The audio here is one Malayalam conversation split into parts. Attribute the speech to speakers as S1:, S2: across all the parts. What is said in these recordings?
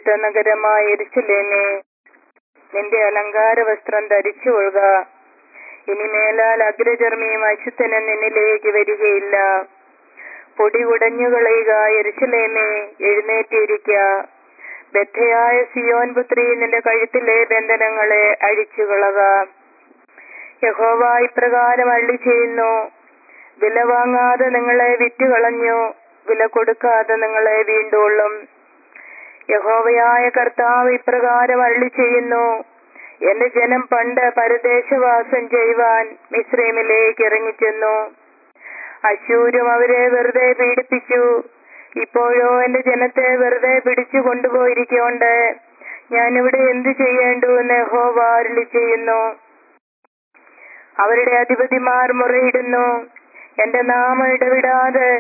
S1: വിശുദ്ധ നഗരമായ എരിശിലേമേ നിന്റെ അലങ്കാര വസ്ത്രം ധരിച്ചു കൊള്ളുക ഇനിമേലാൽ അഗ്രചർമ്മിയും അശുദ്ധനും നിന്നിലേക്ക് വരികയില്ല പൊടി ഉടഞ്ഞു കളയുക എരിശിലേമേ എഴുന്നേറ്റിരിക്ക ബദ്ധയായ സിയോൻ പുത്രി നിന്റെ കഴുത്തിലെ ബന്ധനങ്ങളെ അഴിച്ചു കളക യഹോവ ഇപ്രകാരം അള്ളി ചെയ്യുന്നു വില വാങ്ങാതെ നിങ്ങളെ വിറ്റുകളഞ്ഞു വില കൊടുക്കാതെ നിങ്ങളെ വീണ്ടുകൊള്ളും യഹോവയായ കർത്താവ് ഇപ്രകാരം അള്ളി ചെയ്യുന്നു എന്റെ ജനം പണ്ട് പരദേശവാസം ചെയ്യുവാൻ മിശ്രമിലേക്ക് ഇറങ്ങിച്ചെന്നു അശൂരും അവരെ വെറുതെ പീഡിപ്പിച്ചു ഇപ്പോഴോ എന്റെ ജനത്തെ വെറുതെ പിടിച്ചു കൊണ്ടുപോയിരിക്കൊണ്ട് ഞാനിവിടെ എന്തു ചെയ്യേണ്ടു എന്ന് യഹോവ അരുളി ചെയ്യുന്നു അവരുടെ അധിപതിമാർ മുറയിടുന്നു എന്റെ നാമം ഇടവിടാതെ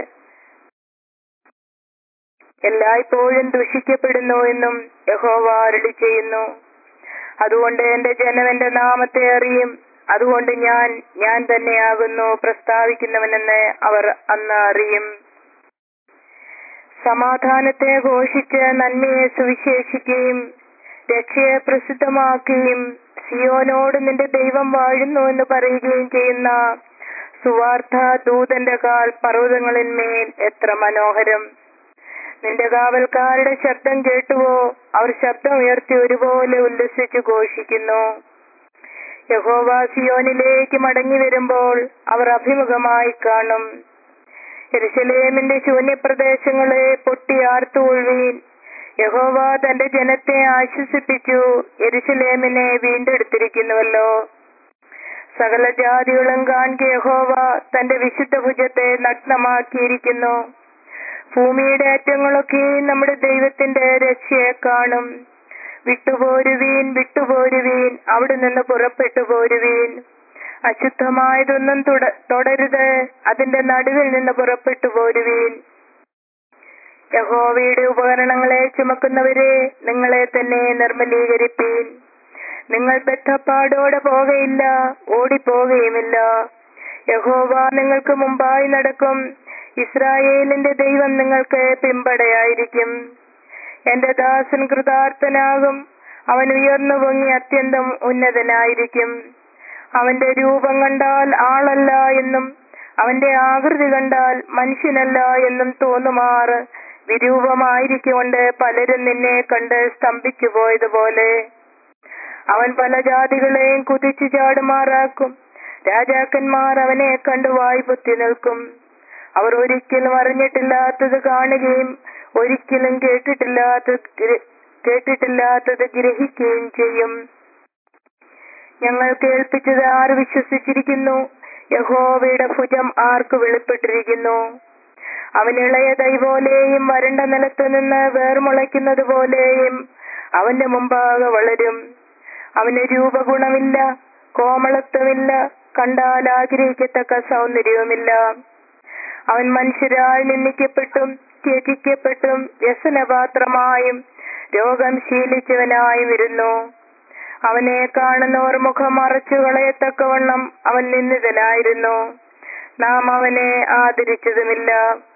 S1: എല്ലായ്പ്പോഴും ദുഷിക്കപ്പെടുന്നു എന്നും യഹോവ അരുളി ചെയ്യുന്നു അതുകൊണ്ട് എന്റെ ജനം എന്റെ നാമത്തെ അറിയും അതുകൊണ്ട് ഞാൻ ഞാൻ തന്നെയാകുന്നു പ്രസ്താവിക്കുന്നവനെന്ന് അവർ അന്ന് അറിയും സമാധാനത്തെ ഘോഷിച്ച് നന്മയെ സുവിശേഷിക്കുകയും രക്ഷയെ പ്രസിദ്ധമാക്കുകയും സിയോനോട് നിന്റെ ദൈവം വാഴുന്നു എന്ന് പറയുകയും ചെയ്യുന്ന സുവാർത്ത ദൂതന്റെ കാൽ പർവ്വതങ്ങളിന്മേൽ എത്ര മനോഹരം നിന്റെ കാവൽക്കാരുടെ ശബ്ദം കേട്ടുവോ അവർ ശബ്ദം ഉയർത്തി ഒരുപോലെ ഉല്ലസിച്ചു ഘോഷിക്കുന്നു യഹോവ സിയോനിലേക്ക് മടങ്ങി വരുമ്പോൾ അവർ അഭിമുഖമായി കാണും എരുസലേമിന്റെ ശൂന്യപ്രദേശങ്ങളെ പൊട്ടി ആർത്തുകൊള്ളുവീൻ യഹോവ തന്റെ ജനത്തെ ആശ്വസിപ്പിച്ചു എരുസലേമിനെ വീണ്ടെടുത്തിരിക്കുന്നുവല്ലോ സകല ജാതികളും കാണുക യഹോവ തന്റെ വിശുദ്ധ ഭുജത്തെ നഗ്നമാക്കിയിരിക്കുന്നു ഭൂമിയുടെ അറ്റങ്ങളൊക്കെ നമ്മുടെ ദൈവത്തിന്റെ രക്ഷയെ കാണും വിട്ടുപോരുവീൻ വിട്ടുപോരുവീൻ അവിടെ നിന്ന് പുറപ്പെട്ടു പോരുവീൻ അശുദ്ധമായതൊന്നും തുട- തൊടരുത് അതിന്റെ നടുവിൽ നിന്ന് പുറപ്പെട്ടു പോരുവീൻ യഹോവയുടെ ഉപകരണങ്ങളെ ചുമക്കുന്നവരെ നിങ്ങളെ തന്നെ നിർമ്മലീകരിപ്പീൻ നിങ്ങൾ ബദ്ധപ്പാടോടെ പോകയില്ല ഓടിപ്പോകുകയുമില്ല യഹോവ നിങ്ങൾക്ക് മുമ്പായി നടക്കും ഇസ്രായേലിന്റെ ദൈവം നിങ്ങൾക്ക് പിമ്പടയായിരിക്കും എന്റെ ദാസൻ കൃതാർത്ഥനാകും അവൻ ഉയർന്നു പൊങ്ങി അത്യന്തം ഉന്നതനായിരിക്കും അവന്റെ രൂപം കണ്ടാൽ ആളല്ല എന്നും അവന്റെ ആകൃതി കണ്ടാൽ മനുഷ്യനല്ല എന്നും തോന്നുമാറ് വിരൂപമായിരിക്കൊണ്ട് പലരും നിന്നെ കണ്ട് സ്തംഭിച്ചു പോയതുപോലെ അവൻ പല ജാതികളെയും കുതിച്ചു ചാടുമാറാക്കും രാജാക്കന്മാർ അവനെ കണ്ടു വായ് പൊത്തി നിൽക്കും അവർ ഒരിക്കലും അറിഞ്ഞിട്ടില്ലാത്തത് കാണുകയും ഒരിക്കലും കേട്ടിട്ടില്ലാത്തത് ഗ്ര- കേട്ടിട്ടില്ലാത്തത് ഗ്രഹിക്കുകയും ചെയ്യും ഞങ്ങൾ കേൾപ്പിച്ചത് ആര് വിശ്വസിച്ചിരിക്കുന്നു യഹോവയുടെ ഭുജം ആർക്ക് വെളിപ്പെട്ടിരിക്കുന്നു അവൻ ഇളയ തൈ പോലെയും വരണ്ട നിലത്തു നിന്ന് വേർമുളയ്ക്കുന്നത് പോലെയും അവന്റെ മുമ്പാകെ വളരും അവന് രൂപഗുണമില്ല കോമളത്വമില്ല കണ്ടാൽ ആഗ്രഹിക്കത്തക്ക സൗന്ദര്യവുമില്ല അവൻ മനുഷ്യരാൽ നിന്ദിക്കപ്പെട്ടും ത്യജിക്കപ്പെട്ടും വ്യസനപാത്രമായും രോഗം ശീലിച്ചവനായും ഇരുന്നു അവനെ കാണുന്നവർ മുഖം മറച്ചു കളയത്തക്കവണ്ണം അവൻ നിന്ദിതനായിരുന്നു നാം അവനെ ആദരിച്ചതുമില്ല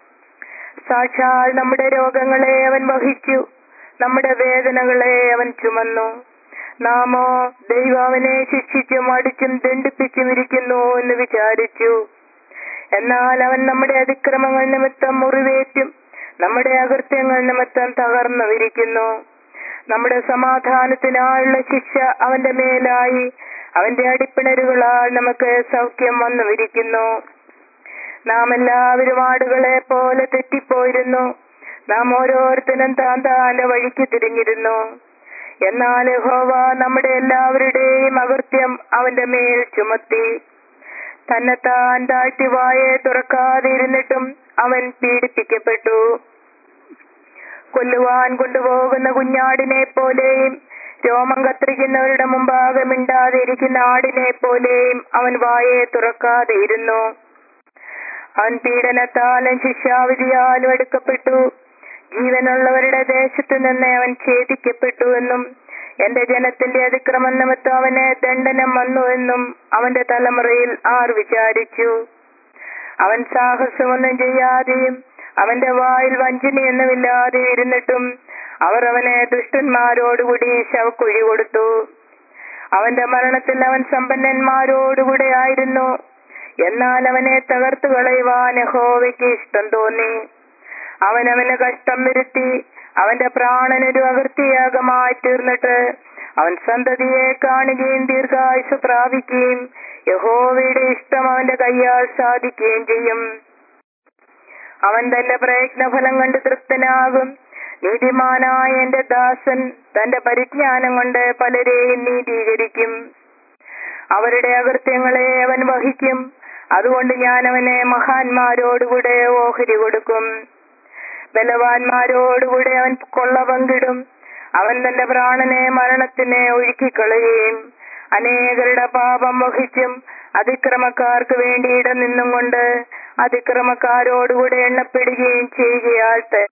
S1: സാക്ഷാൽ നമ്മുടെ രോഗങ്ങളെ അവൻ വഹിച്ചു നമ്മുടെ വേദനകളെ അവൻ ചുമന്നു നാമോ ദൈവം അവനെ ശിക്ഷിച്ചും അടിച്ചും ദണ്ഡിപ്പിച്ചും ഇരിക്കുന്നു എന്ന് വിചാരിച്ചു എന്നാൽ അവൻ നമ്മുടെ അതിക്രമങ്ങൾ നിമിത്തം മുറിവേറ്റും നമ്മുടെ അകൃത്യങ്ങൾ നിമിത്തം തകർന്നു വിരിക്കുന്നു നമ്മുടെ സമാധാനത്തിനായുള്ള ശിക്ഷ അവന്റെ മേലായി അവന്റെ അടിപ്പിണരുകളാൽ നമുക്ക് സൗഖ്യം വന്നു വിരിക്കുന്നു നാം എല്ലാവരും ആടുകളെ പോലെ തെറ്റിപ്പോയിരുന്നു നാം ഓരോരുത്തരും താൻ താന്റെ വഴിക്ക് തിരിഞ്ഞിരുന്നു എന്നാൽ യഹോവ നമ്മുടെ എല്ലാവരുടെയും അകൃത്യം അവന്റെ മേൽ ചുമത്തി തന്നെത്താൻ താഴ്ത്തി വായെ തുറക്കാതെ ഇരുന്നിട്ടും അവൻ പീഡിപ്പിക്കപ്പെട്ടു കൊല്ലുവാൻ കൊണ്ടുപോകുന്ന കുഞ്ഞാടിനെ പോലെയും രോമം കത്തിരിക്കുന്നവരുടെ മുമ്പാകെ മിണ്ടാതെ ഇരിക്കുന്ന ആടിനെ പോലെയും അവൻ വായെ തുറക്കാതെ ഇരുന്നു അവൻ പീഡനത്താലും ശിക്ഷാവിധിയാലും എടുക്കപ്പെട്ടു ജീവനുള്ളവരുടെ ദേശത്തു നിന്ന് അവൻ ഛേദിക്കപ്പെട്ടു എന്നും എന്റെ ജനത്തിന്റെ അതിക്രമം നിമിത്തം അവന് ദണ്ഡനം വന്നു എന്നും അവന്റെ തലമുറയിൽ ആർ വിചാരിച്ചു അവൻ സാഹസമൊന്നും ചെയ്യാതെയും അവന്റെ വായിൽ വഞ്ചനയൊന്നുമില്ലാതെ ഇരുന്നിട്ടും അവർ അവനെ ദുഷ്ടന്മാരോടുകൂടി ശവക്കുഴി കൊടുത്തു അവന്റെ മരണത്തിൽ അവൻ സമ്പന്നന്മാരോടുകൂടെ ആയിരുന്നു എന്നാൽ അവനെ തകർത്തു കളയുവാൻ യഹോവയ്ക്ക് ഇഷ്ടം തോന്നി അവൻ അവന് കഷ്ടം വരുത്തി അവന്റെ പ്രാണനൊരു അകൃത്യയാഗമായി തീർന്നിട്ട് അവൻ സന്തതിയെ കാണുകയും ദീർഘായുസ് പ്രാപിക്കുകയും യഹോവയുടെ ഇഷ്ടം അവന്റെ കയ്യാൽ സാധിക്കുകയും ചെയ്യും അവൻ തന്റെ പ്രയത്നഫലം കണ്ട് തൃപ്തനാകും നീതിമാനായ എന്റെ ദാസൻ തന്റെ പരിജ്ഞാനം കൊണ്ട് പലരെയും നീതീകരിക്കും അവരുടെ അകൃത്യങ്ങളെ അവൻ വഹിക്കും അതുകൊണ്ട് ഞാൻ അവനെ മഹാന്മാരോടുകൂടെ ഓഹരി കൊടുക്കും ബലവാന്മാരോടുകൂടെ അവൻ കൊള്ള പങ്കിടും അവൻ തന്റെ പ്രാണനെ മരണത്തിന് ഒഴുക്കിക്കളയുകയും അനേകരുടെ പാപം വഹിച്ചും അതിക്രമക്കാർക്ക് വേണ്ടി ഇടം നിന്നും കൊണ്ട് അതിക്രമക്കാരോടുകൂടെ എണ്ണപ്പെടുകയും ചെയ്യുകയാൽ ത-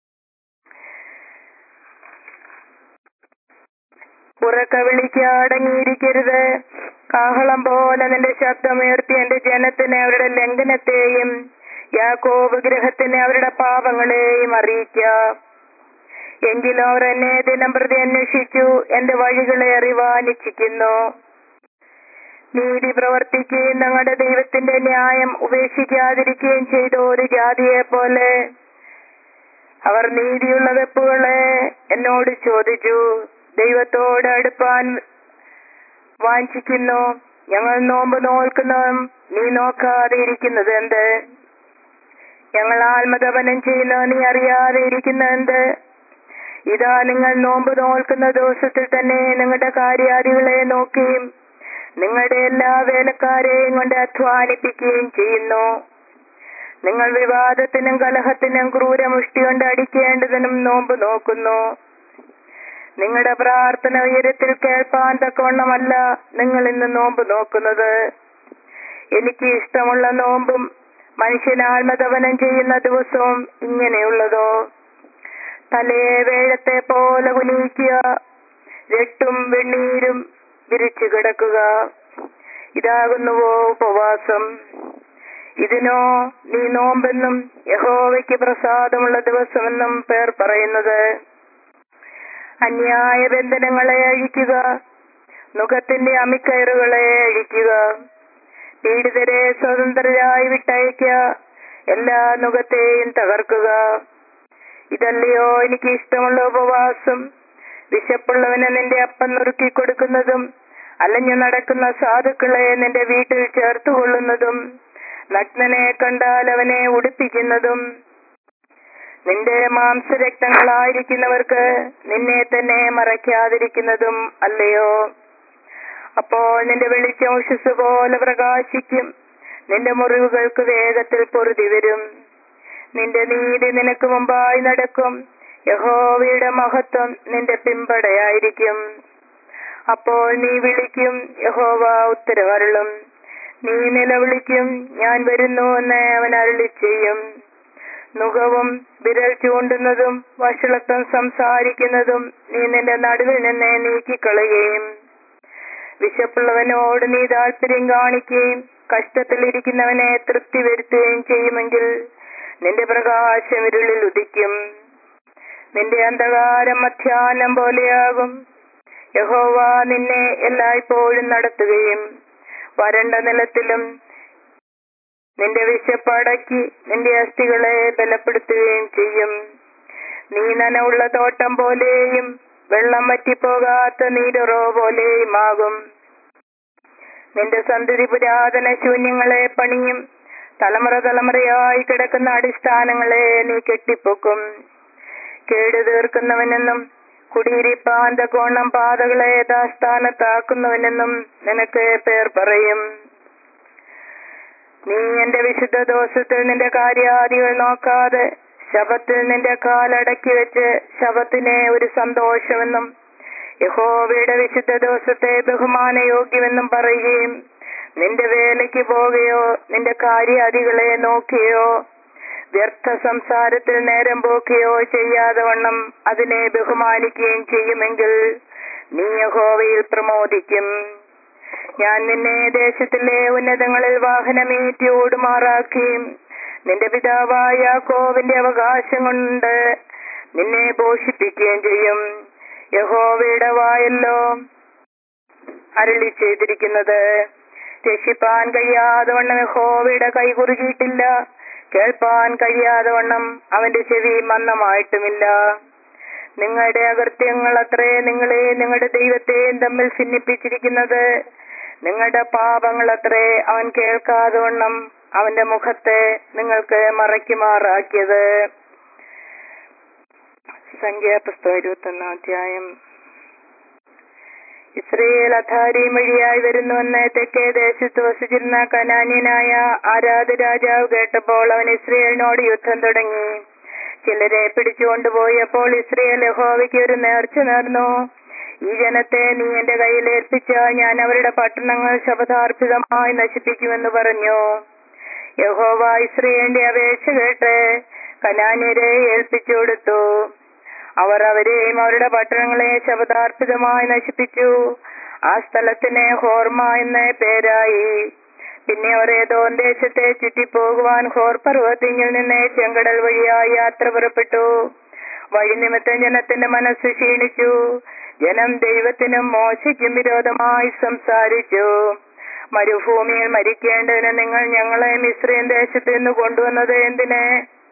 S1: ഉറക്ക വിളിക്ക് അടങ്ങിയിരിക്കരുത് കാഹളം പോലെ നിന്റെ ശബ്ദമുയർത്തി എന്റെ ജനത്തിന് അവരുടെ ലംഘനത്തെയും യാക്കോബ് ഗ്രഹത്തിന് അവരുടെ പാപങ്ങളെയും അറിയിക്ക എങ്കിലും അവർ എന്നെ ദിനം പ്രതി അന്വേഷിച്ചു എന്റെ വഴികളെ അറിവാൻ ഇച്ഛിക്കുന്നു നീതി പ്രവർത്തിക്കുകയും ഞങ്ങളുടെ ദൈവത്തിന്റെ ന്യായം ഉപേക്ഷിക്കാതിരിക്കുകയും ചെയ്ത ഒരു ജാതിയെ പോലെ അവർ നീതിയുള്ള വെപ്പുകളെ എന്നോട് ചോദിച്ചു ദൈവത്തോട് അടുപ്പാൻ വാഞ്ചിക്കുന്നു ഞങ്ങൾ നോമ്പ് നോൽക്കുന്നതും നീ നോക്കാതെ ഇരിക്കുന്നത് എന്ത് ഞങ്ങൾ ആത്മതപനം ചെയ്യുന്ന നീ അറിയാതെ ഇരിക്കുന്നത് എന്ത് ഇതാ നിങ്ങൾ നോമ്പ് നോൽക്കുന്ന ദിവസത്തിൽ തന്നെ നിങ്ങളുടെ കാര്യാദികളെ നോക്കുകയും നിങ്ങളുടെ എല്ലാ വേലക്കാരെയും കൊണ്ട് അധ്വാനിപ്പിക്കുകയും ചെയ്യുന്നു നിങ്ങൾ വിവാദത്തിനും കലഹത്തിനും ക്രൂരമുഷ്ടി കൊണ്ട് അടിക്കേണ്ടതിനും നോമ്പ് നോക്കുന്നു നിങ്ങളുടെ പ്രാർത്ഥന ഉയരത്തിൽ കേൾപ്പാൻ തക്കവണ്ണമല്ല നിങ്ങൾ ഇന്ന് നോമ്പ് നോക്കുന്നത് എനിക്ക് ഇഷ്ടമുള്ള നോമ്പും മനുഷ്യൻ ആത്മതപനം ചെയ്യുന്ന ദിവസവും ഇങ്ങനെയുള്ളതോ തലയെ വേഴത്തെ പോലെ കുനിയിക്കുക രട്ടും വെണ്ണീരും വിരിച്ചു കിടക്കുക ഇതാകുന്നുവോ ഉപവാസം ഇതിനോ നീ നോമ്പെന്നും യഹോവയ്ക്ക് പ്രസാദമുള്ള ദിവസമെന്നും പേർ പറയുന്നത് അന്യായ ബന്ധനങ്ങളെ അഴിക്കുക നുഖത്തിന്റെ അമിക്കയറുകളെ അഴിക്കുക പീഡിതരെ സ്വതന്ത്രരായി വിട്ടയക്കുക എല്ലാ നുഖത്തെയും തകർക്കുക ഇതല്ലയോ എനിക്ക് ഇഷ്ടമുള്ള ഉപവാസം വിശപ്പുള്ളവന് നിന്റെ അപ്പം നുറുക്കി കൊടുക്കുന്നതും അലഞ്ഞു നടക്കുന്ന സാധുക്കളെ നിന്റെ വീട്ടിൽ ചേർത്തുകൊള്ളുന്നതും നഗ്നനെ കണ്ടാൽ അവനെ ഉടുപ്പിക്കുന്നതും നിന്റെ മാംസരക്തങ്ങളായിരിക്കുന്നവർക്ക് നിന്നെ തന്നെ മറയ്ക്കാതിരിക്കുന്നതും അല്ലയോ അപ്പോൾ നിന്റെ വെളിച്ചം ഉഷസ് പോലെ പ്രകാശിക്കും നിന്റെ മുറിവുകൾക്ക് വേഗത്തിൽ പൊറുതി വരും നിന്റെ നീതി നിനക്ക് മുമ്പായി നടക്കും യഹോവയുടെ മഹത്വം നിന്റെ പിമ്പടയായിരിക്കും അപ്പോൾ നീ വിളിക്കും യഹോവ ഉത്തരവരുളും നീ നിലവിളിക്കും ഞാൻ വരുന്നു എന്ന് അവൻ അരുളി ചെയ്യും നുഖവും വിരൽ ചൂണ്ടുന്നതും വഷളത്വം സംസാരിക്കുന്നതും നീ നിന്റെ നടുവിൽ നിന്ന് നീക്കിക്കളയുകയും വിശപ്പുള്ളവനോട് നീ താല്പര്യം കാണിക്കുകയും കഷ്ടത്തിലിരിക്കുന്നവനെ തൃപ്തി വരുത്തുകയും ചെയ്യുമെങ്കിൽ നിന്റെ പ്രകാശം ഇരുളിൽ ഉദിക്കും നിന്റെ അന്ധകാരം മധ്യാഹ്നം പോലെയാകും യഹോവ നിന്നെ എല്ലായ്പ്പോഴും നടത്തുകയും വരണ്ട നിലത്തിലും നിന്റെ വിശപ്പടക്കി നിന്റെ അസ്ഥികളെ ബലപ്പെടുത്തുകയും ചെയ്യും നീ നനവുള്ള തോട്ടം പോലെയും വെള്ളം വറ്റിപ്പോകാത്ത നീരുറോ പോലെയുമാകും നിന്റെ സന്തതി പുരാതന ശൂന്യങ്ങളെ പണിയും തലമുറ തലമുറയായി കിടക്കുന്ന അടിസ്ഥാനങ്ങളെ നീ കെട്ടിപ്പൊക്കും കേട് തീർക്കുന്നവനെന്നും കുടിയിരിപ്പാൻ കോണം പാതകളെ യഥാസ്ഥാനത്താക്കുന്നവനെന്നും നിനക്ക് പേർ പറയും നീ എന്റെ വിശുദ്ധ ദോഷത്തിൽ നിന്റെ കാര്യാദികൾ നോക്കാതെ ശബത്തിൽ നിന്റെ കാലടക്കി വെച്ച് ശബത്തിനെ ഒരു സന്തോഷമെന്നും യഹോവയുടെ വിശുദ്ധ ദിവസത്തെ ബഹുമാനയോഗ്യമെന്നും പറയുകയും നിന്റെ വേലയ്ക്ക് പോവുകയോ നിന്റെ കാര്യാദികളെ നോക്കുകയോ വ്യർത്ഥ സംസാരത്തിൽ നേരം പോക്കുകയോ ചെയ്യാതെ വണ്ണം അതിനെ ബഹുമാനിക്കുകയും ചെയ്യുമെങ്കിൽ നീ യഹോവയിൽ പ്രമോദിക്കും ഞാൻ നിന്നെ ദേശത്തിലെ ഉന്നതങ്ങളിൽ വാഹനമേറ്റി ഓടുമാറാക്കുകയും നിന്റെ പിതാവായ യാക്കോവിന്റെ അവകാശം കൊണ്ട് നിന്നെ പോഷിപ്പിക്കുകയും ചെയ്യും യഹോവയുടെ വായല്ലോ അരളി ചെയ്തിരിക്കുന്നത് രക്ഷിപ്പാൻ കഴിയാതെ വണ്ണം യഹോവയുടെ കൈ കുറുകിയിട്ടില്ല കേൾപ്പാൻ കഴിയാതെ വണ്ണം അവന്റെ ചെവി മന്ദമായിട്ടുമില്ല നിങ്ങളുടെ അകൃത്യങ്ങൾ അത്രേ നിങ്ങളെ നിങ്ങളുടെ ദൈവത്തെയും തമ്മിൽ ഭിന്നിപ്പിച്ചിരിക്കുന്നത് നിങ്ങളുടെ പാപങ്ങൾ അത്രേ അവൻ കേൾക്കാതെ വണ്ണം അവന്റെ മുഖത്തെ നിങ്ങൾക്ക് മറയ്ക്കുമാറാക്കിയത് സംഖ്യാപുസ്തകം ഇരുപത്തൊന്നാം അധ്യായം ഇസ്രയേൽ അധാരിയും വഴിയായി വരുന്നുവെന്ന് തെക്കേ ദേശത്ത് വസിച്ചിരുന്ന കനാന്യനായ ആരാധ രാജാവ് കേട്ടപ്പോൾ അവൻ ഇസ്രയേലിനോട് യുദ്ധം തുടങ്ങി ചിലരെ പിടിച്ചുകൊണ്ടുപോയപ്പോൾ ഇസ്രയേൽ യഹോവയ്ക്ക് ഒരു നേർച്ച നേർന്നു ഈ ജനത്തെ നീ എന്റെ കയ്യിൽ ഏൽപ്പിച്ച ഞാൻ അവരുടെ പട്ടണങ്ങൾ ശപഥാർപ്പിതമായി നശിപ്പിക്കുമെന്ന് പറഞ്ഞു യഹോവ ഇസ്രയേലിന്റെ അപേക്ഷ കേട്ട് കനാന്യരെ ഏൽപ്പിച്ചു കൊടുത്തു അവർ അവരെയും അവരുടെ പട്ടണങ്ങളെ ശബദാർപ്പിതമായി നശിപ്പിച്ചു ആ സ്ഥലത്തിന് ഹോർമ എന്ന പേരായി പിന്നെ അവർ ഏതോ ദേശത്തെ ചുറ്റിപ്പോകുവാൻ ഹോർ പർവ്വതത്തിൽ നിന്ന് ചെങ്കടൽ വഴിയായി യാത്ര പുറപ്പെട്ടു വഴി നിമിത്തം ജനത്തിന്റെ മനസ്സ് ക്ഷീണിച്ചു ജനം ദൈവത്തിനും മോശയ്ക്കും വിരോധമായി സംസാരിച്ചു മരുഭൂമിയിൽ മരിക്കേണ്ടതിന് നിങ്ങൾ ഞങ്ങളെ മിശ്രയും ദേശത്ത് നിന്ന് കൊണ്ടുവന്നത് എന്തിന്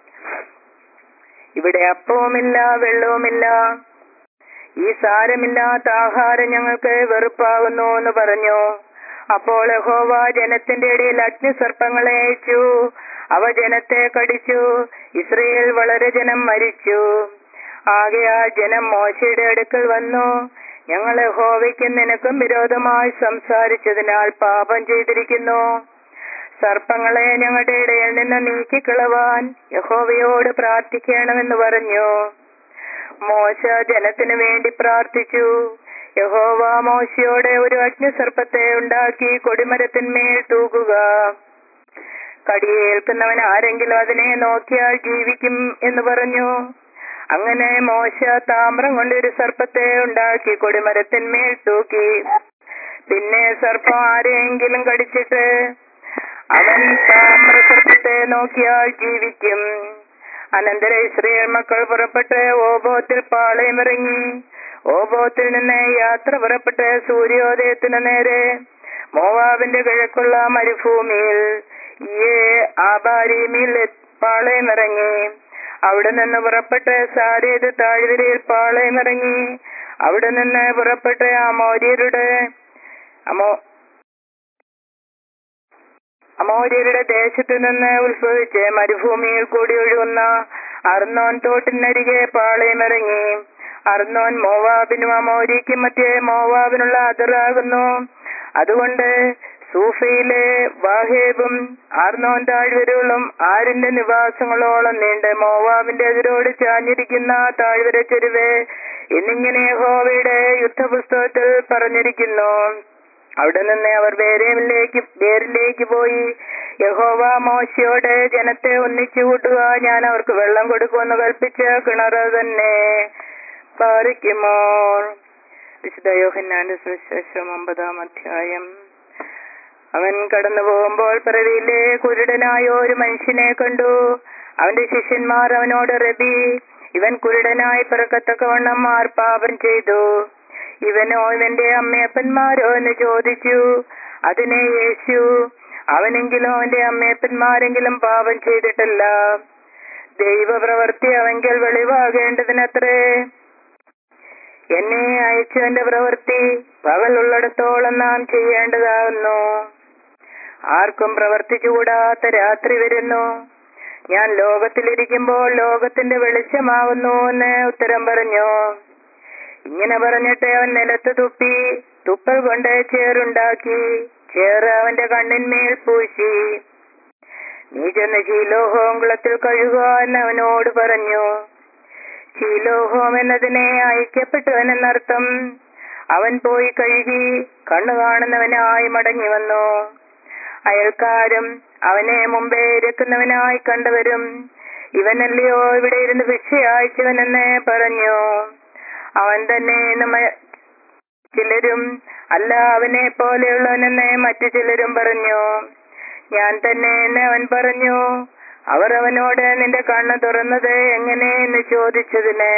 S1: ഇവിടെ അപ്പവുമില്ല വെള്ളവുമില്ല ഈ സാരമില്ലാത്ത ആഹാരം ഞങ്ങൾക്ക് വെറുപ്പാകുന്നു എന്ന് പറഞ്ഞു അപ്പോൾ യഹോവ ജനത്തിന്റെ ഇടയിൽ അഗ്നിസർപ്പങ്ങളെ അയച്ചു അവ ജനത്തെ കടിച്ചു ഇസ്രയേൽ വളരെ ജനം മരിച്ചു ആകയാൽ ജനം മോശയുടെ അടുക്കൽ വന്നു ഞങ്ങൾ യഹോവയ്ക്കും നിനക്കും വിരോധമായി സംസാരിച്ചതിനാൽ പാപം ചെയ്തിരിക്കുന്നു സർപ്പങ്ങളെ ഞങ്ങളുടെ ഇടയിൽ നിന്ന് നീക്കിക്കളവാൻ യഹോവയോട് പ്രാർത്ഥിക്കണമെന്ന് പറഞ്ഞു മോശ ജനത്തിനു വേണ്ടി പ്രാർത്ഥിച്ചു യഹോവ മോശയോടെ ഒരു അഗ്നിസർപ്പത്തെ ഉണ്ടാക്കി കൊടിമരത്തിന്മേൽ തൂക്കുക കടിയേൽക്കുന്നവൻ ആരെങ്കിലും അതിനെ നോക്കിയാൽ ജീവിക്കും എന്ന് പറഞ്ഞു അങ്ങനെ മോശ താമ്രം കൊണ്ട് ഒരു സർപ്പത്തെ ഉണ്ടാക്കി കൊടിമരത്തിന്മേൽ തൂക്കി പിന്നെ സർപ്പം ആരെയെങ്കിലും കടിച്ചിട്ട് അവൻ താമ്രസർപ്പത്തെ നോക്കിയാൽ ജീവിക്കും അനന്തര ഇസ്രയേൽ മക്കൾ പുറപ്പെട്ട് ഓബോത്തിൽ പാളയമിറങ്ങി ഓബോത്തിൽ നിന്ന് യാത്ര പുറപ്പെട്ട് സൂര്യോദയത്തിന് നേരെ മോവാബിന്റെ കിഴക്കുള്ള മരുഭൂമിയിൽ ഈ ആബാരീമിൽ പാളയമിറങ്ങി അവിടെ നിന്ന് പുറപ്പെട്ട് സാരേത് താഴ്വരയിൽ പാളയമിറങ്ങി അവിടെ നിന്ന് പുറപ്പെട്ട് അമോര്യരുടെ അമോ അമോര്യരുടെ ദേശത്തു നിന്ന് ഉത്ഭവിച്ച് മരുഭൂമിയിൽ കൂടി ഒഴുകുന്ന അർന്നോൻ തോട്ടിനരികെ പാളയമിറങ്ങി അർന്നോൻ മോവാബിനും അമോരിക്കും മറ്റേ മോവാബിനുള്ള അതിറാകുന്നു അതുകൊണ്ട് സൂഫയിലെ വാഹേബും ആർന്നോൻ താഴ്വരകളും ആരിന്റെ നിവാസങ്ങളോളം നീണ്ട് മോവാബിന്റെ എതിരോട് ചാഞ്ഞിരിക്കുന്ന താഴ്വര ചെരുവ് എന്നിങ്ങനെ ഹോവയുടെ യുദ്ധപുസ്തകത്തിൽ പറഞ്ഞിരിക്കുന്നു അവിടെ നിന്ന് അവർ ബേരേമിലേക്ക് ബേരിലേക്ക് പോയി യഹോവ മോശയോട് ജനത്തെ ഒന്നിച്ചു കൂട്ടുക ഞാൻ അവർക്ക് വെള്ളം കൊടുക്കുമെന്ന് കൽപ്പിച്ച കിണർ തന്നെ പാറിക്കുമോർ വിശുദ്ധ യോഹന്നാന്റെ സുവിശേഷം ഒമ്പതാം അധ്യായം അവൻ കടന്നു പോകുമ്പോൾ പിറവിയിലെ കുരുടനായ ഒരു മനുഷ്യനെ കണ്ടു അവന്റെ ശിഷ്യന്മാർ അവനോട് റബി ഇവൻ കുരുടനായി പിറക്കത്തക്കവണ്ണം ആർ പാപം ചെയ്തു ഇവനോ ഇവന്റെ അമ്മയപ്പന്മാരോ എന്ന് ചോദിച്ചു അതിനെ യേശു അവനെങ്കിലും അവന്റെ അമ്മയപ്പന്മാരെങ്കിലും പാപം ചെയ്തിട്ടല്ല ദൈവപ്രവൃത്തി അവങ്കിൽ വെളിവാകേണ്ടതിനത്രേ എന്നെ അയച്ചവന്റെ പ്രവൃത്തി പകലുള്ളിടത്തോളം നാം ചെയ്യേണ്ടതാകുന്നു ആർക്കും പ്രവർത്തിച്ചുകൂടാത്ത രാത്രി വരുന്നു ഞാൻ ലോകത്തിലിരിക്കുമ്പോൾ ലോകത്തിന്റെ വെളിച്ചമാകുന്നു എന്ന് ഉത്തരം പറഞ്ഞു ഇങ്ങനെ പറഞ്ഞിട്ട് അവൻ നിലത്ത് തുപ്പി തുപ്പൽ കൊണ്ട് ചേറുണ്ടാക്കി ചേറ് അവന്റെ കണ്ണിന്മേൽ പൂശി നീ ചെന്ന് ശീലോഹോം കുളത്തിൽ കഴുകുക എന്ന് അവനോട് പറഞ്ഞു ശീലോഹോം എന്നതിനെ അയക്കപ്പെട്ടവൻ എന്നർത്ഥം അവൻ പോയി കഴുകി കണ്ണു കാണുന്നവനായി മടങ്ങി വന്നു അയൽക്കാരും അവനെ മുമ്പേ ഇരക്കുന്നവനായി കണ്ടവരും ഇവനല്ലയോ ഇവിടെ ഇരുന്ന് ഭിക്ഷ അയച്ചവനെന്ന് പറഞ്ഞു അവൻ തന്നെ നമ്മ ചിലരും അല്ല അവനെ പോലെയുള്ളവനെന്ന് മറ്റു ചിലരും പറഞ്ഞു ഞാൻ തന്നെ എന്ന് അവൻ പറഞ്ഞു അവർ അവനോട് നിന്റെ കണ്ണ് തുറന്നത് എങ്ങനെ എന്ന് ചോദിച്ചതിന്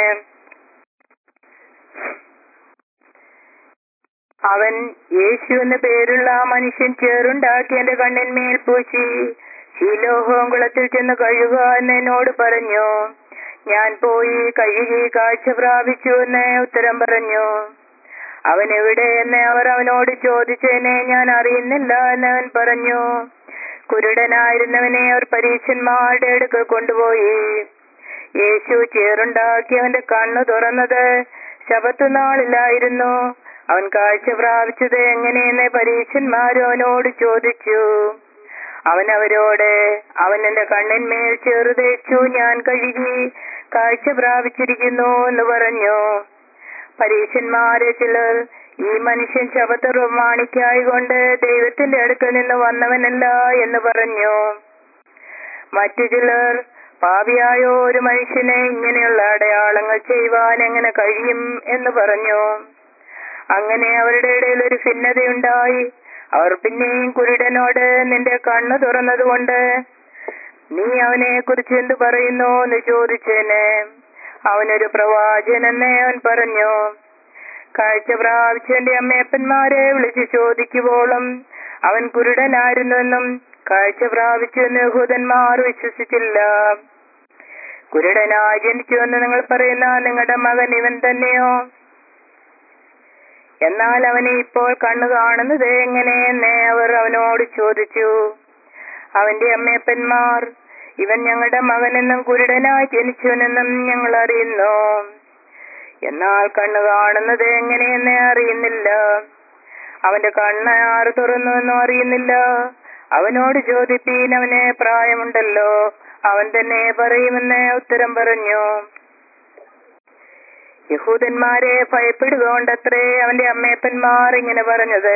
S1: അവൻ യേശു എന്ന പേരുള്ള ആ മനുഷ്യൻ ചേറുണ്ടാക്കി എന്റെ കണ്ണിന്മേൽ പൂശി ശീലോഹവും കുളത്തിൽ ചെന്ന് കഴുകുക എന്ന് എന്നോട് പറഞ്ഞു ഞാൻ പോയി കഴുകി കാഴ്ച പ്രാപിച്ചു എന്ന് ഉത്തരം പറഞ്ഞു അവൻ എവിടെ എന്ന് അവർ അവനോട് ചോദിച്ചതിനെ ഞാൻ അറിയുന്നില്ല എന്ന് അവൻ പറഞ്ഞു കുരുടനായിരുന്നവനെ അവർ പരീക്ഷന്മാരുടെ അടുക്കൽ കൊണ്ടുപോയി യേശു ചേറുണ്ടാക്കി അവന്റെ കണ്ണു തുറന്നത് ശബത്തുനാളിലായിരുന്നു അവൻ കാഴ്ച പ്രാപിച്ചത് എങ്ങനെയെന്ന് പരീക്ഷന്മാരും അവനോട് ചോദിച്ചു അവൻ അവരോട് അവൻ എന്റെ കണ്ണിന്മേൽ ചെറുതേച്ചു ഞാൻ കഴുകി കാഴ്ച പ്രാപിച്ചിരിക്കുന്നു എന്ന് പറഞ്ഞു പരീക്ഷന്മാരെ ചിലർ ഈ മനുഷ്യൻ ശബത്ത് പ്രമാണിക്കായികൊണ്ട് ദൈവത്തിന്റെ അടുക്കൽ നിന്ന് വന്നവനല്ല എന്ന് പറഞ്ഞു മറ്റു ചിലർ പാപിയായ ഒരു മനുഷ്യനെ ഇങ്ങനെയുള്ള അടയാളങ്ങൾ ചെയ്യുവാൻ എങ്ങനെ കഴിയും എന്ന് പറഞ്ഞു അങ്ങനെ അവരുടെ ഇടയിൽ ഒരു ഭിന്നതയുണ്ടായി അവർ പിന്നെയും കുരുടനോട് നിന്റെ കണ്ണു തുറന്നതുകൊണ്ട് നീ അവനെ കുറിച്ച് എന്ത് പറയുന്നു എന്ന് ചോദിച്ചേനെ അവനൊരു പ്രവാചകനെന്ന് അവൻ പറഞ്ഞു കാഴ്ച പ്രാപിച്ചെന്റെ അമ്മയപ്പന്മാരെ വിളിച്ചു ചോദിക്കുവോളം അവൻ കുരുടനായിരുന്നുവെന്നും കാഴ്ച പ്രാപിച്ചുവെന്ന് യഹൂദന്മാർ വിശ്വസിച്ചില്ല കുരുടനായി ജനിച്ചുവെന്ന് നിങ്ങൾ പറയുന്ന നിങ്ങളുടെ മകൻ ഇവൻ തന്നെയോ എന്നാൽ അവന് ഇപ്പോൾ കണ്ണു കാണുന്നത് എങ്ങനെയെന്ന് അവർ അവനോട് ചോദിച്ചു അവന്റെ അമ്മയപ്പന്മാർ ഇവൻ ഞങ്ങളുടെ മകനെന്നും കുരുടനായി ജനിച്ചുവെന്നും ഞങ്ങൾ അറിയുന്നു എന്നാൽ കണ്ണു കാണുന്നത് എങ്ങനെയെന്ന് അറിയുന്നില്ല അവന്റെ കണ്ണ് ആറ് തുറന്നുവെന്നും അറിയുന്നില്ല അവനോട് ചോദിപ്പീൻ അവന് പ്രായമുണ്ടല്ലോ അവൻ തന്നെ പറയുമെന്ന് ഉത്തരം പറഞ്ഞു യഹൂദന്മാരെ ഭയപ്പെടുക കൊണ്ടത്രേ അവന്റെ അമ്മയപ്പന്മാർ ഇങ്ങനെ പറഞ്ഞത്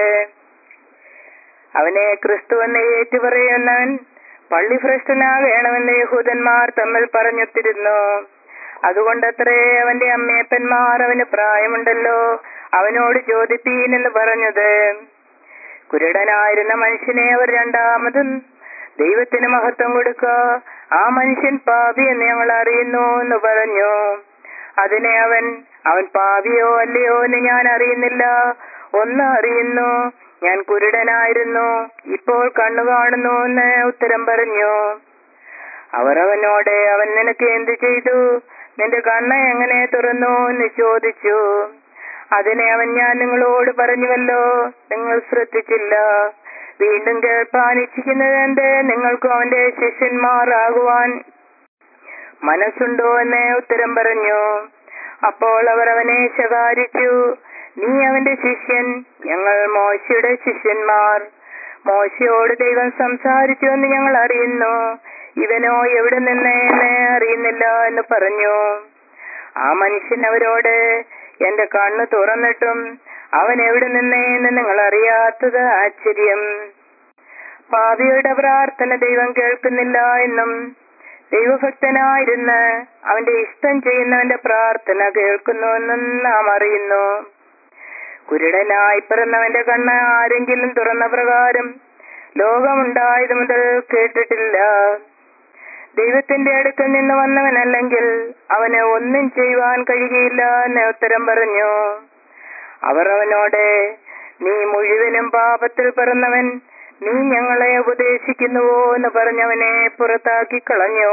S1: അവനെ ക്രിസ്തു എന്ന് ഏറ്റുപറയുന്നവൻ പള്ളിഭ്രഷ്ടനാകണമെന്ന് യഹൂദന്മാർ തമ്മിൽ പറഞ്ഞൊത്തിരുന്നു അതുകൊണ്ടത്രേ അവന്റെ അമ്മയപ്പന്മാർ അവന് പ്രായമുണ്ടല്ലോ അവനോട് ചോദിപ്പീൻ എന്ന് പറഞ്ഞത് കുരുടനായിരുന്ന മനുഷ്യനെ അവർ രണ്ടാമതും ദൈവത്തിന് മഹത്വം കൊടുക്ക ആ മനുഷ്യൻ പാപി എന്ന് ഞങ്ങൾ അറിയുന്നു എന്ന് പറഞ്ഞു അതിനെ അവൻ അവൻ പാപിയോ അല്ലയോ എന്ന് ഞാൻ അറിയുന്നില്ല ഒന്ന് അറിയുന്നു ഞാൻ കുരുടനായിരുന്നു ഇപ്പോൾ കണ്ണു കാണുന്നു എന്ന് ഉത്തരം പറഞ്ഞു അവർ അവനോട് അവൻ നിനക്ക് എന്ത് ചെയ്തു നിന്റെ കണ്ണ് എങ്ങനെ തുറന്നു എന്ന് ചോദിച്ചു അതിനെ അവൻ ഞാൻ നിങ്ങളോട് പറഞ്ഞുവല്ലോ നിങ്ങൾ ശ്രദ്ധിച്ചില്ല വീണ്ടും കേൾപ്പാൻ ഇച്ഛിക്കുന്നത് എന്ത് നിങ്ങൾക്കും അവന്റെ ശിഷ്യന്മാരാകുവാൻ മനസ്സുണ്ടോ എന്ന് ഉത്തരം പറഞ്ഞു അപ്പോൾ അവർ അവനെ ശകാരിച്ചു നീ അവന്റെ ശിഷ്യൻ ഞങ്ങൾ മോശയുടെ ശിഷ്യന്മാർ മോശയോട് ദൈവം സംസാരിച്ചു എന്ന് ഞങ്ങൾ അറിയുന്നു ഇവനോ എവിടെ നിന്ന് എന്ന് അറിയുന്നില്ല എന്ന് പറഞ്ഞു ആ മനുഷ്യൻ അവരോട് എന്റെ കണ്ണ് തുറന്നിട്ടും അവൻ എവിടെ നിന്നേ എന്ന് നിങ്ങൾ അറിയാത്തത് ആശ്ചര്യം പാപിയുടെ പ്രാർത്ഥന ദൈവം കേൾക്കുന്നില്ല എന്നും ദൈവഭക്തനായിരുന്ന് അവന്റെ ഇഷ്ടം ചെയ്യുന്നവന്റെ പ്രാർത്ഥന കേൾക്കുന്നുവെന്നും നാം അറിയുന്നു കുരുടനായി പിറന്നവന്റെ കണ്ണ് ആരെങ്കിലും തുറന്ന പ്രകാരം ലോകമുണ്ടായത് മുതൽ കേട്ടിട്ടില്ല ദൈവത്തിന്റെ അടുക്കൽ നിന്ന് വന്നവനല്ലെങ്കിൽ അവന് ഒന്നും ചെയ്യുവാൻ കഴിയുകയില്ല എന്ന് ഉത്തരം പറഞ്ഞു അവർ അവനോട് നീ മുഴുവനും പാപത്തിൽ പിറന്നവൻ നീ ഞങ്ങളെ ഉപദേശിക്കുന്നുവോ എന്ന് പറഞ്ഞവനെ പുറത്താക്കി കളഞ്ഞു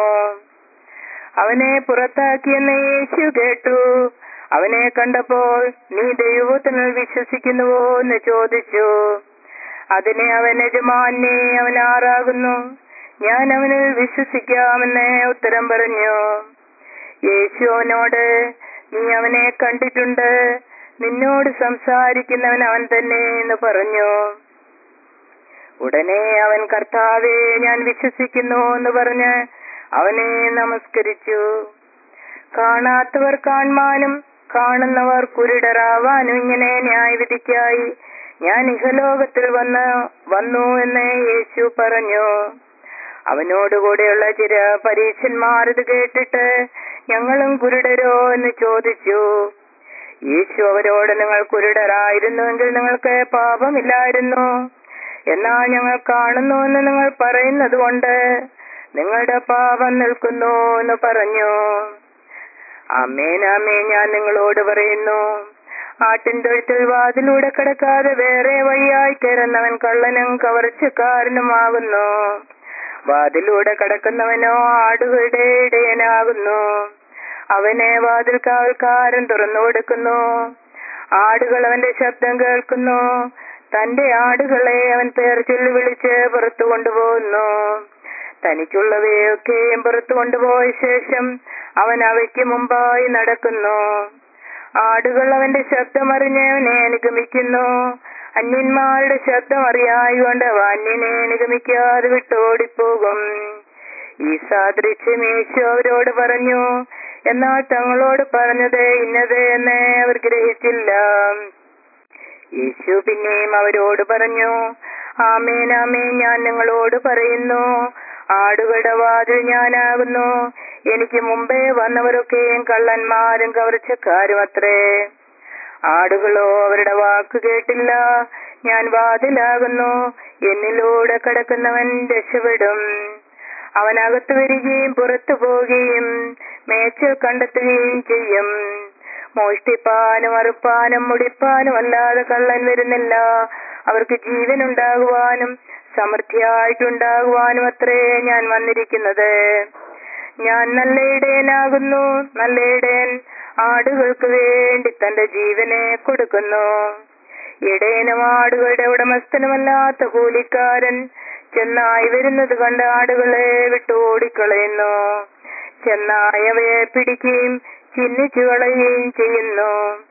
S1: അവനെ പുറത്താക്കിയെന്ന് യേശു കേട്ടു അവനെ കണ്ടപ്പോൾ നീ ദൈവത്തിൽ വിശ്വസിക്കുന്നുവോ എന്ന് ചോദിച്ചു അതിനെ അവൻ യജമാനെ അവൻ ആറാകുന്നു ഞാൻ അവനിൽ വിശ്വസിക്കാമെന്ന് ഉത്തരം പറഞ്ഞു യേശു അവനോട് നീ അവനെ കണ്ടിട്ടുണ്ട് നിന്നോട് സംസാരിക്കുന്നവൻ അവൻ തന്നെ എന്ന് പറഞ്ഞു ഉടനെ അവൻ കർത്താവെ ഞാൻ വിശ്വസിക്കുന്നു എന്ന് പറഞ്ഞ് അവനെ നമസ്കരിച്ചു കാണാത്തവർ കാണുവാനും കാണുന്നവർ കുരുടരാവാനും ഇങ്ങനെ ന്യായവിധിക്കായി ഞാൻ ഇഹലോകത്തിൽ വന്ന് വന്നു എന്ന് യേശു പറഞ്ഞു അവനോടുകൂടെയുള്ള ചില പരീക്ഷന്മാർ ഇത് കേട്ടിട്ട് ഞങ്ങളും കുരുടരോ എന്ന് ചോദിച്ചു യേശു അവരോട് നിങ്ങൾ കുരുടരായിരുന്നുവെങ്കിൽ നിങ്ങൾക്ക് പാപമില്ലായിരുന്നു എന്നാൽ ഞങ്ങൾ കാണുന്നുവെന്ന് നിങ്ങൾ പറയുന്നത് കൊണ്ട് നിങ്ങളുടെ പാപം നിൽക്കുന്നു എന്ന് പറഞ്ഞു അമ്മേനാമേ ഞാൻ നിങ്ങളോട് പറയുന്നു ആട്ടിൻ തൊഴുത്തിൽ വാതിലൂടെ കിടക്കാതെ വേറെ വഴിയായി കയറുന്നവൻ കള്ളനും കവർച്ചക്കാരനുമാകുന്നു വാതിലൂടെ കടക്കുന്നവനോ ആടുകളുടെ ഇടയനാകുന്നു അവനെ വാതിൽ കാവൽക്കാരൻ തുറന്നു കൊടുക്കുന്നു ആടുകൾ അവന്റെ ശബ്ദം കേൾക്കുന്നു തന്റെ ആടുകളെ അവൻ പേർ ചൊല്ലി വിളിച്ച് പുറത്തു കൊണ്ടുപോകുന്നു തനിക്കുള്ളവയൊക്കെയും പുറത്തു കൊണ്ടുപോയ ശേഷം അവൻ അവയ്ക്ക് മുമ്പായി നടക്കുന്നു ആടുകൾ അവന്റെ ശബ്ദം അറിഞ്ഞ് അവനെ അനുഗമിക്കുന്നു അന്യന്മാരുടെ ശബ്ദം അറിയായിക്കൊണ്ട് അവ അന്യനെ അനുഗമിക്കാതെ വിട്ടോടിപ്പോകും ഈ സാദൃശ്യം യേശു അവരോട് പറഞ്ഞു എന്നാൽ തങ്ങളോട് പറഞ്ഞത് ഇന്നത് എന്ന് അവർ ഗ്രഹിച്ചില്ല യേശു പിന്നെയും അവരോട് പറഞ്ഞു ആമേൻ ആമേൻ ഞാൻ നിങ്ങളോട് പറയുന്നു ആടുകളുടെ വാതിൽ ഞാനാകുന്നു എനിക്ക് മുമ്പേ വന്നവരൊക്കെയും കള്ളന്മാരും കവർച്ചക്കാരും അത്രേ ആടുകളോ അവരുടെ വാക്ക് കേട്ടില്ല ഞാൻ വാതിലാകുന്നു എന്നിലൂടെ കടക്കുന്നവൻ രക്ഷപ്പെടും അവനകത്ത് വരികയും പുറത്തു പോവുകയും മേച്ചൽ കണ്ടെത്തുകയും ചെയ്യും മോഷ്ടിപ്പാനും അറുപ്പാനും മുടിപ്പാനും അല്ലാതെ കള്ളൻ വരുന്നില്ല അവർക്ക് ജീവൻ ഉണ്ടാകുവാനും സമൃദ്ധിയായിട്ടുണ്ടാകുവാനും അത്രേ ഞാൻ വന്നിരിക്കുന്നത് ഞാൻ നല്ല ഇടയനാകുന്നു നല്ല ഇടയൻ ആടുകൾക്ക് വേണ്ടി തന്റെ ജീവനെ കൊടുക്കുന്നു ഇടയനും ആടുകളുടെ ഉടമസ്ഥനുമല്ലാത്ത കൂലിക്കാരൻ ചെന്നായി വരുന്നത് കണ്ട് ആടുകളെ വിട്ടു ഓടിക്കളയുന്നു ചെന്നായി അവയെ പിടിക്കുകയും ചിഹ്നിച്ചു കളയുകയും ചെയ്യുന്നു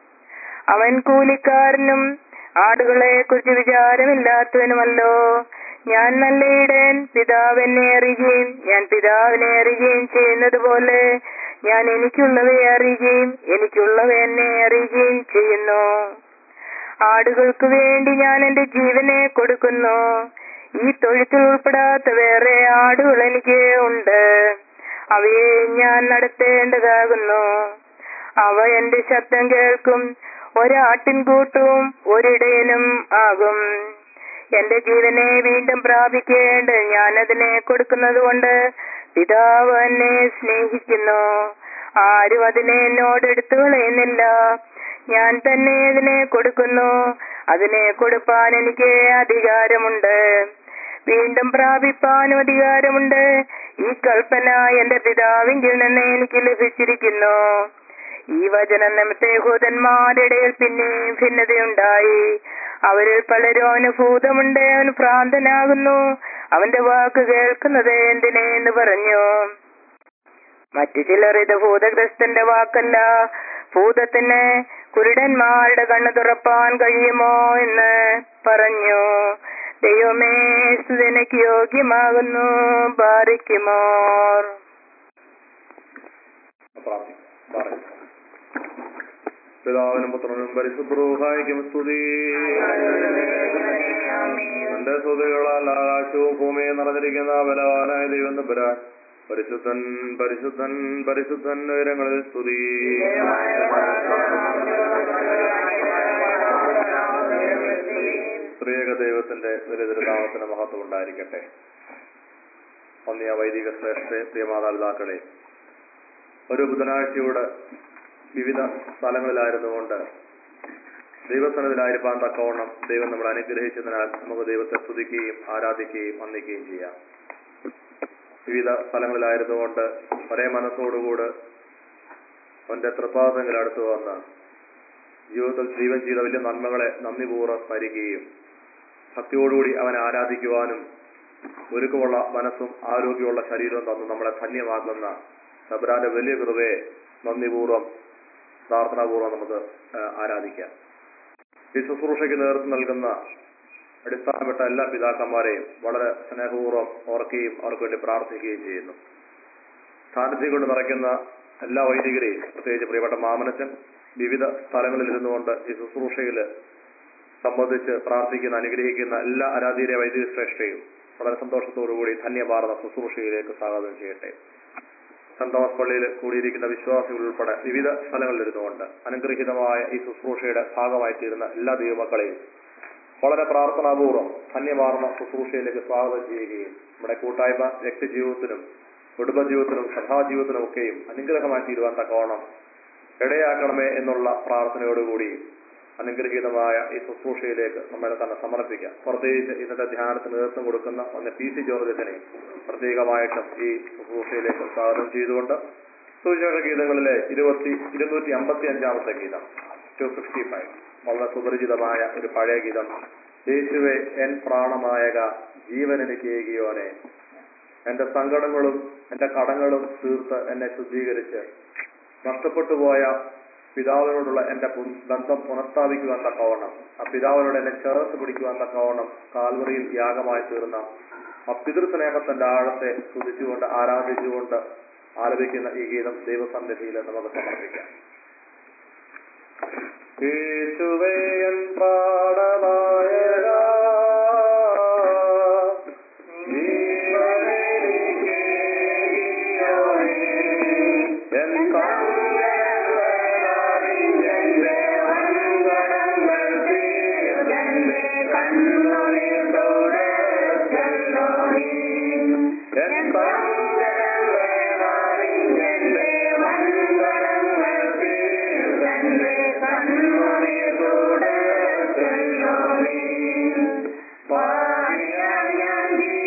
S1: അവൻ കൂലിക്കാരനും ആടുകളെ കുറിച്ച് വിചാരമില്ലാത്തവനുമല്ലോ ഞാൻ നല്ല ഇടയൻ പിതാവിനെ അറിയുകയും ഞാൻ പിതാവിനെ അറിയുകയും ചെയ്യുന്നത് പോലെ ഞാൻ എനിക്കുള്ളവയെ അറിയുകയും എനിക്കുള്ളവ എന്നെ അറിയുകയും ചെയ്യുന്നു ആടുകൾക്ക് വേണ്ടി ഞാൻ എന്റെ ജീവനെ കൊടുക്കുന്നു ഈ തൊഴുത്തിൽ ഉൾപ്പെടാത്ത വേറെ ആടുകൾ എനിക്ക് ഉണ്ട് അവയെ ഞാൻ നടത്തേണ്ടതാകുന്നു അവ എന്റെ ശബ്ദം കേൾക്കും ഒരാട്ടിൻകൂട്ടവും ഒരിടയനും ആകും എന്റെ ജീവനെ വീണ്ടും പ്രാപിക്കേണ്ട ഞാൻ അതിനെ കൊടുക്കുന്നത് കൊണ്ട് പിതാവ് എന്നെ സ്നേഹിക്കുന്നു ആരും അതിനെ എന്നോട് എടുത്തു കളയുന്നില്ല ഞാൻ തന്നെ ഇതിനെ കൊടുക്കുന്നു അതിനെ കൊടുപ്പാൻ എനിക്ക് അധികാരമുണ്ട് വീണ്ടും പ്രാപിപ്പാനും അധികാരമുണ്ട് ഈ കൽപ്പന എന്റെ പിതാവിങ്കിൽ നിന്ന് എനിക്ക് ലഭിച്ചിരിക്കുന്നു ഈ വചനം നിമിത്ത യഹൂദന്മാരുടെ ഇടയിൽ പിന്നെയും ഭിന്നതയുണ്ടായി അവരിൽ പലരും അവന് ഭൂതമുണ്ട് അവൻ ഭ്രാന്തനാകുന്നു അവന്റെ വാക്ക് കേൾക്കുന്നത് എന്തിനെ എന്ന് പറഞ്ഞു മറ്റു ചിലർ ഇത് ഭൂതഗ്രസ്തന്റെ വാക്കല്ല ഭൂതത്തിന് കുരുടന്മാരുടെ കണ്ണ് തുറപ്പാൻ കഴിയുമോ എന്ന് പറഞ്ഞു ദൈവമേ സുതനക്ക് യോഗ്യമാകുന്നു ബാധിക്കുമോർ
S2: പ്രാർത്ഥിക്കാം പറയാം പിതാവിനും പുത്രനും പരിശുദ്ധ്രൂഹായിക്കും സ്തുതി തന്റെ സ്തുതികളാൽ ആകാശവും ഭൂമിയും നിറഞ്ഞിരിക്കുന്ന ബലവാനായ ദൈവം തമ്പുരാൻ പരിശുദ്ധൻ പരിശുദ്ധൻ പരിശുദ്ധൻ ഉയരങ്ങളിൽ സ്തുതി സ്ത്രീയക ദൈവത്തിന്റെ ദരിദ്രനാമത്തിന് മഹത്വം ഉണ്ടായിരിക്കട്ടെ ഒന്നിയ വൈദിക ശ്രേഷ്ഠ പ്രിയമാതാപിതാക്കളെ ഒരു ബുധനാഴ്ചയുടെ വിവിധ സ്ഥലങ്ങളിലായിരുന്നുകൊണ്ട് ദൈവസനത്തിലായിരിക്കാൻ തക്കവണ്ണം ദൈവം നമ്മളെ അനുഗ്രഹിച്ചതിനാൽ നമുക്ക് ദൈവത്തെ സ്തുതിക്കുകയും ആരാധിക്കുകയും വന്ദിക്കുകയും ചെയ്യാം വിവിധ സ്ഥലങ്ങളിലായിരുന്നുകൊണ്ട് ഒരേ മനസ്സോടുകൂട് അവന്റെ തൃപ്പാദങ്ങൾ അടുത്തു വന്ന് ജീവിതത്തിൽ ജീവൻ ചെയ്ത വലിയ നന്മകളെ നന്ദിപൂർവ്വം സ്മരിക്കുകയും ഭക്തിയോടുകൂടി അവനെ ആരാധിക്കുവാനും ഒരുക്കമുള്ള മനസ്സും ആരോഗ്യമുള്ള ശരീരവും തന്നു നമ്മളെ ധന്യമാക്കുന്ന സബ്രാന്റെ വലിയ കൃപയെ നന്ദിപൂർവ്വം പ്രാർത്ഥനാപൂർവ്വം നമുക്ക് ആ, ആരാധിക്കാം ഈ ശുശ്രൂഷയ്ക്ക് നേതൃത്വം നൽകുന്ന അടിസ്ഥാനപ്പെട്ട എല്ലാ പിതാക്കന്മാരെയും വളരെ സ്നേഹപൂർവ്വം ഓർക്കുകയും അവർക്ക് വേണ്ടി പ്രാർത്ഥിക്കുകയും ചെയ്യുന്നു സാന്നിധ്യം കൊണ്ട് നിറയ്ക്കുന്ന എല്ലാ വൈദികരെയും പ്രത്യേകിച്ച് പ്രിയപ്പെട്ട മാമനച്ചൻ വിവിധ സ്ഥലങ്ങളിൽ ഇരുന്നുകൊണ്ട് ഈ ശുശ്രൂഷയിൽ സംബന്ധിച്ച് പ്രാർത്ഥിക്കുന്ന അനുഗ്രഹിക്കുന്ന എല്ലാ ആരാധീയ വൈദിക ശ്രേഷ്ഠയും വളരെ സന്തോഷത്തോടുകൂടി ധന്യഭാരത ശുശ്രൂഷയിലേക്ക് സ്വാഗതം ചെയ്യട്ടെ സെന്റ് തോമസ് പള്ളിയിൽ കൂടിയിരിക്കുന്ന വിശ്വാസികൾ ഉൾപ്പെടെ വിവിധ സ്ഥലങ്ങളിൽ ഇരുന്നുകൊണ്ട് അനുഗ്രഹീതമായ ഈ ശുശ്രൂഷയുടെ ഭാഗമായി തീരുന്ന എല്ലാ ദൈവമക്കളെയും വളരെ പ്രാർത്ഥനാപൂർവ്വം ധന്യമാർന്ന ശുശ്രൂഷയിലേക്ക് സ്വാഗതം ചെയ്യുകയും നമ്മുടെ കൂട്ടായ്മ വ്യക്തിജീവിതത്തിനും കുടുംബജീവിതത്തിനും സഭാജീവിതത്തിനും ഒക്കെയും അനുഗ്രഹമായി തീരുവാൻ തക്കവണ്ണം ഇടയാക്കണമേ എന്നുള്ള പ്രാർത്ഥനയോടുകൂടി അനുഗ്രഹീതമായ ഈ ശുശ്രൂഷയിലേക്ക് നമ്മളെ തന്നെ സമർപ്പിക്കാം പ്രത്യേകിച്ച് ഇന്നത്തെ ധ്യാനത്തിന് നേതൃത്വം കൊടുക്കുന്ന ഒന്ന് പി സി ജോർജത്തിനെ പ്രത്യേകമായിട്ടും ഈ ശുശ്രൂഷയിലേക്ക് സ്വാഗതം ചെയ്തുകൊണ്ട് സുവിശേഷ ഗീതങ്ങളിലെ ഇരുപത്തി ഇരുന്നൂറ്റി അമ്പത്തി അഞ്ചാമത്തെ ഗീതം ടു ഫിഫ്റ്റി ഫൈവ് വളരെ സുപരിചിതമായ ഒരു പഴയ ഗീതം യേശുവെ എൻ പ്രാണമായക ജീവൻ എനിക്ക് ഏകിയോനെ എന്റെ സങ്കടങ്ങളും എന്റെ കടങ്ങളും തീർത്ത് എന്നെ ശുദ്ധീകരിച്ച് നഷ്ടപ്പെട്ടു പോയ പിതാവിനോടുള്ള എന്റെ പു- ബന്ധം പുനഃസ്ഥാപിക്കുവാൻ തക്കവണ്ണം ആ പിതാവിനോട് എന്നെ ചേർത്ത് പിടിക്കുവാൻ തക്കവണ്ണം കാൽവറിയിൽ യാഗമായി തീർന്ന ആ പിതൃസ്നേഹത്തിന്റെ ആഴത്തെ സ്തുതിച്ചുകൊണ്ട് ആരാധിച്ചുകൊണ്ട് ആലപിക്കുന്ന ഈ ഗീതം ദൈവസന്നിധിയിൽ നമുക്ക് സമർപ്പിക്കാം യേശുവേ എൻ പ്രാണനായക ജീവനെനിക്കേകിയോനേ, എൻ കണ്ണുകളറിഞ്ഞെന്റെ വൻകടങ്ങൾ തീർന്നെന്റെ കണ്ണുനീർ തുടച്ചല്ലോ നീ. എൻ കണ്ണുകളറിഞ്ഞെന്റെ വൻകടങ്ങൾ തീർന്നെന്റെ കണ്ണുനീർ തുടച്ചല്ലോ നീ. പാടിയാൽ ഞാൻ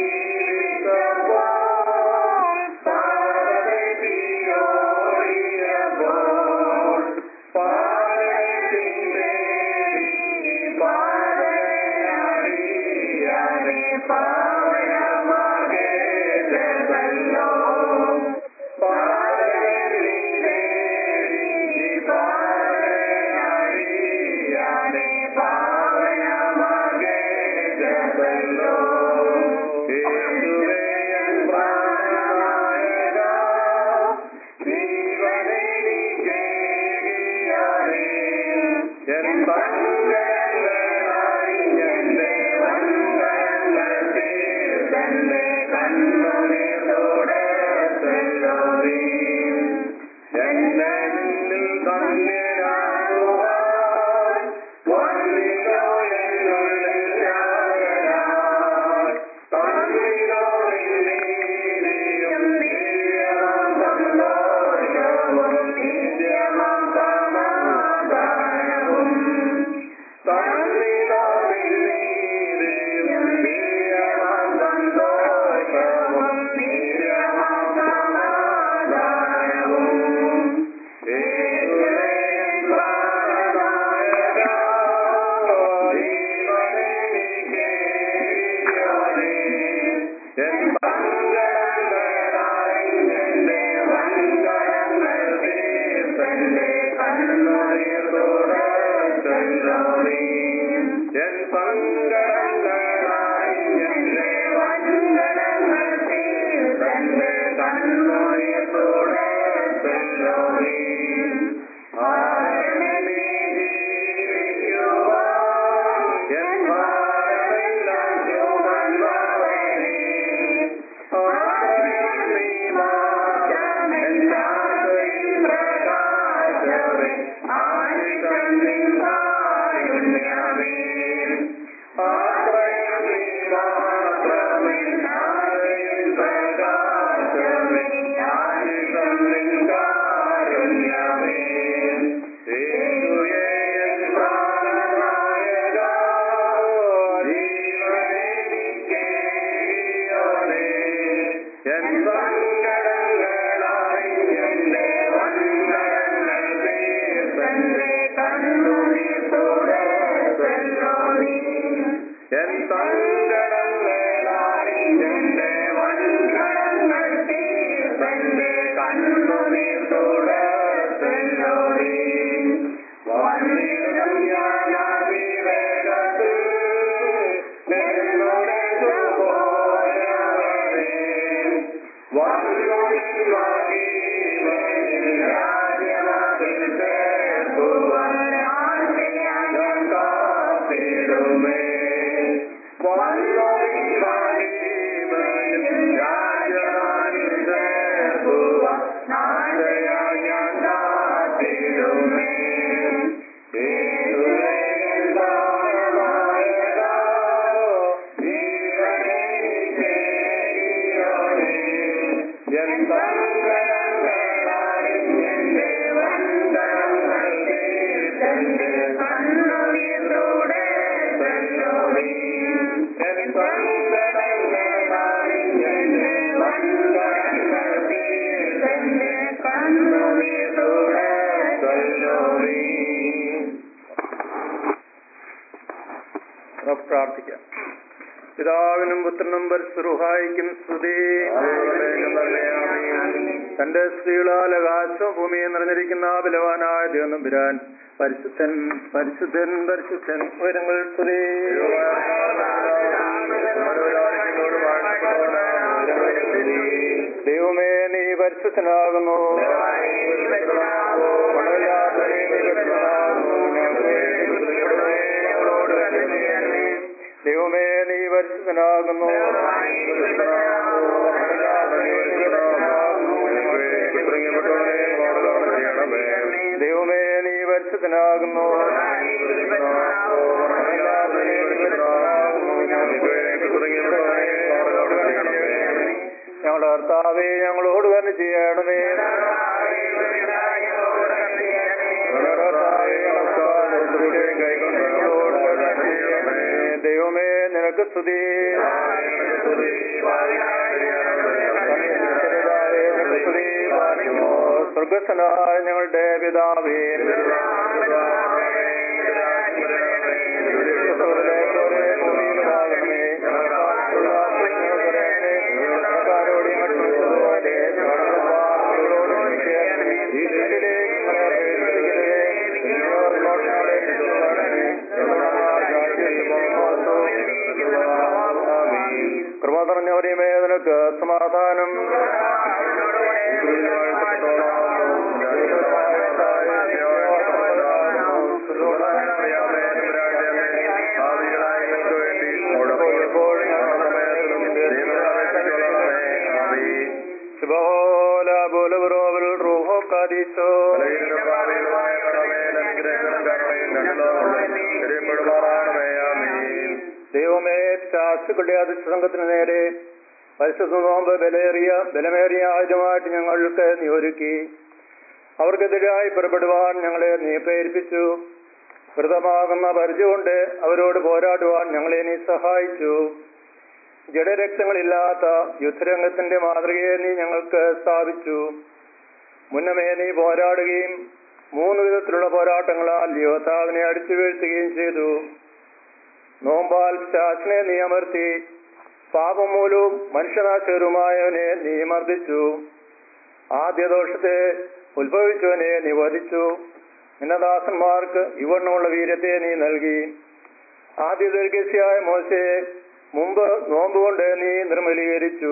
S2: ജീവിച്ചപ്പോൾ പാതതെറ്റിയോടിയപ്പോൾ പാതത്തിന്റെ പാതയാടിയാതെ പാവനമാകെ ചെന്നല്ലോ പാതത്തിന്റെ പാതയാടിയാതെ പാവനമാകെ ചെന്നല്ലോ യേശുവേ എൻ പ്രാണനായക ജീവനെനിക്കേകിയോനേ, എൻ സങ്കടങ്ങളറിഞ്ഞെന്റെ വൻകടങ്ങൾ തീർന്നെന്റെ കണ്ണുനീർ തുടച്ചല്ലോ നീ. എന്നെ നിന്നിൽ ധന്യനാകുവാൻ വന്നില്ലോ എന്നുള്ളിൽ ത്യാഗനായി. തന്നില്ലോ നിന്നീതിയും ദിവ്യമാം സന്തോഷവും നിത്യമാം സമാധാനവും. തന്നില്ലോ നിന്നീതിയും ദിവ്യമാം സന്തോഷവും നിത്യമാം സമാധാനവും. യേശുവേ എൻ പ്രാണനായക, ജീവനെനിക്കേകിയോനേ, എൻ സങ്കടങ്ങളറിഞ്ഞെന്റെ വൻകടങ്ങൾ തീർന്നെന്റെ കണ്ണുനീർ തുടച്ചല്ലോ നീ. എൻ സങ്കടങ്ങളറിഞ്ഞെന്റെ വൻകടങ്ങൾ തീർന്നെന്റെ കണ്ണുനീർ തുടച്ചല്ലോ നീ. ആരെന്നെ ജീവിക്കുവാൻ എൻ ഭാരമെല്ലാം ചുമന്നവനേ. ആശ്രയം നീ മാത്രം എന്നാശയിൻ പ്രകാശമേ. ആശ്രിതം നിൻ കാരുണ്യമേ. ആശ്രയം നീ മാത്രം എന്നാശയിൻ പ്രകാശമേ. ആശ്രിതം നിൻ കാരുണ്യമേ. യേശുവേ എൻ പ്രാണനായക, ജീവനെനിക്കേകിയോനേ, എൻ സങ്കടങ്ങളറിഞ്ഞെന്റെ വൻകടങ്ങൾ തീർന്നെന്റെ കണ്ണുനീർ തുടച്ചല്ലോ നീ. എൻ സങ്കടങ്ങളറിഞ്ഞെന്റെ വൻകടങ്ങൾ തീർന്നെന്റെ കണ്ണുനീർ തുടച്ചല്ലോ നീ. വന്നിടും ഞാൻ അവിവേകത്തിൽ നിന്നുടെ സുബോധവനേ. വന്നു നിൻ മഹിമയിൽ രാജ്യമതിൽ ചേർക്കുവാൻ ഞാൻ കാത്തിടുമേ. വന്നു നിൻ
S3: നമുക്ക് പ്രാർത്ഥിക്കാം പിതാവിനും പുത്രനും പരിശുഹായിക്കും സ്തുതി തന്റെ സ്ത്രീകളാൽ ആകാശവും ഭൂമിയും നിറഞ്ഞിരിക്കുന്ന ബലവാനായ ദൈവം പിരാൻ പരിശുദ്ധൻ പരിശുദ്ധൻ പരിശുദ്ധൻ ഉയരങ്ങൾ സ്തുതി ദൈവമേ നീ പരിശുദ്ധനാകുന്നു മണമില്ലാത്ത നീ പരിശുദ്ധനാകുന്നു. ഞങ്ങളോട് കരുണ ചെയ്യണമേ. ദൈവമേ നീ പരിശുദ്ധനാകുന്നു ദൈവമേ നീ പരിശുദ്ധനാകുന്നു ഞങ്ങളുടെ കർത്താവേ ഞങ്ങളോട് തന്നെ ചെയ്യണമേ ദൈവമേ നിനക്ക് സ്തുതി സ്വർഗസ്വനായ ഞങ്ങളുടെ പിതാവേ കൃപ നിറഞ്ഞവരെയുമേ നിനക്ക് സമാധാനം ശുഭോല ബോലബറോവൽ റൂഹോ കാദീശോ ദൈവമേ ശാസ്ത്രികളുടെ അതിർത്തി സംഘത്തിന് നേരെ പരിശുദ്ധ നോമ്പ് ബലേറിയ ബലമേറിയ ആയുധമായിട്ട് ഞങ്ങൾക്ക് നീ ഒരുക്കി അവർക്കെതിരായി പുറപ്പെടുവാൻ ഞങ്ങളെ നീ പ്രേരിപ്പിച്ചു വ്രതമാകുന്ന പരിചയമുണ്ട് അവരോട് പോരാടുവാൻ ഞങ്ങളെ നീ സഹായിച്ചു ജഡരക്തങ്ങളില്ലാത്ത യുദ്ധരംഗത്തിന്റെ മാതൃകയെ നീ ഞങ്ങൾക്ക് സ്ഥാപിച്ചു മുന്നമേ നീ പോരാടുകയും മൂന്ന് വിധത്തിലുള്ള പോരാട്ടങ്ങളാൽ യോദ്ധാവിനെ അടിച്ചു വീഴ്ത്തുകയും ചെയ്തു നോമ്പാൽ ശാസനെ നീ അമർത്തി പാപം മൂലവും മനുഷ്യനാശകരുമായവനെ നീ മർദ്ദിച്ചു ആദ്യ ദോഷത്തെ ഉത്ഭവിച്ചവനെ നീ വധിച്ചു നിന്നദാസന്മാർക്ക് ഇവണ്ണമുള്ള വീര്യത്തെ നീ നൽകി ആദ്യ ദീർഘസ്യായ മോശയെ മുമ്പ് നോമ്പുകൊണ്ട് നീ നിർമ്മലീകരിച്ചു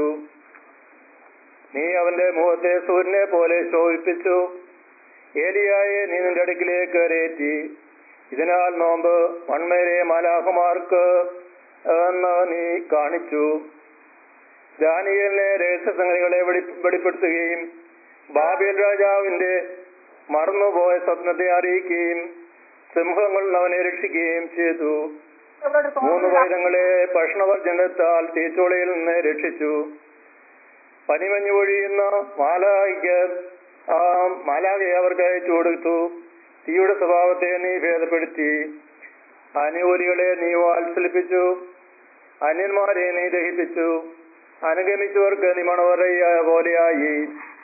S3: നീ അവന്റെ മുഖത്തെ സൂര്യനെ പോലെ ശോഭിപ്പിച്ചു ഏലിയായെ നീ നിന്റെ അടുക്കിലേക്ക് കയറ്റി ഇതിനാൽ നോമ്പ് മൺമേരെ മാലാഹമാർക്ക് എന്ന് നീ കാണിച്ചു ദാനിയലിനെ രഹസ്യസംഗതികളെ വെളി- വെളിപ്പെടുത്തുകയും ബാബേൽ രാജാവിന്റെ മറന്നുപോയ സ്വപ്നത്തെ അറിയിക്കുകയും സിംഹങ്ങൾ അവനെ രക്ഷിക്കുകയും ചെയ്തു മൂന്ന് വൈരങ്ങളെ ഭക്ഷണവർജനത്താൽ തീച്ചോളയിൽ നിന്ന് രക്ഷിച്ചു പനിമഞ്ഞു പൊഴിയുന്ന മാലായിക്ക് ആ മാലാകയെ അവർക്ക് അയച്ചു കൊടുത്തു തീയുടെ സ്വഭാവത്തെ നീ ഭേദപ്പെടുത്തി അനുകൂലികളെ നീ വാത്സലിപ്പിച്ചു അന്യന്മാരെ നീ ദഹിപ്പിച്ചു അനുഗമിച്ചവർക്ക് നീ മണവറയ പോലെയായി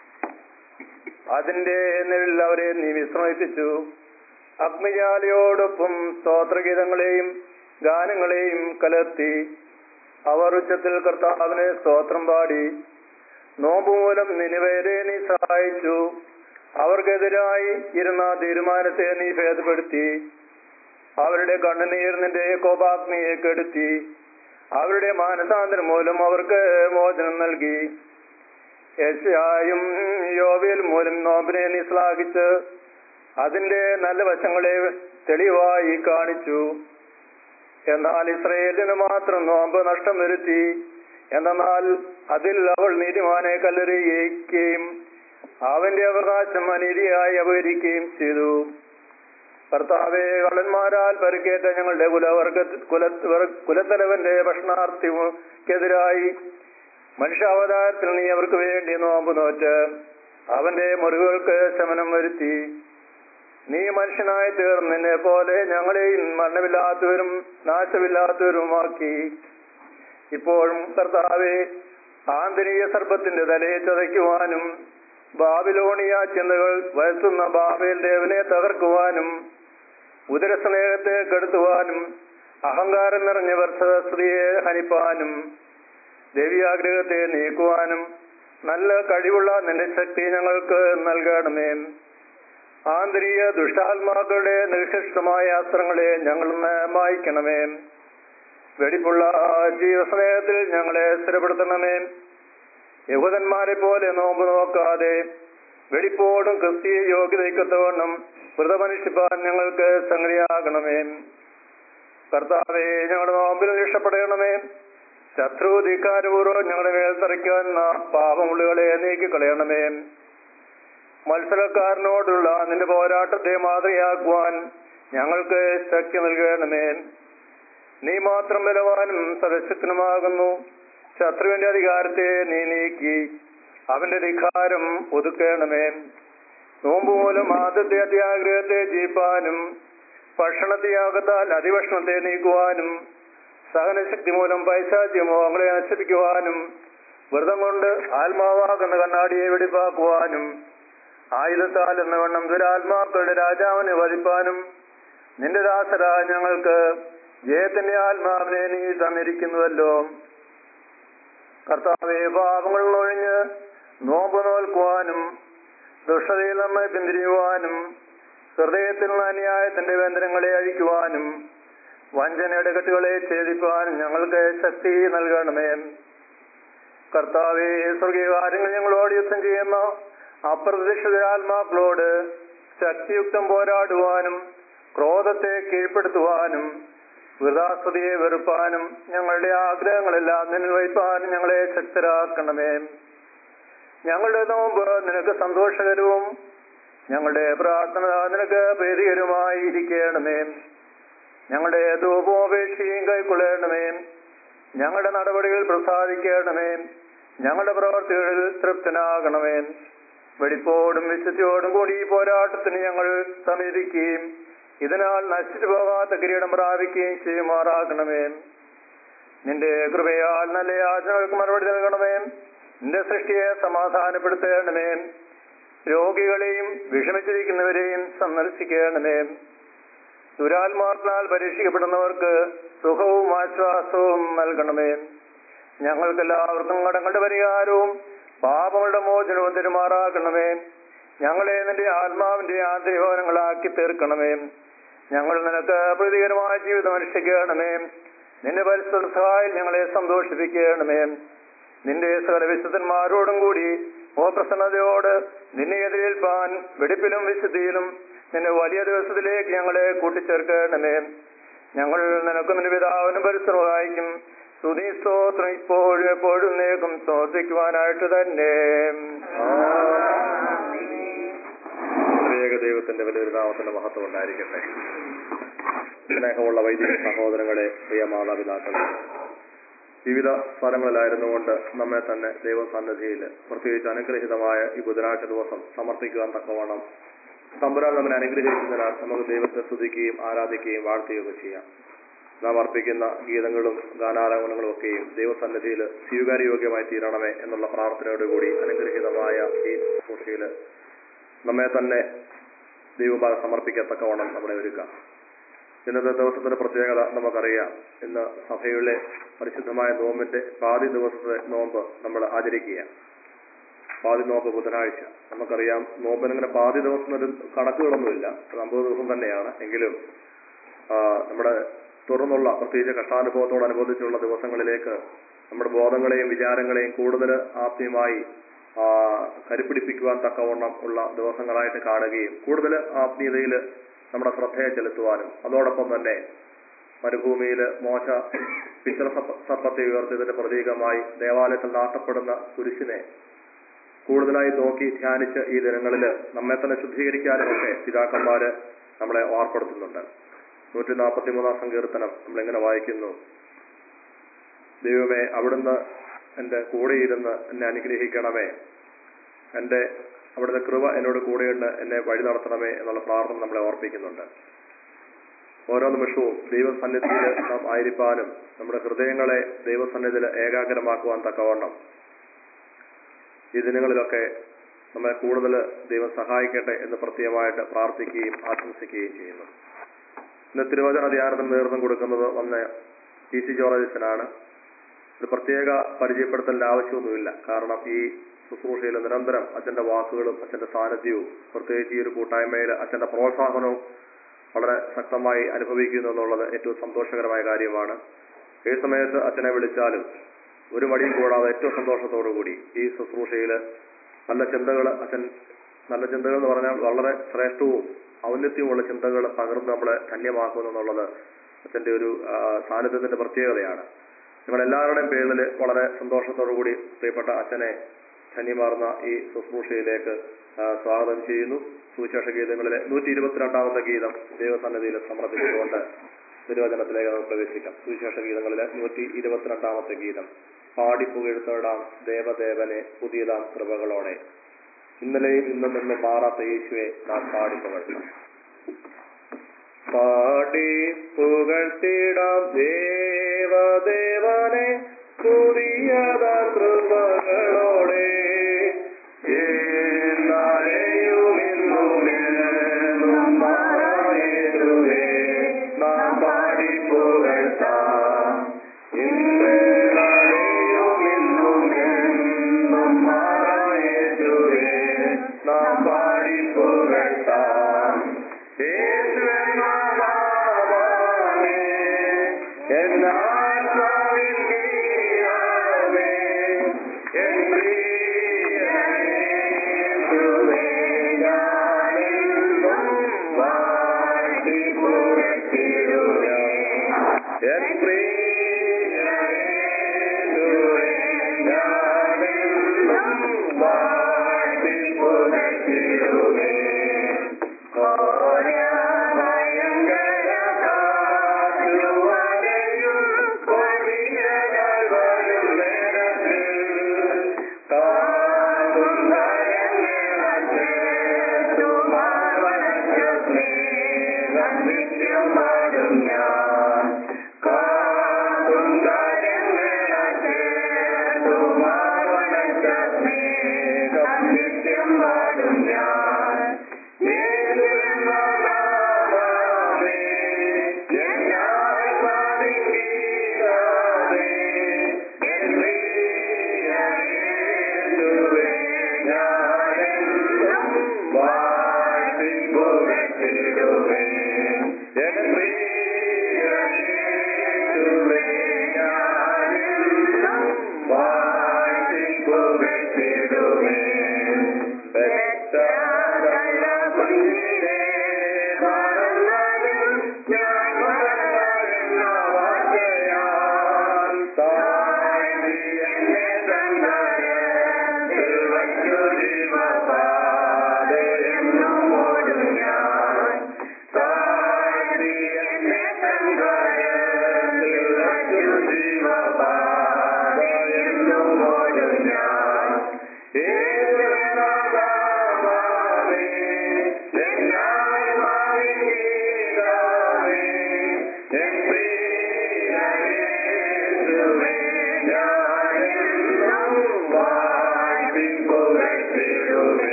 S3: അതിന്റെ നിഴലിൽ അവരെ നീ വിശ്രമിപ്പിച്ചു അഗ്നിജാലയോടൊപ്പം സ്തോത്രഗീതങ്ങളെയും ഗാനങ്ങളെയും കലർത്തി അവർ ഉച്ചത്തിൽ കർത്താവിനെ സ്തോത്രം പാടി നോമ്പ് മൂലം നിനുവേരെ നീ സഹായിച്ചു അവർക്കെതിരായി ഇരുന്ന തീരുമാനത്തെ നീ ഭേദപ്പെടുത്തി അവരുടെ കണ്ണുനീർ നിന്റെ കോപാഗ്നിയെ കെടുത്തി അവരുടെ മാനസാന്തരം മൂലം അവർക്ക് മോചനം നൽകി യശയായും യോവേൽ മൂലം നോമ്പിനെ നീ ശ്ലാഘിച്ച് അതിന്റെ നല്ല വശങ്ങളെ തെളിവായി കാണിച്ചു എന്നാൽ ഇസ്രയേലിന് മാത്രം നോമ്പ് നഷ്ടം വരുത്തി എന്നാൽ അതിൽ അവൾ നീതിമാനെ കല്ലെറിയുകയും അവന്റെ അവകാശം അനീതിയായി അപഹരിക്കുകയും ചെയ്തു കർത്താവെ കള്ളന്മാരാൽ പരിക്കേറ്റ ഞങ്ങളുടെ കുലവർഗ കുല കുലത്തലവന്റെ ഭക്ഷണാർത്ഥിക്കെതിരായി മനുഷ്യാവതാരത്തിൽ നീ അവർക്ക് വേണ്ടി നോമ്പ് നോറ്റ് അവന്റെ മുറിവുകൾക്ക് ശമനം വരുത്തി നീ മനുഷ്യനായി തീർന്നതിനെ പോലെ ഞങ്ങളെയും മരണമില്ലാത്തവരും നാശമില്ലാത്തവരുമാക്കി ഇപ്പോഴും കർത്താവെ ആന്തരിക സർപ്പത്തിന്റെ തലയെ ചതയ്ക്കുവാനും ബാബിലോണിയ ചിന്തകൾ വരുത്തുന്ന ബാബേൽ ദേവനെ തകർക്കുവാനും ഉദരസ്നേഹത്തെ കെടുത്തുവാനും അഹങ്കാരം നിറഞ്ഞവർ സദസ്തിയെ ഹനിപ്പാനും ദേവിയാഗ്രഹത്തെ നീക്കുവാനും നല്ല കഴിവുള്ള നിന്റെ ശക്തി ഞങ്ങൾക്ക് നൽകണമേ ആന്തരിക ദുഷ്ടാത്മാക്കളുടെ നിർശിഷ്ടമായ അസ്ത്രങ്ങളെ ഞങ്ങൾ മായ്ക്കണമേ വെടിപ്പുള്ള ജീവസ്നേഹത്തിൽ ഞങ്ങളെ സ്ഥിരപ്പെടുത്തണമേ യഹൂദന്മാരെ പോലെ നോമ്പ് നോക്കാതെ വെടിപ്പോടും ക്രിസ്തീയ യോഗ്യതയ്ക്കൊത്തവണ്ണം വ്രതമനുഷ്ഠിപ്പാൻ ഞങ്ങൾക്ക് സംഗതിയാകണമേ കർത്താവെ ഞങ്ങളുടെ നോമ്പിൽ രക്ഷപ്പെടണമേ ശത്രു ധിക്കാരപൂർവ്വം ഞങ്ങളുടെ മേൽ തറയ്ക്കുന്ന പാപമുള്ളുകളെ നീക്കിക്കളയണമേ മത്സരക്കാരനോടുള്ള നിന്റെ പോരാട്ടത്തെ മാതൃയാക്കുവാൻ ഞങ്ങൾക്ക് ശക്തി നൽകണമേ നീ മാത്രം ബലവാനും സദസ്യത്തിനുമാകുന്നു ശത്രുവിന്റെ അധികാരത്തെ നീ നീക്കി അവന്റെ ധിക്കാരം ഒതുക്കണമേ നോമ്പ് മൂലം ആദ്യത്തെ അത്യാഗ്രഹത്തെ ജീപ്പാനും ഭക്ഷണത്യാഗത്താൽ അതിഭക്ഷണത്തെ നീക്കുവാനും സഹനശക്തി മൂലം പൈശാചിയമോങ്ങളെ നശിപ്പിക്കുവാനും വ്രതം കൊണ്ട് ആത്മാവാകുന്ന കണ്ണാടിയെ വെടിപ്പാക്കുവാനും ആയുധത്താൽ എന്ന വണ്ണം ദുരാത്മാക്കളുടെ രാജാവിനെ വധിപ്പാനും നിന്റെ ദാസര ഞങ്ങൾക്ക് ജയത്തിന്റെ ആത്മാവിനെ നീ തന്നിരിക്കുന്നുവല്ലോ കർത്താവെ പാപങ്ങളിൽ ഒഴിഞ്ഞ് നോമ്പ് നോൽക്കുവാനും ദുഷ്ടതയിൽ നമ്മെ പിന്തിരിയുവാനും ഹൃദയത്തിൽ നിന്ന് അന്യായത്തിന്റെ ബന്ധനങ്ങളെ അഴിക്കുവാനും വഞ്ചനയുടെ കെട്ടുകളെ ഛേദിക്കുവാനും ഞങ്ങൾക്ക് ശക്തി നൽകണമേ കർത്താവെ സ്വർഗീയ കാര്യങ്ങൾ ഞങ്ങളോട് യുദ്ധം ചെയ്യുന്ന അപ്രതീക്ഷിതാത്മാക്കളോട് ശക്തിയുക്തം പോരാടുവാനും ക്രോധത്തെ കീഴ്പ്പെടുത്തുവാനും വൃതാസ്തുതിയെ വെറുപ്പാനും ഞങ്ങളുടെ ആഗ്രഹങ്ങളെല്ലാം നിന്നിൽ വയ്പാനും ഞങ്ങളെ ശക്തരാക്കണമേ ഞങ്ങളുടെ നോമ്പ് നിനക്ക് സന്തോഷകരവും ഞങ്ങളുടെ പ്രാർത്ഥന നിനക്ക് പ്രീതികരമായി ഇരിക്കണമേ ഞങ്ങളുടെ ധൂപോപേക്ഷയും കൈക്കൊള്ളണമേ ഞങ്ങളുടെ നടപടികൾ പ്രസാദിക്കണമേ ഞങ്ങളുടെ പ്രവർത്തികളിൽ തൃപ്തനാകണമേ വെടിപ്പോടും വിശുദ്ധിയോടും കൂടി ഈ പോരാട്ടത്തിന് ഞങ്ങൾ സമീപിക്കുകയും ഇതിനാൽ നശിച്ചു പോകാത്ത കിരീടം പ്രാപിക്കുകയും ചെയ്യുമാറാകണമേ നിന്റെ കൃപയാൽ നല്ല യാചനകൾക്ക് മറുപടി നൽകണമേ നിന്റെ സൃഷ്ടിയെ സമാധാനപ്പെടുത്തണമേ രോഗികളെയും വിഷമിച്ചിരിക്കുന്നവരെയും സന്ദർശിക്കണമേ ദുരാത്മാക്കളാൽ പരീക്ഷിക്കപ്പെടുന്നവർക്ക് സുഖവും ആശ്വാസവും നൽകണമേ ഞങ്ങൾക്കെല്ലാവർക്കും കടങ്ങളുടെ പരിഹാരവും പാപങ്ങളുടെ മോചനവും തെരുമാറാക്കണമേ ഞങ്ങളെ നിന്റെ ആത്മാവിന്റെ ആന്തരികഭവനങ്ങളാക്കി തീർക്കണമേ ഞങ്ങൾ നിനക്ക് പ്രീതികരമായ ജീവിതം അനുഷ്ഠിക്കണമേ നിന്റെ പരിസ്ഥിതി സഹായം ഞങ്ങളെ സന്തോഷിപ്പിക്കണമേ നിന്റെ സകല വിശുദ്ധന്മാരോടും കൂടി ഓ പ്രസന്നതയോട് നിന്നെ എതിരേൽപ്പാൻ വെടിപ്പിലും വിശുദ്ധിയിലും നിന്റെ വലിയ ദിവസത്തിലേക്ക് ഞങ്ങളെ കൂട്ടിച്ചേർക്കണമേ ഞങ്ങൾ നിനക്ക് നിന്റെ പിതാവിനും പരിശ്രമമായിരിക്കും സ്തുതി സ്തോത്രം ഇപ്പോഴും എപ്പോഴും നേക്കും സ്തോത്രിക്കുവാനായിട്ട് തന്നെ
S2: ത്രിയേക ദൈവത്തിന്റെ വലിയൊരു നാമത്തിന്റെ മഹത്വം ഉണ്ടായിരിക്കട്ടെ സ്നേഹമുള്ള വൈദിക സഹോദരങ്ങളെ പ്രിയ മാതാപിതാക്കളെ വിവിധ സ്ഥലങ്ങളിലായിരുന്നുകൊണ്ട് നമ്മെ തന്നെ ദൈവസന്നിധിയിൽ പ്രത്യേകിച്ച് അനുഗ്രഹീതമായ ഈ ബുധനാഴ്ച ദിവസം സമർപ്പിക്കുവാൻ തക്കവണ്ണം തമ്പുരാൻ നമ്മെ അനുഗ്രഹിക്കുന്നതിനാൽ നമുക്ക് ദൈവത്തെ സ്തുതിക്കുകയും ആരാധിക്കുകയും വാഴ്ത്തുകയൊക്കെ ചെയ്യാം നാം അർപ്പിക്കുന്ന ഗീതങ്ങളും ഗാനാലാപനങ്ങളും ഒക്കെയും ദൈവസന്നിധിയിൽ സ്വീകാര്യയോഗ്യമായി തീരണമേ എന്നുള്ള പ്രാർത്ഥനയോടുകൂടി അനുഗ്രഹീതമായ ഈ ശുശ്രൂഷയിൽ നമ്മെ തന്നെ ദൈവഭാഗം സമർപ്പിക്കത്തക്കവണ്ണം നമ്മളെ ഒരുക്കാം ഇന്നത്തെ ദിവസത്തിന്റെ പ്രത്യേകത നമുക്കറിയാം ഇന്ന് സഭയിലെ പരിശുദ്ധമായ നോമ്പിന്റെ പാതി ദിവസത്തെ നോമ്പ് നമ്മൾ ആചരിക്കുക പാതി നോമ്പ് ബുധനാഴ്ച നമുക്കറിയാം നോമ്പിനിങ്ങനെ പാതി ദിവസം ഒരു കണക്കുകളൊന്നുമില്ല അത് അമ്പത് ദിവസം തന്നെയാണ് എങ്കിലും ആ, നമ്മുടെ തുടർന്നുള്ള പ്രത്യേകിച്ച് കഷ്ടാനുഭവത്തോടനുബന്ധിച്ചുള്ള ദിവസങ്ങളിലേക്ക് നമ്മുടെ ബോധങ്ങളെയും വിചാരങ്ങളെയും കൂടുതൽ ആത്മീയമായി ആ, കരുപ്പിടിപ്പിക്കുവാൻ തക്കവണ്ണം ഉള്ള ദിവസങ്ങളായിട്ട് കാണുകയും കൂടുതൽ ആത്മീയതയിൽ നമ്മുടെ ശ്രദ്ധയെ ചെലുത്തുവാനും അതോടൊപ്പം തന്നെ മരുഭൂമിയിൽ മോശ പിച്ചള സർപ്പ- സർപ്പത്തെ ഉയർത്തിയതിന്റെ പ്രതീകമായി ദേവാലയത്തിൽ നാട്ടപ്പെടുന്ന കുരിശിനെ കൂടുതലായി നോക്കി ധ്യാനിച്ച് ഈ ദിനങ്ങളിൽ നമ്മെ തന്നെ ശുദ്ധീകരിക്കാനും ഒക്കെ പിതാക്കന്മാര് നമ്മളെ ഓർപ്പെടുത്തുന്നുണ്ട് നൂറ്റി നാൽപ്പത്തി മൂന്നാം സങ്കീർത്തനം നമ്മളിങ്ങനെ വായിക്കുന്നു ദൈവമേ അവിടുന്ന് എൻ്റെ കൂടെയിരുന്ന് എന്നെ അനുഗ്രഹിക്കണമേ എൻ്റെ അവിടുത്തെ കൃപ എന്നോട് കൂടെയുണ്ട് എന്നെ വഴി നടത്തണമേ എന്നുള്ള പ്രാർത്ഥന നമ്മളെ ഓർപ്പിക്കുന്നുണ്ട് ഓരോ നിമിഷവും ദൈവസന്നിധിയിൽ നാം ആയിരിക്കാനും നമ്മുടെ ഹൃദയങ്ങളെ ദൈവസന്നിധിയിൽ ഏകാഗ്രമാക്കുവാൻ തക്കവണ്ണം ഈ ദിനങ്ങളിലൊക്കെ നമ്മെ കൂടുതൽ ദൈവം സഹായിക്കട്ടെ എന്ന് പ്രത്യേകമായിട്ട് പ്രാർത്ഥിക്കുകയും ആശംസിക്കുകയും ചെയ്യുന്നു ഇന്ന് തിരുവചന ധ്യാനത്തിന് നേതൃത്വം കൊടുക്കുന്നത് വന്ന പി സി ജോർജനാണ് ഒരു പ്രത്യേക പരിചയപ്പെടുത്തലിന്റെ ആവശ്യമൊന്നുമില്ല കാരണം ഈ ശുശ്രൂഷയിൽ നിരന്തരം അച്ഛന്റെ വാക്കുകളും അച്ഛന്റെ സാന്നിധ്യവും പ്രത്യേകിച്ച് ഈ ഒരു കൂട്ടായ്മയിൽ അച്ഛന്റെ പ്രോത്സാഹനവും വളരെ ശക്തമായി അനുഭവിക്കുന്നു എന്നുള്ളത് ഏറ്റവും സന്തോഷകരമായ കാര്യമാണ് ഏത് സമയത്ത് അച്ഛനെ വിളിച്ചാലും ഒരു മടിയും കൂടാതെ ഏറ്റവും സന്തോഷത്തോടു കൂടി ഈ ശുശ്രൂഷയിൽ നല്ല ചിന്തകൾ അച്ഛൻ നല്ല ചിന്തകൾ എന്ന് പറഞ്ഞാൽ വളരെ ശ്രേഷ്ഠവും ഔന്നത്യവുമുള്ള ചിന്തകൾ പകർന്ന് നമ്മളെ ധന്യമാക്കുന്നു എന്നുള്ളത് അച്ഛന്റെ ഒരു ആ, സാന്നിധ്യത്തിന്റെ പ്രത്യേകതയാണ് നിങ്ങൾ എല്ലാവരുടെയും പേരിൽ വളരെ സന്തോഷത്തോടു കൂടി പ്രിയപ്പെട്ട അച്ഛനെ ധന്യമാർന്ന ഈ ശുശ്രൂഷയിലേക്ക് ആ, സ്വാഗതം ചെയ്യുന്നു സുവിശേഷ ഗീതങ്ങളിലെ നൂറ്റി ഇരുപത്തിരണ്ടാമത്തെ ഗീതം ദൈവസന്നിധിയിൽ സമർപ്പിച്ചുകൊണ്ട് തിരുവചനത്തിലേക്ക് നമുക്ക് പ്രവേശിക്കാം സുവിശേഷ ഗീതങ്ങളിലെ നൂറ്റി ഇരുപത്തിരണ്ടാമത്തെ ഗീതം പാടിപ്പുകഴ്ത്തോടാം ദേവദേവനെ പുതിയതാം കൃപകളോടെ ഇന്നലെയും ഇന്നും നിന്നും മാറാത്ത യേശുവെ നാം പാടിപ്പുകഴ്ത്താം പാടി പുകഴ്ത്തിടാം ദേവദേവനെ പുതിയത കൃപകളോടെ എന്നാലെയുമിന്നുമെന്നും മാറായേറ്റുവേ നാം പാടി പുകഴ്ത്താം ഇന്നെന്നാലെയുമിന്നുമെന്നും മാറായേറ്റുവേ നാം പാടി പുകഴ്ത്താം യേശുവെന്നാമേ എന്നാത്മാവിൻ ഗീതമേ എൻ പ്രിയനേശുവേ ഞാനെന്നും വാഴ്ത്തി പുകഴ്ത്തിടുവേ എൻ പ്രിയ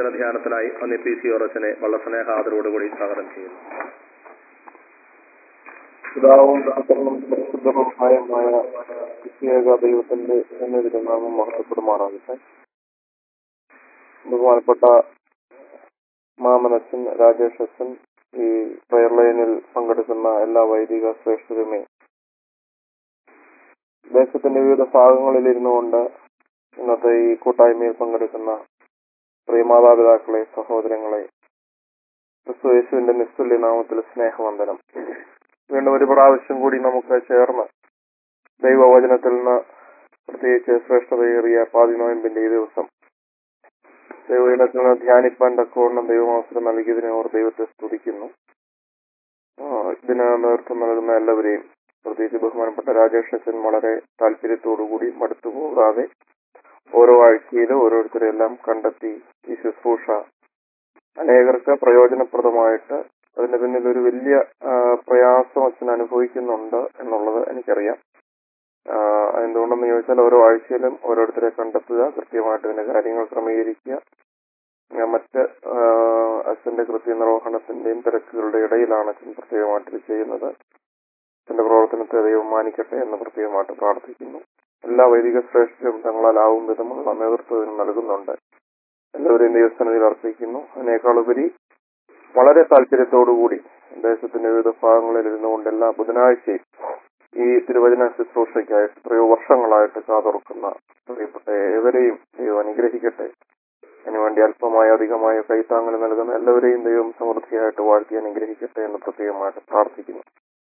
S2: തിരുവചന ധ്യാനത്തിനായി അന്നി പി സി ഓറച്ചനെ വളരെ സ്നേഹാദരോടുകൂടി സ്വാഗതം ചെയ്യുന്നു
S4: പിതാവും പുത്രനും പരിശുദ്ധവുമായ ഏക ദൈവത്തിന്റെ സന്നിധിയുടെ നാമം മഹത്വപ്പെടുമാറാകട്ടെ ബഹുമാനപ്പെട്ട മാമനച്ഛൻ രാജേഷ് അച്ഛൻ ഈ പ്രയർ ലൈനിൽ പങ്കെടുക്കുന്ന എല്ലാ വൈദിക ശ്രേഷ്ഠരുമേ ദേശത്തിന്റെ വിവിധ ഭാഗങ്ങളിൽ ഇരുന്നുകൊണ്ട് ഇന്നത്തെ ഈ കൂട്ടായ്മയിൽ പങ്കെടുക്കുന്ന പ്രിയ മാതാപിതാക്കളെ സഹോദരങ്ങളെ ക്രിസ്തു യേശുവിന്റെ നിസ്തുല്യ നാമത്തിൽ സ്നേഹവന്ദനം വീണ്ടും ഒരു പ്രാവശ്യം കൂടി നമുക്ക് ചേർന്ന് ദൈവവചനത്തിൽ നിന്ന് പ്രത്യേകിച്ച് ശ്രേഷ്ഠതയേറിയ പാതിനോയമ്പിന്റെ ഈ ദിവസം ദൈവവചനത്തിൽ നിന്ന് ധ്യാനിപ്പാൻ തക്കവണ്ണം ദൈവം അവസരം നൽകിയതിനെ ഓർ ദൈവത്തെ സ്തുതിക്കുന്നു ആ, ഇതിന് നേതൃത്വം നൽകുന്ന എല്ലാവരെയും പ്രത്യേകിച്ച് ബഹുമാനപ്പെട്ട രാജേഷ് അച്ഛൻ വളരെ താല്പര്യത്തോടുകൂടി മടുത്തു പോകാതെ ഓരോ ആഴ്ചയിലും ഓരോരുത്തരെല്ലാം കണ്ടെത്തി ഈ ശുശ്രൂഷ അനേകർക്ക് പ്രയോജനപ്രദമായിട്ട് അതിന്റെ പിന്നിൽ ഒരു വലിയ ആ, പ്രയാസം അച്ഛൻ അനുഭവിക്കുന്നുണ്ട് എന്നുള്ളത് എനിക്കറിയാം ആ, എന്തുകൊണ്ടെന്ന് ചോദിച്ചാൽ ഓരോ ആഴ്ചയിലും ഓരോരുത്തരെ കണ്ടെത്തുക കൃത്യമായിട്ട് ഇതിന്റെ കാര്യങ്ങൾ ക്രമീകരിക്കുക ആ, മറ്റ് ആ, അച്ഛന്റെ കൃത്യനിർവഹണത്തിന്റെയും തിരക്കുകളുടെ ഇടയിലാണ് അച്ഛൻ പ്രത്യേകമായിട്ട് ഇത് ചെയ്യുന്നത് അച്ഛന്റെ പ്രവർത്തനത്തെ ദൈവം മാനിക്കട്ടെ എന്ന് പ്രത്യേകമായിട്ട് പ്രാർത്ഥിക്കുന്നു എല്ലാ വൈദിക ശ്രേഷ്ഠരും തങ്ങളാലാവും വിധമുള്ള നേതൃത്വം നൽകുന്നുണ്ട് എല്ലാവരെയും ദൈവസ്ഥാനത്തിൽ അർപ്പിക്കുന്നു അതിനേക്കാളുപരി വളരെ താല്പര്യത്തോടുകൂടി ദേശത്തിന്റെ വിവിധ ഭാഗങ്ങളിൽ ഇരുന്നുകൊണ്ട് എല്ലാ ബുധനാഴ്ചയും ഈ തിരുവചന ശുശ്രൂഷയ്ക്കായിട്ട് എത്രയോ വർഷങ്ങളായിട്ട് കാതോർക്കുന്ന പ്രിയപ്പെട്ട ഏവരെയും ദൈവം അനുഗ്രഹിക്കട്ടെ അതിനുവേണ്ടി അല്പമായ അധികമായ കൈത്താങ്ങൾ നൽകുന്ന എല്ലാവരെയും ദൈവം സമൃദ്ധിയായിട്ട് വാഴ്ത്തി അനുഗ്രഹിക്കട്ടെ എന്ന് പ്രത്യേകമായിട്ട് പ്രാർത്ഥിക്കുന്നു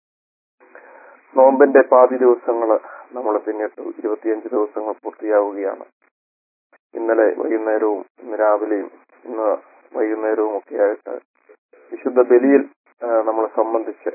S4: നോമ്പിന്റെ പാതി ദിവസങ്ങൾ നമ്മൾ പിന്നിട്ടു ഇരുപത്തിയഞ്ച് ദിവസങ്ങൾ പൂർത്തിയാവുകയാണ് ഇന്നലെ വൈകുന്നേരവും ഇന്ന് രാവിലെയും ഇന്ന് വൈകുന്നേരവും ഒക്കെ ആയിട്ട് വിശുദ്ധ ബലിയിൽ ആ, നമ്മളെ സംബന്ധിച്ച്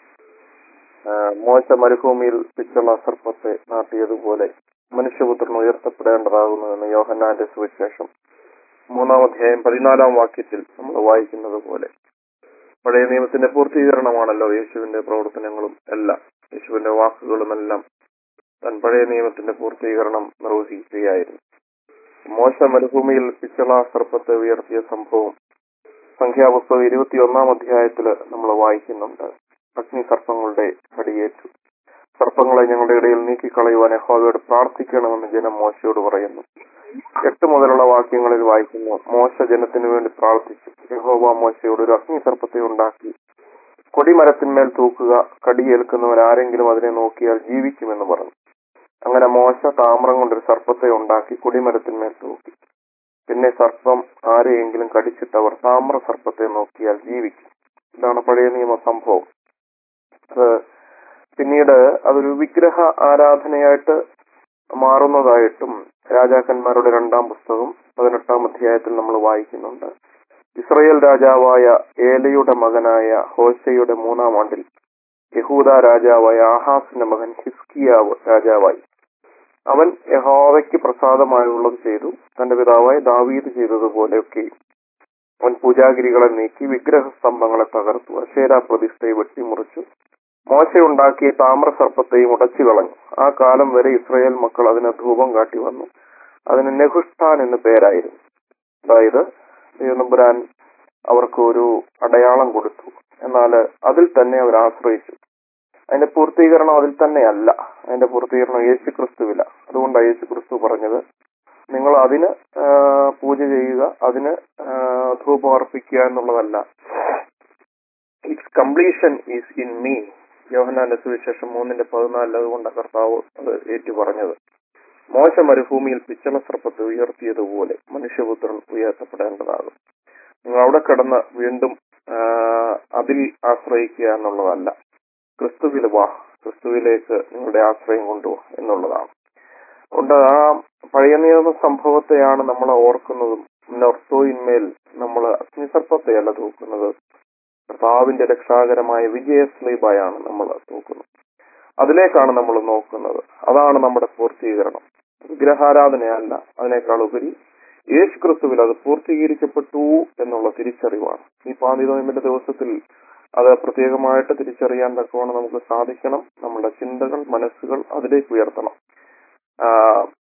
S4: ആ, മോശ മരുഭൂമിയിൽ പിച്ചുള്ള സർപ്പത്തെ നാട്ടിയതുപോലെ മനുഷ്യപുത്രൻ ഉയർത്തപ്പെടേണ്ടതാകുന്നുവെന്ന് യോഹന്നാന്റെ സുവിശേഷം മൂന്നാം അധ്യായം പതിനാലാം വാക്യത്തിൽ നമ്മൾ വായിക്കുന്നത് പോലെ പഴയ നിയമത്തിന്റെ പൂർത്തീകരണമാണല്ലോ യേശുവിന്റെ പ്രവർത്തനങ്ങളും എല്ലാം യേശുവിന്റെ വാക്കുകളും എല്ലാം താൻ പഴയ നിയമത്തിന്റെ പൂർത്തീകരണം നിർവഹിക്കുകയായിരുന്നു മോശ മരുഭൂമിയിൽ പിച്ചള സർപ്പത്തെ ഉയർത്തിയ സംഭവം സംഖ്യാപുസ്തകം ഇരുപത്തിയൊന്നാം അധ്യായത്തിൽ നമ്മൾ വായിക്കുന്നുണ്ട് അഗ്നി സർപ്പങ്ങളുടെ കടിയേറ്റു സർപ്പങ്ങളെ ഞങ്ങളുടെ ഇടയിൽ നീക്കിക്കളയുവാൻ യഹോവയോട് പ്രാർത്ഥിക്കണമെന്ന് ജനം മോശയോട് പറയുന്നു എട്ട് മുതലുള്ള വാക്യങ്ങളിൽ വായിക്കുന്നു മോശ ജനത്തിനു വേണ്ടി പ്രാർത്ഥിച്ചു യഹോവ മോശയോട് ഒരു അഗ്നി സർപ്പത്തെ ഉണ്ടാക്കി കൊടിമരത്തിന്മേൽ തൂക്കുക കടിയേൽക്കുന്നവർ ആരെങ്കിലും അതിനെ നോക്കിയാൽ ജീവിക്കുമെന്ന് പറഞ്ഞു അങ്ങനെ മോശ താമ്രം കൊണ്ടൊരു സർപ്പത്തെ ഉണ്ടാക്കി കൊടിമരത്തിന്മേൽ തൂക്കി പിന്നെ സർപ്പം ആരെയെങ്കിലും കടിച്ചിട്ടവർ താമ്ര സർപ്പത്തെ നോക്കിയാൽ ജീവിക്കും ഇതാണ് പഴയ നിയമ സംഭവം അത് പിന്നീട് അതൊരു വിഗ്രഹ ആരാധനയായിട്ട് മാറുന്നതായിട്ടും രാജാക്കന്മാരുടെ രണ്ടാം പുസ്തകം പതിനെട്ടാം അധ്യായത്തിൽ നമ്മൾ വായിക്കുന്നുണ്ട് ഇസ്രയേൽ രാജാവായ ഏലയുടെ മകനായ ഹോശയുടെ മൂന്നാം ആണ്ടിൽ യഹൂദ രാജാവായ ആഹാസിന്റെ മകൻ ഹിസ്കിയാവ് രാജാവായി അവൻ യഹോവയ്ക്ക് പ്രസാദമായുള്ളത് ചെയ്തു തന്റെ പിതാവായ ദാവീദ് ചെയ്തതുപോലെയൊക്കെ അവൻ പൂജാഗിരികളെ നീക്കി വിഗ്രഹ സ്തംഭങ്ങളെ തകർത്തു അശേര പ്രതിഷ്ഠയെ വെട്ടിമുറിച്ചു മോശയുണ്ടാക്കിയ താമ്രസർപ്പത്തെയും ഉടച്ചു കളഞ്ഞു ആ കാലം വരെ ഇസ്രായേൽ മക്കൾ അതിന് ധൂപം കാട്ടി വന്നു അതിന് നെഹുഷ്ഠാൻ എന്ന് പേരായിരുന്നു അതായത് ദൈവനമ്പുരാൻ അവർക്ക് ഒരു അടയാളം കൊടുത്തു എന്നാൽ അതിൽ തന്നെ അവർ ആശ്രയിച്ചു അതിന്റെ പൂർത്തീകരണം അതിൽ തന്നെയല്ല അതിന്റെ പൂർത്തീകരണം യേശു ക്രിസ്തുവില അതുകൊണ്ടാണ് യേശു ക്രിസ്തു പറഞ്ഞത് നിങ്ങൾ അതിന് ആ, പൂജ ചെയ്യുക അതിന് ആ, ധൂപം അർപ്പിക്കുക എന്നുള്ളതല്ല it's completion is in me യോഹനാന്റെ സുവിശേഷം മൂന്നിന്റെ പതിനാലിൽ അതുകൊണ്ട് കർത്താവ് അത് ഏറ്റു പറഞ്ഞത് മോശ മരുഭൂമിയിൽ പിച്ചള സർപ്പത്തെ ഉയർത്തിയതുപോലെ മനുഷ്യപുത്രൻ ഉയർത്തപ്പെടേണ്ടതാകും നിങ്ങൾ അവിടെ കിടന്ന് വീണ്ടും ആ, അതിൽ ആശ്രയിക്കുക എന്നുള്ളതല്ല ക്രിസ്തുവിൽ വാ ക്രിസ്തുവിലേക്ക് നിങ്ങളുടെ ആശ്രയം കൊണ്ടുവാ എന്നുള്ളതാണ് അതുകൊണ്ട് ആ പഴയ നിയമ സംഭവത്തെയാണ് നമ്മൾ ഓർക്കുന്നതും നൊർത്തോയിന്മേൽ നമ്മൾ അഗ്നിസർപ്പത്തെയല്ല തൂക്കുന്നത് കർത്താവിന്റെ രക്ഷാകരമായ വിജയസ്ലീബായാണ് നമ്മൾ തൂക്കുന്നത് അതിലേക്കാണ് നമ്മൾ നോക്കുന്നത് അതാണ് നമ്മുടെ പൂർത്തീകരണം വിഗ്രഹാരാധനയല്ല അതിനേക്കാൾ ഉപരി യേശു ക്രിസ്തുവിൽ അത് പൂർത്തീകരിക്കപ്പെട്ടു എന്നുള്ള തിരിച്ചറിവാണ് ഈ പാതിനോയമ്പിന്റെ ദിവസത്തിൽ അത് പ്രത്യേകമായിട്ട് തിരിച്ചറിയാൻ തക്കവണ്ണം നമുക്ക് സാധിക്കണം നമ്മുടെ ചിന്തകൾ മനസ്സുകൾ അതിലേക്ക് ഉയർത്തണം ആ,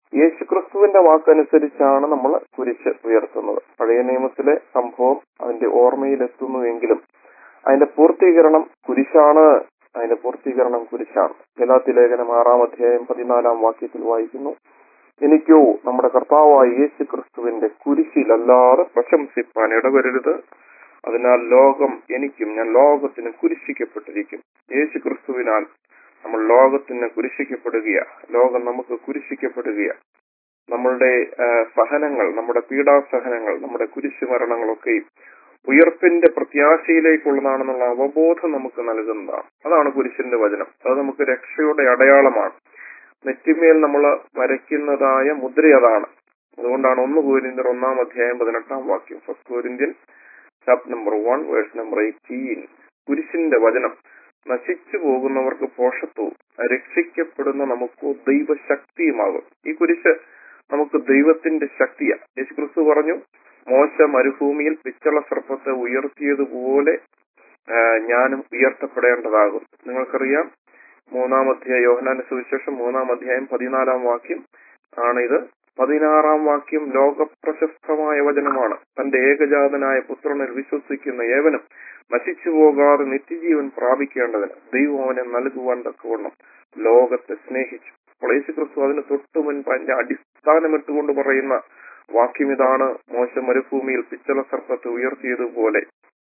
S4: യേശുക്രിസ്തുവിന്റെ വാക്കനുസരിച്ചാണ് നമ്മൾ കുരിശ് ഉയർത്തുന്നത് പഴയ നിയമത്തിലെ സംഭവം അതിന്റെ ഓർമ്മയിലെത്തുന്നുവെങ്കിലും അതിന്റെ പൂർത്തീകരണം കുരിശാണ് അതിന്റെ പൂർത്തീകരണം കുരിശാണ് ഗലാത്തി ലേഖനം ആറാം അധ്യായം പതിനാലാം വാക്യത്തിൽ വായിക്കുന്നു എനിക്കോ നമ്മുടെ കർത്താവായ യേശു ക്രിസ്തുവിന്റെ കുരിശിലല്ലാതെ പ്രശംസിപ്പാൻ ഇടവരരുത് അതിനാൽ ലോകം എനിക്കും ഞാൻ ലോകത്തിന് കുരിശിക്കപ്പെട്ടിരിക്കും യേശു ക്രിസ്തുവിനാൽ നമ്മൾ ലോകത്തിന് കുരിശിക്കപ്പെടുകയാ ലോകം നമുക്ക് കുരിശിക്കപ്പെടുകയാ നമ്മളുടെ ആ, സഹനങ്ങൾ നമ്മുടെ പീഡാസഹനങ്ങൾ നമ്മുടെ കുരിശുമരണങ്ങളൊക്കെയും ഉയർപ്പിന്റെ പ്രത്യാശയിലേക്കുള്ളതാണെന്നുള്ള അവബോധം നമുക്ക് നൽകുന്നതാണ് അതാണ് കുരിശിന്റെ വചനം അത് നമുക്ക് രക്ഷയുടെ അടയാളമാണ് നെറ്റിമേൽ നമ്മൾ വരയ്ക്കുന്നതായ മുദ്ര അതാണ് അതുകൊണ്ടാണ് ഒന്ന് കോരിന്ത്യർ ഒന്നാം അധ്യായം പതിനെട്ടാം വാക്യം first Corinthian chapter number one verse number eighteen കുരിശിന്റെ വചനം നശിച്ചു പോകുന്നവർക്ക് പോഷത്വവും രക്ഷിക്കപ്പെടുന്ന നമുക്ക് ദൈവശക്തിയുമാകും ഈ കുരിശ് നമുക്ക് ദൈവത്തിന്റെ ശക്തിയാണ് യേശു ക്രിസ്തു പറഞ്ഞു മോശ മരുഭൂമിയിൽ പിച്ചള സർപ്പത്തെ ഉയർത്തിയതുപോലെ ആ, ഞാനും ഉയർത്തപ്പെടേണ്ടതാകും നിങ്ങൾക്കറിയാം മൂന്നാം അധ്യായം യോഹനാന്റെ സുവിശേഷം മൂന്നാം അധ്യായം പതിനാലാം വാക്യം ആണിത് പതിനാറാം വാക്യം ലോകപ്രശസ്തമായ വചനമാണ് തന്റെ ഏകജാതനായ പുത്രനിൽ വിശ്വസിക്കുന്ന ഏവനും നശിച്ചു പോകാതെ നിത്യജീവൻ പ്രാപിക്കേണ്ടതിന് ദൈവം അവനെ നൽകുവാൻ തക്കവണ്ണം ലോകത്തെ സ്നേഹിച്ചു അപ്പോൾ യേശു ക്രിസ്തു അതിന് തൊട്ടു മുൻപ് അതിന്റെ അടിസ്ഥാനമിട്ടുകൊണ്ട് പറയുന്ന വാക്യം ഇതാണ് മോശ മരുഭൂമിയിൽ പിച്ചള സർപ്പത്തെ ഉയർത്തിയതുപോലെ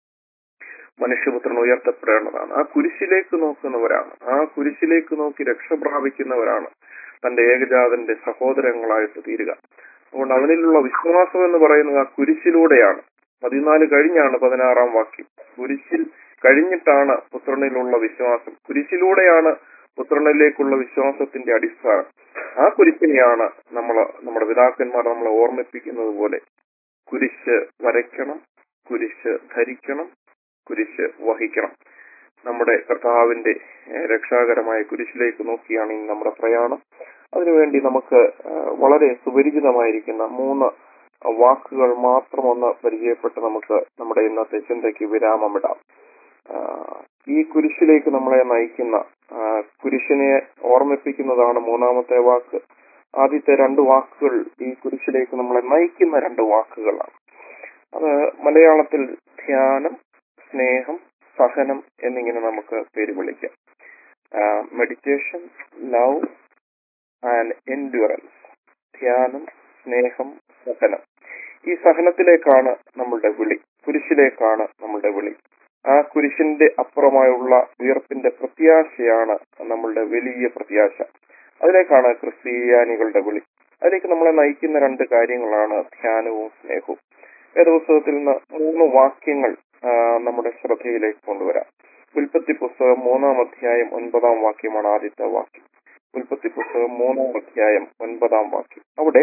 S4: മനുഷ്യപുത്രൻ ഉയർത്തപ്പെടേണ്ടതാണ് ആ കുരിശിലേക്ക് നോക്കുന്നവരാണ് ആ കുരിശിലേക്ക് നോക്കി രക്ഷ പ്രാപിക്കുന്നവരാണ് തന്റെ ഏകജാതന്റെ സഹോദരങ്ങളായിട്ട് തീരുക അതുകൊണ്ട് അവനിലുള്ള വിശ്വാസം എന്ന് പറയുന്നത് ആ കുരിശിലൂടെയാണ് പതിനാല് കഴിഞ്ഞാണ് പതിനാറാം വാക്യം കുരിശിൽ കഴിഞ്ഞിട്ടാണ് പുത്രനിലുള്ള വിശ്വാസം കുരിശിലൂടെയാണ് പുത്രനിലേക്കുള്ള വിശ്വാസത്തിന്റെ അടിസ്ഥാനം ആ കുരിശിനെയാണ് നമ്മൾ നമ്മുടെ പിതാക്കന്മാർ നമ്മളെ ഓർമ്മിപ്പിക്കുന്നത് പോലെ കുരിശ് വരയ്ക്കണം കുരിശ് ധരിക്കണം കുരിശ് വഹിക്കണം നമ്മുടെ കർത്താവിന്റെ ഏഹ്, രക്ഷാകരമായ കുരിശിലേക്ക് നോക്കിയാണ് ഇന്ന് നമ്മുടെ പ്രയാണം അതിനുവേണ്ടി നമുക്ക് ഏഹ്, വളരെ സുപരിചിതമായിരിക്കുന്ന മൂന്ന് വാക്കുകൾ മാത്രം ഒന്ന് പരിചയപ്പെട്ട് നമുക്ക് നമ്മുടെ ഇന്നത്തെ ചിന്തയ്ക്ക് വിരാമമിടാം ആഹ്, ഈ കുരിശിലേക്ക് നമ്മളെ നയിക്കുന്ന ആഹ്, കുരിശിനെ ഓർമ്മിപ്പിക്കുന്നതാണ് മൂന്നാമത്തെ വാക്ക് ആദ്യത്തെ രണ്ട് വാക്കുകൾ ഈ കുരിശിലേക്ക് നമ്മളെ നയിക്കുന്ന രണ്ട് വാക്കുകളാണ് അത് മലയാളത്തിൽ ധ്യാനം സ്നേഹം സഹനം എന്നിങ്ങനെ നമുക്ക് പേര് വിളിക്കാം മെഡിറ്റേഷൻ ലവ് ആൻഡ് എൻഡ്യൂറൻസ് ധ്യാനം സ്നേഹം സഹനം ഈ സഹനത്തിലേക്കാണ് നമ്മളുടെ വിളി കുരിശിലേക്കാണ് നമ്മളുടെ വിളി ആ കുരിശിന്റെ അപ്പുറമായുള്ള ഉയർപ്പിന്റെ പ്രത്യാശയാണ് നമ്മളുടെ വലിയ പ്രത്യാശ അതിലേക്കാണ് ക്രിസ്ത്യാനികളുടെ വിളി അതിലേക്ക് നമ്മളെ നയിക്കുന്ന രണ്ട് കാര്യങ്ങളാണ് ധ്യാനവും സ്നേഹവും വേദപുസ്തകത്തിൽ നിന്ന് മൂന്ന് വാക്യങ്ങൾ ആ, നമ്മുടെ ശ്രദ്ധയിലേക്ക് കൊണ്ടുവരാം ഉൽപ്പത്തി പുസ്തകം മൂന്നാം അധ്യായം ഒൻപതാം വാക്യമാണ് ആദ്യത്തെ വാക്യം ഉൽപ്പത്തി പുസ്തകം മൂന്നാം അധ്യായം ഒൻപതാം വാക്യം അവിടെ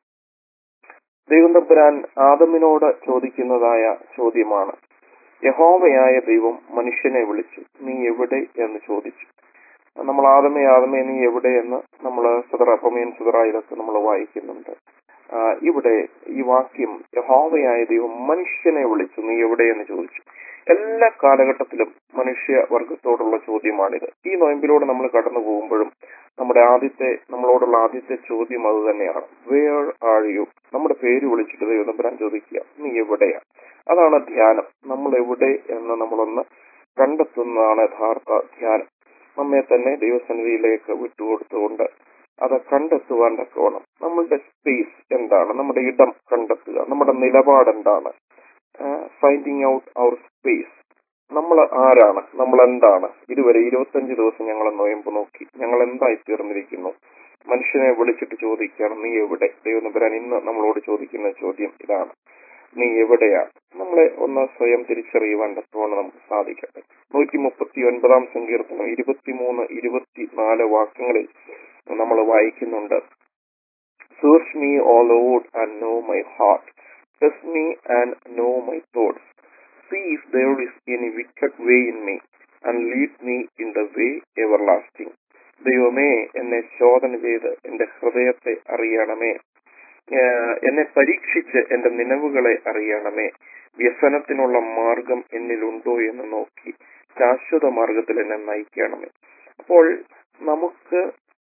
S4: ദൈവം തമ്പുരാൻ ആദമിനോട് ചോദിക്കുന്നതായ ചോദ്യമാണ് യഹോവയായ ദൈവം മനുഷ്യനെ വിളിച്ചു നീ എവിടെ എന്ന് ചോദിച്ചു നമ്മൾ ആദമേ ആദമേ നീ എവിടെ എന്ന് നമ്മൾ സുതറ പൊമയൻ സുതറ ഇതൊക്കെ നമ്മൾ വായിക്കുന്നുണ്ട് ആ, ഇവിടെ ഈ വാക്യം യഹോവയായ ദൈവം മനുഷ്യനെ വിളിച്ചു നീ എവിടെ എന്ന് ചോദിച്ചു എല്ലാ കാലഘട്ടത്തിലും മനുഷ്യ വർഗത്തോടുള്ള ചോദ്യമാണിത് ഈ നോയമ്പിലൂടെ നമ്മൾ കടന്നു പോകുമ്പോഴും നമ്മുടെ ആദ്യത്തെ നമ്മളോടുള്ള ആദ്യത്തെ ചോദ്യം അത് തന്നെയാണ് വേർ ആർ യു നമ്മുടെ പേര് വിളിച്ചിട്ട് ദൈവം തമ്പുരാൻ ചോദിക്കുക നീ എവിടെയാ അതാണ് ധ്യാനം നമ്മൾ എവിടെ എന്ന് നമ്മളൊന്ന് കണ്ടെത്തുന്നതാണ് യഥാർത്ഥ ധ്യാനം നമ്മെ തന്നെ ദൈവസന്നിധിയിലേക്ക് വിട്ടുകൊടുത്തുകൊണ്ട് അത് കണ്ടെത്തുവാൻ തക്കവണ്ണം നമ്മളുടെ സ്പേസ് എന്താണ് നമ്മുടെ ഇടം കണ്ടെത്തുക നമ്മുടെ നിലപാട് എന്താണ് ഫൈൻഡിങ് ഔട്ട് അവർ സ്പേസ് നമ്മൾ ആരാണ് നമ്മൾ എന്താണ് ഇതുവരെ ഇരുപത്തഞ്ച് ദിവസം ഞങ്ങൾ നോയമ്പ് നോക്കി ഞങ്ങൾ എന്തായി തീർന്നിരിക്കുന്നു മനുഷ്യനെ വിളിച്ചിട്ട് ചോദിക്കുകയാണ് നീ എവിടെ ദൈവനപുരാൻ ഇന്ന് നമ്മളോട് ചോദിക്കുന്ന ചോദ്യം ഇതാണ് നീ എവിടെയാണ് നമ്മളെ ഒന്ന് സ്വയം തിരിച്ചറിയുവാൻ തക്കവണ്ണം നമുക്ക് സാധിക്കട്ടെ നൂറ്റി മുപ്പത്തി ഒൻപതാം സങ്കീർത്തനം ഇരുപത്തിമൂന്ന് ഇരുപത്തിനാല് വാക്യങ്ങളിൽ നമ്മൾ വായിക്കുന്നുണ്ട് Search me, O Lord, and know my heart. Test me and know my thoughts. See if there is any wicked way in me, and lead me in the way everlasting. ദൈവമേ എന്നെ ശോധന ചെയ്ത് എന്റെ ഹൃദയത്തെ അറിയണമേ ഏഹ് എന്നെ പരീക്ഷിച്ച് എന്റെ നിലവുകളെ അറിയണമേ വ്യസനത്തിനുള്ള മാർഗം എന്നിലുണ്ടോ എന്ന് നോക്കി ശാശ്വത മാർഗത്തിൽ എന്നെ നയിക്കണമേ അപ്പോൾ നമുക്ക്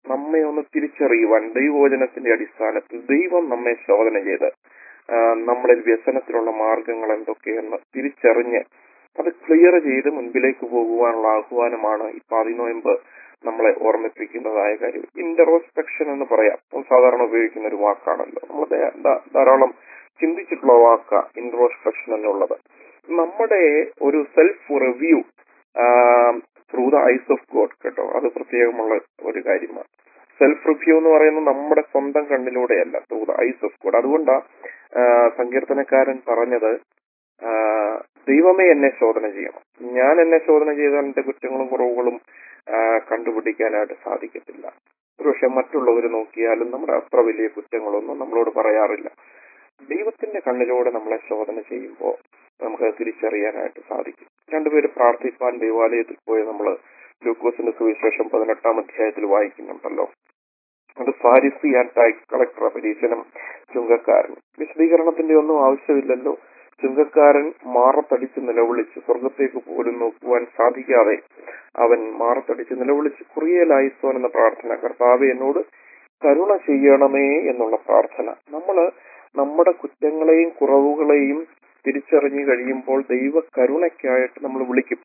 S4: നമ്മെ ഒന്ന് തിരിച്ചറിയുവാൻ ദൈവവചനത്തിന്റെ അടിസ്ഥാനത്തിൽ ദൈവം നമ്മെ ശോധന ചെയ്ത് ആ, നമ്മളിൽ വ്യസനത്തിലുള്ള മാർഗങ്ങൾ എന്തൊക്കെയെന്ന് തിരിച്ചറിഞ്ഞ് അത് ക്ലിയർ ചെയ്ത് മുൻപിലേക്ക് പോകുവാനുള്ള ആഹ്വാനമാണ് ഈ പതിനോയമ്പ് നമ്മളെ ഓർമ്മിപ്പിക്കുന്നതായ കാര്യം ഇന്ററോസ്പെക്ഷൻ എന്ന് പറയാം നമ്മൾ സാധാരണ ഉപയോഗിക്കുന്ന ഒരു വാക്കാണല്ലോ നമ്മൾ ദേ- ധാ- ധാരാളം ചിന്തിച്ചിട്ടുള്ള വാക്ക ഇൻട്രോസ്പെക്ഷൻ എന്നുള്ളത് നമ്മുടെ ഒരു self review through the eyes of God കേട്ടോ അത് പ്രത്യേകമുള്ള ഒരു കാര്യമാണ് സെൽഫ് റിവ്യൂ എന്ന് പറയുന്നത് നമ്മുടെ സ്വന്തം കണ്ണിലൂടെയല്ല through the eyes of God അതുകൊണ്ടാ ആ, സങ്കീർത്തനക്കാരൻ പറഞ്ഞത് ആ, ദൈവമേ എന്നെ ശോധന ചെയ്യണം ഞാൻ എന്നെ ശോധന ചെയ്താൽ എന്റെ കുറ്റങ്ങളും കുറവുകളും ആ, കണ്ടുപിടിക്കാനായിട്ട് സാധിക്കത്തില്ല ഒരുപക്ഷെ മറ്റുള്ളവർ നോക്കിയാലും നമ്മുടെ അത്ര വലിയ കുറ്റങ്ങളൊന്നും നമ്മളോട് പറയാറില്ല ദൈവത്തിന്റെ കണ്ണിലൂടെ നമ്മളെ ശോധന ചെയ്യുമ്പോൾ നമുക്ക് തിരിച്ചറിയാനായിട്ട് സാധിക്കും രണ്ടുപേര് പ്രാർത്ഥിപ്പാൻ ദൈവാലയത്തിൽ പോയി നമ്മൾ ലൂക്കോസിന്റെ സുവിശേഷം പതിനെട്ടാം അധ്യായത്തിൽ വായിക്കുന്നുണ്ടല്ലോ അത് ഫാരിസി ആൻഡ് ടാക്സ് കളക്ടർ പരീക്ഷണം ചുങ്കക്കാരൻ വിശദീകരണത്തിന്റെ ഒന്നും ആവശ്യമില്ലല്ലോ ചുങ്കക്കാരൻ മാറത്തടിച്ച് നിലവിളിച്ച് സ്വർഗത്തേക്ക് പോലും നോക്കുവാൻ സാധിക്കാതെ അവൻ മാറത്തടിച്ച് നിലവിളിച്ച് കുറിയലായിസോൻ എന്ന പ്രാർത്ഥന കർത്താവ് എന്നോട് കരുണ ചെയ്യണമേ എന്നുള്ള പ്രാർത്ഥന നമ്മള് നമ്മുടെ കുറ്റങ്ങളെയും കുറവുകളെയും തിരിച്ചറിഞ്ഞു കഴിയുമ്പോൾ ദൈവ കരുണയ്ക്കായിട്ട് നമ്മൾ വിളിക്കും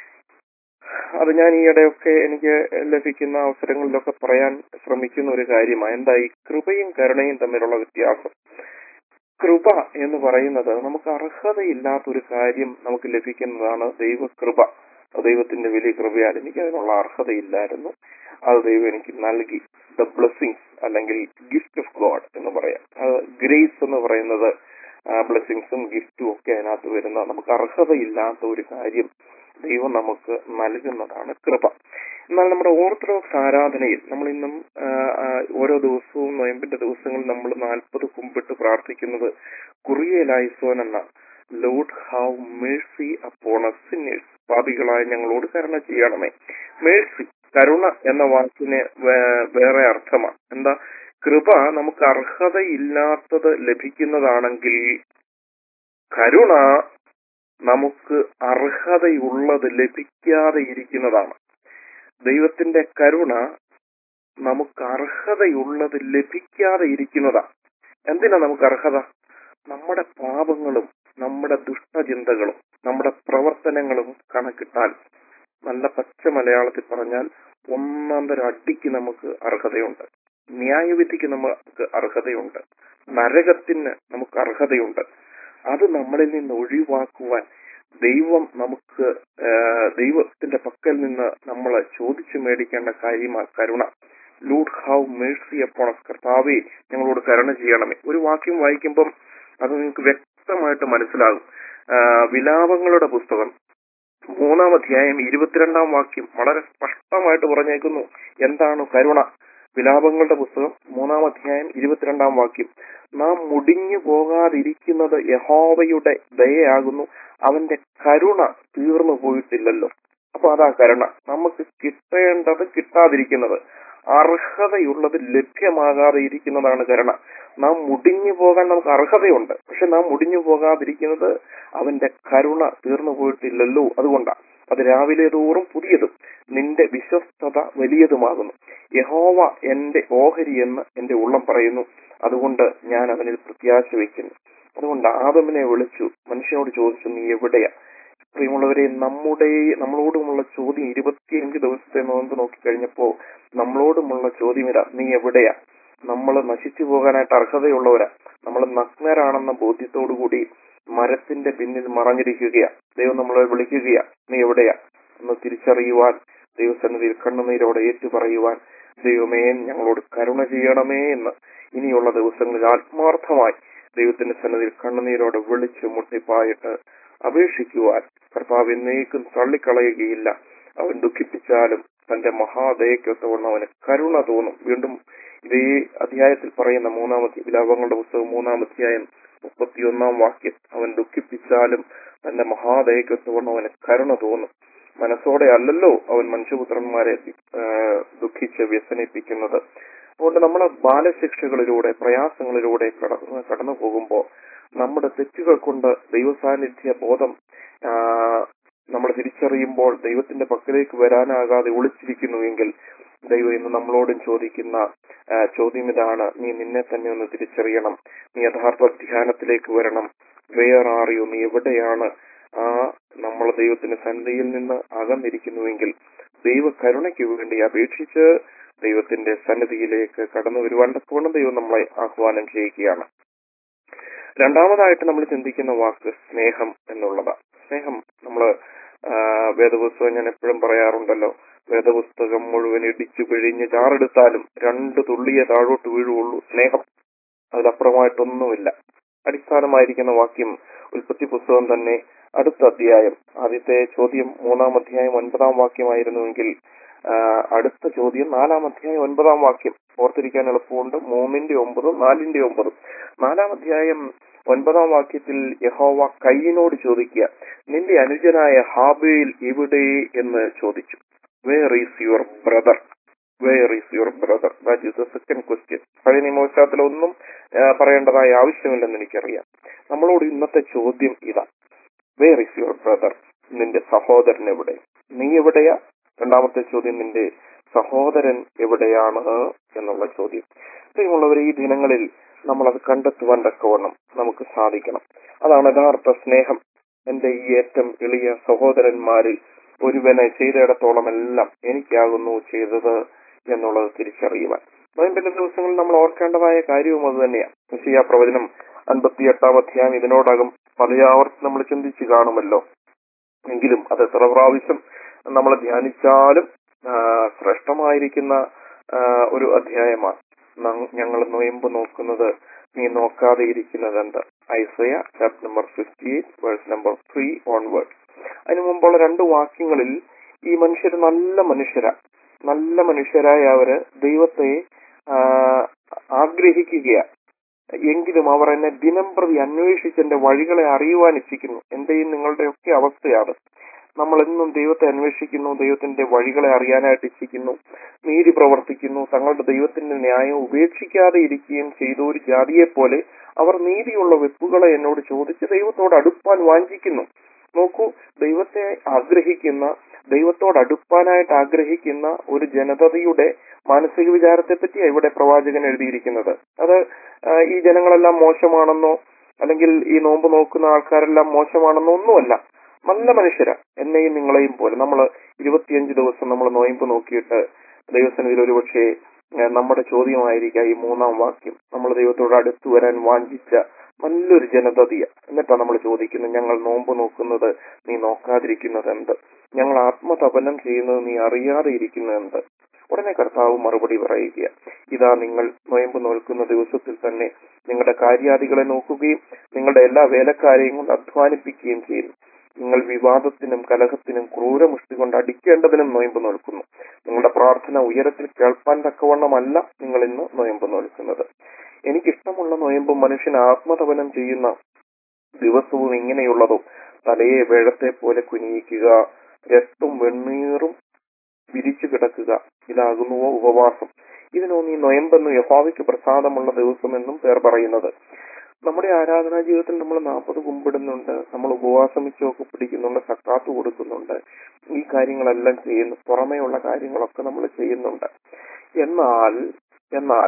S4: അത് ഞാൻ ഈയിടെയൊക്കെ എനിക്ക് ലഭിക്കുന്ന അവസരങ്ങളിലൊക്കെ പറയാൻ ശ്രമിക്കുന്ന ഒരു കാര്യമാണ് എന്താ ഈ കൃപയും കരുണയും തമ്മിലുള്ള വ്യത്യാസം കൃപ എന്ന് പറയുന്നത് നമുക്ക് അർഹതയില്ലാത്ത ഒരു കാര്യം നമുക്ക് ലഭിക്കുന്നതാണ് ദൈവകൃപ ദൈവത്തിന്റെ വലിയ കൃപയാൽ എനിക്ക് അതിനുള്ള അർഹതയില്ലായിരുന്നു അത് ദൈവം എനിക്ക് നൽകി ദ ബ്ലെസ്സിങ്സ് അല്ലെങ്കിൽ ഗിഫ്റ്റ് ഓഫ് ഗോഡ് എന്ന് പറയാം ഗ്രേസ് എന്ന് പറയുന്നത് ബ്ലെസ്സിങ്സും ഗിഫ്റ്റും ഒക്കെ അതിനകത്ത് വരുന്ന നമുക്ക് അർഹതയില്ലാത്ത ഒരു കാര്യം ദൈവം നമുക്ക് നൽകുന്നതാണ് കൃപ എന്നാൽ നമ്മുടെ ഓർത്തഡോക്സ് ആരാധനയിൽ നമ്മൾ ഇന്നും ആ, ആ, ഓരോ ദിവസവും നോയമ്പിന്റെ ദിവസങ്ങളിൽ നമ്മൾ നാൽപ്പത് കുമ്പിട്ട് പ്രാർത്ഥിക്കുന്നത് കുറിയലായിസോൻ എന്ന Lord have mercy upon sinners പാപികളായ ഞങ്ങളോട് കരുണ ചെയ്യണമേ മേഴ്സി കരുണ എന്ന വാക്കിന് വേ- വേറെ അർത്ഥമാണ് എന്താ കൃപ നമുക്ക് അർഹതയില്ലാത്തത് ലഭിക്കുന്നതാണെങ്കിൽ കരുണ നമുക്ക് അർഹതയുള്ളത് ലഭിക്കാതെ ഇരിക്കുന്നതാണ് ദൈവത്തിന്റെ കരുണ നമുക്ക് അർഹതയുള്ളത് ലഭിക്കാതെ ഇരിക്കുന്നതാ എന്തിനാ നമുക്ക് അർഹത നമ്മുടെ പാപങ്ങളും നമ്മുടെ ദുഷ്ടചിന്തകളും നമ്മുടെ പ്രവർത്തനങ്ങളും കണക്കിട്ടാൽ നല്ല പച്ച മലയാളത്തിൽ പറഞ്ഞാൽ ഒന്നാം തരം അടിക്ക് നമുക്ക് അർഹതയുണ്ട് ന്യായവിധിക്ക് നമുക്ക് അർഹതയുണ്ട് നരകത്തിന് നമുക്ക് അർഹതയുണ്ട് അത് നമ്മളിൽ നിന്ന് ഒഴിവാക്കുവാൻ ദൈവം നമുക്ക് ആ, ദൈവത്തിന്റെ പക്കൽ നിന്ന് നമ്മൾ ചോദിച്ചു മേടിക്കേണ്ട കാര്യമാണ് കരുണ ലൂഡ് ഹാവ് മേഴ്സി അപ്പോൺ കർത്താവേ ഞങ്ങളോട് കരുണ ചെയ്യണമേ ഒരു വാക്യം വായിക്കുമ്പം അത് നിങ്ങൾക്ക് വ്യക്തമായിട്ട് മനസ്സിലാകും ആ, വിലാപങ്ങളുടെ പുസ്തകം മൂന്നാം അധ്യായം ഇരുപത്തിരണ്ടാം വാക്യം വളരെ സ്പഷ്ടമായിട്ട് പറഞ്ഞേക്കുന്നു എന്താണ് കരുണ വിലാപങ്ങളുടെ പുസ്തകം മൂന്നാം അധ്യായം ഇരുപത്തിരണ്ടാം വാക്യം നാം മുടിഞ്ഞു പോകാതിരിക്കുന്നത് യഹോവയുടെ ദയയാകുന്നു അവന്റെ കരുണ തീർന്നു പോയിട്ടില്ലല്ലോ അപ്പൊ അതാ കരുണ നമുക്ക് കിട്ടേണ്ടത് കിട്ടാതിരിക്കുന്നത് അർഹതയുള്ളത് ലഭ്യമാകാതെ ഇരിക്കുന്നതാണ് കരുണ നാം മുടിഞ്ഞു പോകാൻ നമുക്ക് അർഹതയുണ്ട് പക്ഷെ നാം മുടിഞ്ഞു പോകാതിരിക്കുന്നത് അവന്റെ കരുണ തീർന്നു പോയിട്ടില്ലല്ലോ അതുകൊണ്ടാ അത് രാവിലെ തോറും പുതിയതും നിന്റെ വിശ്വസ്തത വലിയതുമാകുന്നു യഹോവ എന്റെ ഓഹരി എന്ന് എന്റെ ഉള്ളം പറയുന്നു അതുകൊണ്ട് ഞാൻ അവനിൽ പ്രത്യാശ വയ്ക്കുന്നു അതുകൊണ്ട് ആദമിനെ വിളിച്ചു മനുഷ്യനോട് ചോദിച്ചു നീ എവിടെയാ പ്രിയമുള്ളവരെ നമ്മുടെ നമ്മളോടുമുള്ള ചോദ്യം ഇരുപത്തിയഞ്ച് ദിവസത്തെ നോമ്പ് നോക്കിക്കഴിഞ്ഞപ്പോ നമ്മളോടുമുള്ള ചോദ്യം ഇതാ നീ എവിടെയാ നമ്മൾ നശിച്ചു പോകാനായിട്ട് അർഹതയുള്ളവരാ നമ്മൾ നഗ്നരാണെന്ന ബോധ്യത്തോടുകൂടി മരത്തിന്റെ പിന്നിൽ മറഞ്ഞിരിക്കുകയാ ദൈവം നമ്മളെ വിളിക്കുകയാ നീ എവിടെയാ എന്ന് തിരിച്ചറിയുവാൻ ദൈവസന്നിധിയിൽ കണ്ണുനീരോടെ ഏറ്റു പറയുവാൻ ദൈവമേ ഞങ്ങളോട് കരുണ ചെയ്യണമേ എന്ന് ഇനിയുള്ള ദിവസങ്ങളിൽ ആത്മാർത്ഥമായി ദൈവത്തിന്റെ സന്നിധിയിൽ കണ്ണുനീരോടെ വിളിച്ച് മുട്ടിപ്പായിട്ട് അപേക്ഷിക്കുവാൻ കർത്താവ് എന്നേക്കും തള്ളിക്കളയുകയില്ല അവൻ ദുഃഖിപ്പിച്ചാലും തന്റെ മഹാദയക്കൊത്തവണ്ണം അവന് കരുണ തോന്നും വീണ്ടും ഇതേ അധ്യായത്തിൽ പറയുന്ന മൂന്നാമത്തെ വിലാപങ്ങളുടെ പുസ്തകം മൂന്നാം അധ്യായം മുപ്പത്തിയൊന്നാം വാക്യം അവൻ ദുഃഖിപ്പിച്ചാലും തന്റെ മഹാദയക്കൊത്തവണ്ണം അവന് കരുണ തോന്നും മനസ്സോടെ അല്ലല്ലോ അവൻ മനുഷ്യപുത്രന്മാരെ ആ, ദുഃഖിച്ച് വ്യസനിപ്പിക്കുന്നത് അതുകൊണ്ട് നമ്മുടെ ബാലശിക്ഷകളിലൂടെ പ്രയാസങ്ങളിലൂടെ കടന്നു കടന്നു പോകുമ്പോൾ നമ്മുടെ തെറ്റുകൾ കൊണ്ട് ദൈവസാന്നിധ്യ ബോധം ആ, നമ്മൾ തിരിച്ചറിയുമ്പോൾ ദൈവത്തിന്റെ പക്കലേക്ക് വരാനാകാതെ ഒളിച്ചിരിക്കുന്നുവെങ്കിൽ ദൈവം ഇന്ന് നമ്മളോടും ചോദിക്കുന്ന ആ, ചോദ്യം ഇതാണ് നീ നിന്നെ തന്നെ ഒന്ന് തിരിച്ചറിയണം നീ യഥാർത്ഥ ധ്യാനത്തിലേക്ക് വരണം വേർ ആറിയോ നീ എവിടെയാണ് ആ നമ്മൾ ദൈവത്തിന്റെ സന്നിധിയിൽ നിന്ന് അകന്നിരിക്കുന്നുവെങ്കിൽ ദൈവ കരുണയ്ക്ക് വേണ്ടി അപേക്ഷിച്ച് ദൈവത്തിന്റെ സന്നിധിയിലേക്ക് കടന്നു വരുവാൻ തക്കവണ്ണം ദൈവം നമ്മളെ ആഹ്വാനം ചെയ്യുകയാണ് രണ്ടാമതായിട്ട് നമ്മൾ ചിന്തിക്കുന്ന വാക്ക് സ്നേഹം എന്നുള്ളതാണ് സ്നേഹം നമ്മള് ആ, വേദപുസ്തകം ഞാൻ എപ്പോഴും പറയാറുണ്ടല്ലോ വേദപുസ്തകം മുഴുവൻ ഇടിച്ചു പിഴിഞ്ഞ് ചാറെടുത്താലും രണ്ട് തുള്ളിയെ താഴോട്ട് വീഴുള്ളൂ സ്നേഹം അതിലപ്പുറമായിട്ടൊന്നുമില്ല അടിസ്ഥാനമായിരിക്കുന്ന വാക്യം ഉൽപ്പത്തി പുസ്തകം തന്നെ അടുത്ത അധ്യായം ആദ്യത്തെ ചോദ്യം മൂന്നാം അധ്യായം ഒൻപതാം വാക്യമായിരുന്നുവെങ്കിൽ ആ, അടുത്ത ചോദ്യം നാലാം അധ്യായം ഒൻപതാം വാക്യം ഓർത്തിരിക്കാൻ എളുപ്പമുണ്ട് മൂന്നിന്റെ ഒമ്പതും നാലിന്റെ ഒമ്പതും നാലാം അധ്യായം ഒൻപതാം വാക്യത്തിൽ യഹോവ കയ്യിനോട് ചോദിക്കുക നിന്റെ അനുജനായ ഹാബേൽ എവിടെ എന്ന് ചോദിച്ചു where is your brother where is your brother that is the second question പഴയ നിയമവശാത്തിൽ ഒന്നും ആ, പറയേണ്ടതായ ആവശ്യമില്ലെന്ന് എനിക്കറിയാം നമ്മളോട് ഇന്നത്തെ ചോദ്യം ഇതാ വേർ ഈസ് യുവർ ബ്രദർ നിന്റെ സഹോദരൻ എവിടെ നീ എവിടെയാ രണ്ടാമത്തെ ചോദ്യം നിന്റെ സഹോദരൻ എവിടെയാണ് എന്നുള്ള ചോദ്യം പ്രിയമുള്ളവർ ഈ ദിനങ്ങളിൽ നമ്മൾ അത് കണ്ടെത്തുവാൻ തക്കവണ്ണം നമുക്ക് സാധിക്കണം അതാണ് യഥാർത്ഥ സ്നേഹം എന്റെ ഈ ഏറ്റവും എളിയ സഹോദരന്മാരിൽ ഒരുവനെ ചെയ്തിടത്തോളം എല്ലാം എനിക്കാകുന്നു ചെയ്തത് എന്നുള്ളത് തിരിച്ചറിയുവാൻ നോയമ്പിന്റെ ദിവസങ്ങളിൽ നമ്മൾ ഓർക്കേണ്ടതായ കാര്യവും അത് തന്നെയാണ് ഋഷിയ പ്രവചനം അൻപത്തി എട്ടാം അധ്യായം ഇതിനോടകം പലയാവർത്തി നമ്മൾ ചിന്തിച്ചു കാണുമല്ലോ എങ്കിലും അത് എത്ര പ്രാവശ്യം നമ്മൾ ധ്യാനിച്ചാലും ആ, ശ്രേഷ്ഠമായിരിക്കുന്ന ആ, ഒരു അധ്യായമാണ് ഞങ്ങൾ നൊയമ്പ് നോക്കുന്നത് നീ നോക്കാതെ ഇരിക്കുന്നത് എന്ത് Isaiah chapter number fifty eight verse number three onward അതിനു മുമ്പുള്ള രണ്ട് വാക്യങ്ങളിൽ ഈ മനുഷ്യർ നല്ല മനുഷ്യരാ നല്ല മനുഷ്യരായ അവര് ദൈവത്തെ ആ, ആഗ്രഹിക്കുകയാ എങ്കിലും അവർ എന്നെ ദിനം പ്രതി അന്വേഷിച്ച് എന്റെ വഴികളെ അറിയുവാൻ ഇച്ഛിക്കുന്നു എന്റെയും നിങ്ങളുടെയൊക്കെ അവസ്ഥയാണ് നമ്മൾ എന്നും ദൈവത്തെ അന്വേഷിക്കുന്നു ദൈവത്തിന്റെ വഴികളെ അറിയാനായിട്ട് ഇച്ഛിക്കുന്നു നീതി പ്രവർത്തിക്കുന്നു തങ്ങളുടെ ദൈവത്തിന്റെ ന്യായം ഉപേക്ഷിക്കാതെ ഇരിക്കുകയും ചെയ്ത ഒരു ജാതിയെ പോലെ അവർ നീതിയുള്ള വെപ്പുകളെ എന്നോട് ചോദിച്ച് ദൈവത്തോട് അടുപ്പാൻ വാഞ്ചിക്കുന്നു നോക്കൂ ദൈവത്തെ ആഗ്രഹിക്കുന്ന ദൈവത്തോട് അടുപ്പാനായിട്ട് ആഗ്രഹിക്കുന്ന ഒരു ജനതയുടെ മാനസിക വിചാരത്തെ പറ്റിയാണ് ഇവിടെ പ്രവാചകൻ എഴുതിയിരിക്കുന്നത് അത് ആ, ഈ ജനങ്ങളെല്ലാം മോശമാണെന്നോ അല്ലെങ്കിൽ ഈ നോമ്പ് നോക്കുന്ന ആൾക്കാരെല്ലാം മോശമാണെന്നോ ഒന്നുമല്ല നല്ല മനുഷ്യരാ എന്നെയും നിങ്ങളെയും പോലെ നമ്മൾ ഇരുപത്തിയഞ്ച് ദിവസം നമ്മൾ നോയമ്പ് നോക്കിയിട്ട് ദൈവസന്നിധിയിൽ ഒരുപക്ഷെ ഏഹ്, നമ്മുടെ ചോദ്യമായിരിക്കാം ഈ മൂന്നാം വാക്യം നമ്മൾ ദൈവത്തോട് അടുത്തു വരാൻ വാഞ്ചിച്ച നല്ലൊരു ജനതതിയ എന്നിട്ടാണ് നമ്മൾ ചോദിക്കുന്നത് ഞങ്ങൾ നോമ്പ് നോക്കുന്നത് നീ നോക്കാതിരിക്കുന്നത് എന്ത് ഞങ്ങൾ ആത്മതപനം ചെയ്യുന്നത് നീ അറിയാതെ ഇരിക്കുന്നത് എന്ത് ഉടനെ കർത്താവ് മറുപടി പറയുക ഇതാ നിങ്ങൾ നോയമ്പ് നോൽക്കുന്ന ദിവസത്തിൽ തന്നെ നിങ്ങളുടെ കാര്യാദികളെ നോക്കുകയും നിങ്ങളുടെ എല്ലാ വേലക്കാരെയും കൊണ്ട് അധ്വാനിപ്പിക്കുകയും ചെയ്യുന്നു നിങ്ങൾ വിവാദത്തിനും കലഹത്തിനും ക്രൂരമുഷ്ടി കൊണ്ട് അടിക്കേണ്ടതിനും നോയമ്പ് നോൽക്കുന്നു നിങ്ങളുടെ പ്രാർത്ഥന ഉയരത്തിൽ കേൾപ്പാൻ തക്കവണ്ണമല്ല നിങ്ങൾ ഇന്ന് നോയമ്പ് നോൽക്കുന്നത് എനിക്കിഷ്ടമുള്ള നോയമ്പ് മനുഷ്യൻ ആത്മതപനം ചെയ്യുന്ന ദിവസവും ഇങ്ങനെയുള്ളതോ തലയെ വേഴത്തെ പോലെ കുനിയിക്കുക രക്തം വെണ്ണീറും വിരിച്ചു കിടക്കുക ഇതാകുന്നുവോ ഉപവാസം ഇതിനോ നീ നൊയമ്പെന്ന് യഹോവയ്ക്ക് പ്രസാദമുള്ള ദിവസമെന്നും പേർ പറയുന്നത് നമ്മുടെ ആരാധനാ ജീവിതത്തിൽ നമ്മൾ നാൽപ്പത് കുമ്പിടുന്നുണ്ട് നമ്മൾ ഉപവാസം വെച്ചൊക്കെ പിടിക്കുന്നുണ്ട് സക്കാത്ത് കൊടുക്കുന്നുണ്ട് ഈ കാര്യങ്ങളെല്ലാം ചെയ്യുന്നു പുറമേയുള്ള കാര്യങ്ങളൊക്കെ നമ്മൾ ചെയ്യുന്നുണ്ട് എന്നാൽ എന്നാൽ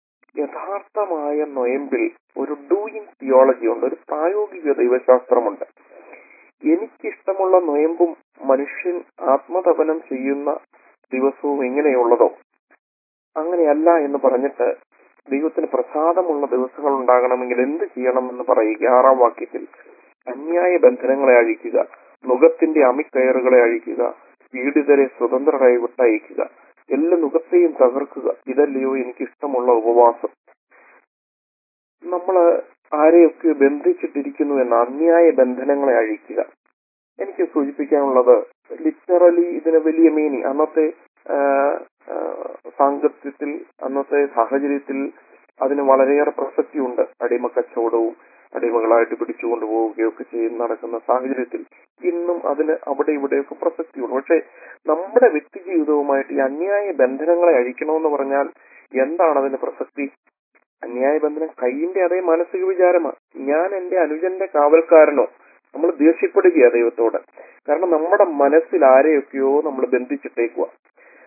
S4: യഥാർത്ഥമായ നൊയമ്പിൽ ഒരു ഡൂയിങ് തിയോളജി ഉണ്ട് ഒരു പ്രായോഗിക ദൈവശാസ്ത്രമുണ്ട് എനിക്കിഷ്ടമുള്ള നൊയമ്പും മനുഷ്യൻ ആത്മതപനം ചെയ്യുന്ന ദിവസവും എങ്ങനെയുള്ളതോ അങ്ങനെയല്ല എന്ന് പറഞ്ഞിട്ട് ദൈവത്തിന് പ്രസാദമുള്ള ദിവസങ്ങൾ ഉണ്ടാകണമെങ്കിൽ എന്ത് ചെയ്യണമെന്ന് പറയുക ആറാം വാക്യത്തിൽ അന്യായ ബന്ധനങ്ങളെ അഴിക്കുക നുഖത്തിന്റെ അമിക്കയറുകളെ അഴിക്കുക പീഡിതരെ സ്വതന്ത്രരായി വിട്ടയക്കുക എല്ലാ നുഖത്തെയും തകർക്കുക ഇതല്ലയോ എനിക്കിഷ്ടമുള്ള ഉപവാസം നമ്മള് ആരെയൊക്കെ ബന്ധിച്ചിട്ടിരിക്കുന്നു എന്ന അന്യായ ബന്ധനങ്ങളെ അഴിക്കുക എനിക്ക് സൂചിപ്പിക്കാനുള്ളത് ലിറ്ററലി ഇതിന് വലിയ മീനിങ് അന്നത്തെ ആ, ആ, സാങ്കത്യത്തിൽ അന്നത്തെ സാഹചര്യത്തിൽ അതിന് വളരെയേറെ പ്രസക്തിയുണ്ട് അടിമ കച്ചവടവും അടിമകളായിട്ട് പിടിച്ചുകൊണ്ട് പോവുകയൊക്കെ ചെയ്യുന്ന നടക്കുന്ന സാഹചര്യത്തിൽ ഇന്നും അതിന് അവിടെ ഇവിടെയൊക്കെ പ്രസക്തിയുണ്ട് പക്ഷെ നമ്മുടെ വ്യക്തി ജീവിതവുമായിട്ട് ഈ അന്യായ ബന്ധനങ്ങളെ അഴിക്കണമെന്ന് പറഞ്ഞാൽ എന്താണ് അതിന് പ്രസക്തി അന്യായ ബന്ധനം കൈയിന്റെ അതേ മാനസിക വിചാരമാണ് ഞാൻ എന്റെ അനുജന്റെ കാവൽക്കാരനോ നമ്മൾ ദേഷ്യപ്പെടുകയാ ദൈവത്തോട് കാരണം നമ്മുടെ മനസ്സിൽ ആരെയൊക്കെയോ നമ്മൾ ബന്ധിച്ചിട്ടേക്കുക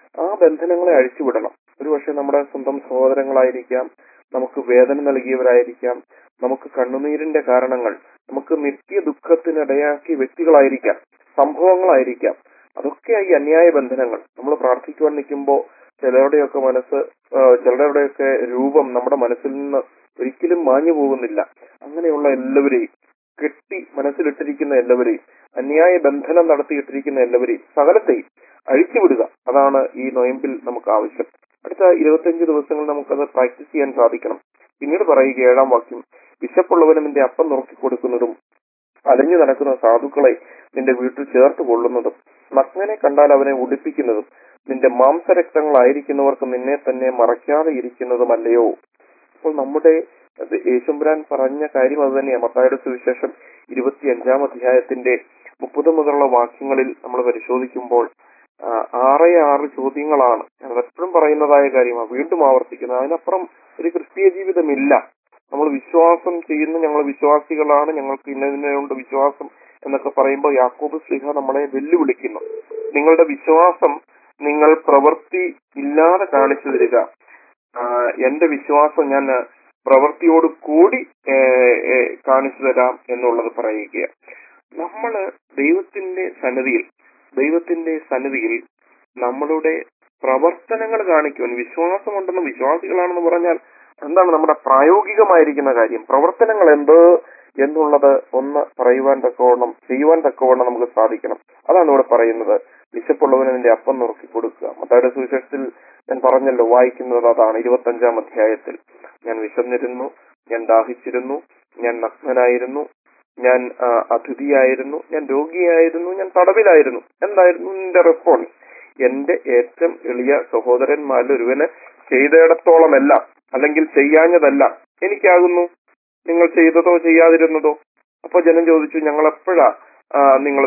S4: ആ ബന്ധനങ്ങളെ അഴിച്ചുവിടണം ഒരുപക്ഷെ നമ്മുടെ സ്വന്തം സഹോദരങ്ങളായിരിക്കാം നമുക്ക് വേദന നൽകിയവരായിരിക്കാം നമുക്ക് കണ്ണുനീരിന്റെ കാരണങ്ങൾ നമുക്ക് നിത്യ ദുഃഖത്തിനിടയാക്കിയ വ്യക്തികളായിരിക്കാം സംഭവങ്ങളായിരിക്കാം അതൊക്കെ ഈ അന്യായ ബന്ധനങ്ങൾ നമ്മൾ പ്രാർത്ഥിക്കുവാൻ നിൽക്കുമ്പോൾ ചിലരുടെയൊക്കെ മനസ്സ് ആ, ചിലരുടെയൊക്കെ രൂപം നമ്മുടെ മനസ്സിൽ നിന്ന് ഒരിക്കലും മാഞ്ഞു പോകുന്നില്ല അങ്ങനെയുള്ള എല്ലാവരെയും കെട്ടി മനസ്സിലിട്ടിരിക്കുന്ന എല്ലാവരെയും അന്യായ ബന്ധനം നടത്തിയിട്ടിരിക്കുന്ന എല്ലാവരെയും സകലത്തെയും അഴിച്ചുവിടുക അതാണ് ഈ നൊയമ്പിൽ നമുക്ക് ആവശ്യം അടുത്ത ഇരുപത്തിയഞ്ച് ദിവസങ്ങൾ നമുക്കത് പ്രാക്ടീസ് ചെയ്യാൻ സാധിക്കണം പിന്നീട് പറയുക ഏഴാം വാക്യം വിശപ്പുള്ളവന് നിന്റെ അപ്പം നുറുക്കി കൊടുക്കുന്നതും അലഞ്ഞു നടക്കുന്ന സാധുക്കളെ നിന്റെ വീട്ടിൽ ചേർത്ത് കൊള്ളുന്നതും നഗ്നനെ കണ്ടാൽ അവനെ ഉടുപ്പിക്കുന്നതും നിന്റെ മാംസരക്തങ്ങളായിരിക്കുന്നവർക്ക് നിന്നെ തന്നെ മറയ്ക്കാതെ ഇരിക്കുന്നതുമല്ലയോ അപ്പോൾ നമ്മുടെ അത് യേശുമ്പുരാൻ പറഞ്ഞ കാര്യം അത് തന്നെയാണ് മത്തായുടെ സുവിശേഷം ഇരുപത്തിയഞ്ചാം അധ്യായത്തിന്റെ മുപ്പത് മുതലുള്ള വാക്യങ്ങളിൽ നമ്മൾ പരിശോധിക്കുമ്പോൾ ആ, ആറേ ആറ് ചോദ്യങ്ങളാണ് ഞാൻ എപ്പോഴും പറയുന്നതായ കാര്യമാണ് വീണ്ടും ആവർത്തിക്കുന്നത് അതിനപ്പുറം ഒരു ക്രിസ്തീയ ജീവിതമില്ല നമ്മൾ വിശ്വാസം ചെയ്യുന്ന ഞങ്ങൾ വിശ്വാസികളാണ് ഞങ്ങൾക്ക് ഇന്നതിനുണ്ട് വിശ്വാസം എന്നൊക്കെ പറയുമ്പോൾ യാക്കോബ് സ്ലിഹ നമ്മളെ വെല്ലുവിളിക്കുന്നു നിങ്ങളുടെ വിശ്വാസം നിങ്ങൾ പ്രവൃത്തി ഇല്ലാതെ കാണിച്ചു തരിക ആ, എന്റെ വിശ്വാസം ഞാൻ പ്രവൃത്തിയോട് കൂടി ഏ, ഏ, കാണിച്ചു തരാം എന്നുള്ളത് പറയുക നമ്മള് ദൈവത്തിന്റെ സന്നിധിയിൽ ദൈവത്തിന്റെ സന്നിധിയിൽ നമ്മളുടെ പ്രവർത്തനങ്ങൾ കാണിക്കുവാൻ വിശ്വാസമുണ്ടെന്ന് വിശ്വാസികളാണെന്ന് പറഞ്ഞാൽ എന്താണ് നമ്മുടെ പ്രായോഗികമായിരിക്കുന്ന കാര്യം പ്രവർത്തനങ്ങൾ എന്ത് എന്നുള്ളത് ഒന്ന് പറയുവാൻ തക്കവണ്ണം ചെയ്യുവാൻ തക്കവണ്ണം നമുക്ക് സാധിക്കണം അതാണ് ഇവിടെ പറയുന്നത് വിശപ്പുള്ളവന് നിന്റെ അപ്പം നുറുക്കി കൊടുക്കുക മത്തായുടെ സുവിശേഷത്തിൽ ഞാൻ പറഞ്ഞല്ലോ വായിക്കുന്നത് അതാണ് ഇരുപത്തഞ്ചാം അധ്യായത്തിൽ ഞാൻ വിശന്നിരുന്നു ഞാൻ ദാഹിച്ചിരുന്നു ഞാൻ നഗ്നനായിരുന്നു ഞാൻ ആ, അതിഥിയായിരുന്നു ഞാൻ രോഗിയായിരുന്നു ഞാൻ തടവിലായിരുന്നു എന്തായിരുന്നു നിന്റെ റെസ്പോൺസ് എന്റെ ഏറ്റവും എളിയ സഹോദരന്മാരിൽ ഒരുവന് ചെയ്തിടത്തോളമല്ല അല്ലെങ്കിൽ ചെയ്യാഞ്ഞതല്ല എനിക്കാകുന്നു നിങ്ങൾ ചെയ്തതോ ചെയ്യാതിരുന്നതോ അപ്പൊ ജനം ചോദിച്ചു ഞങ്ങൾ എപ്പോഴാ നിങ്ങൾ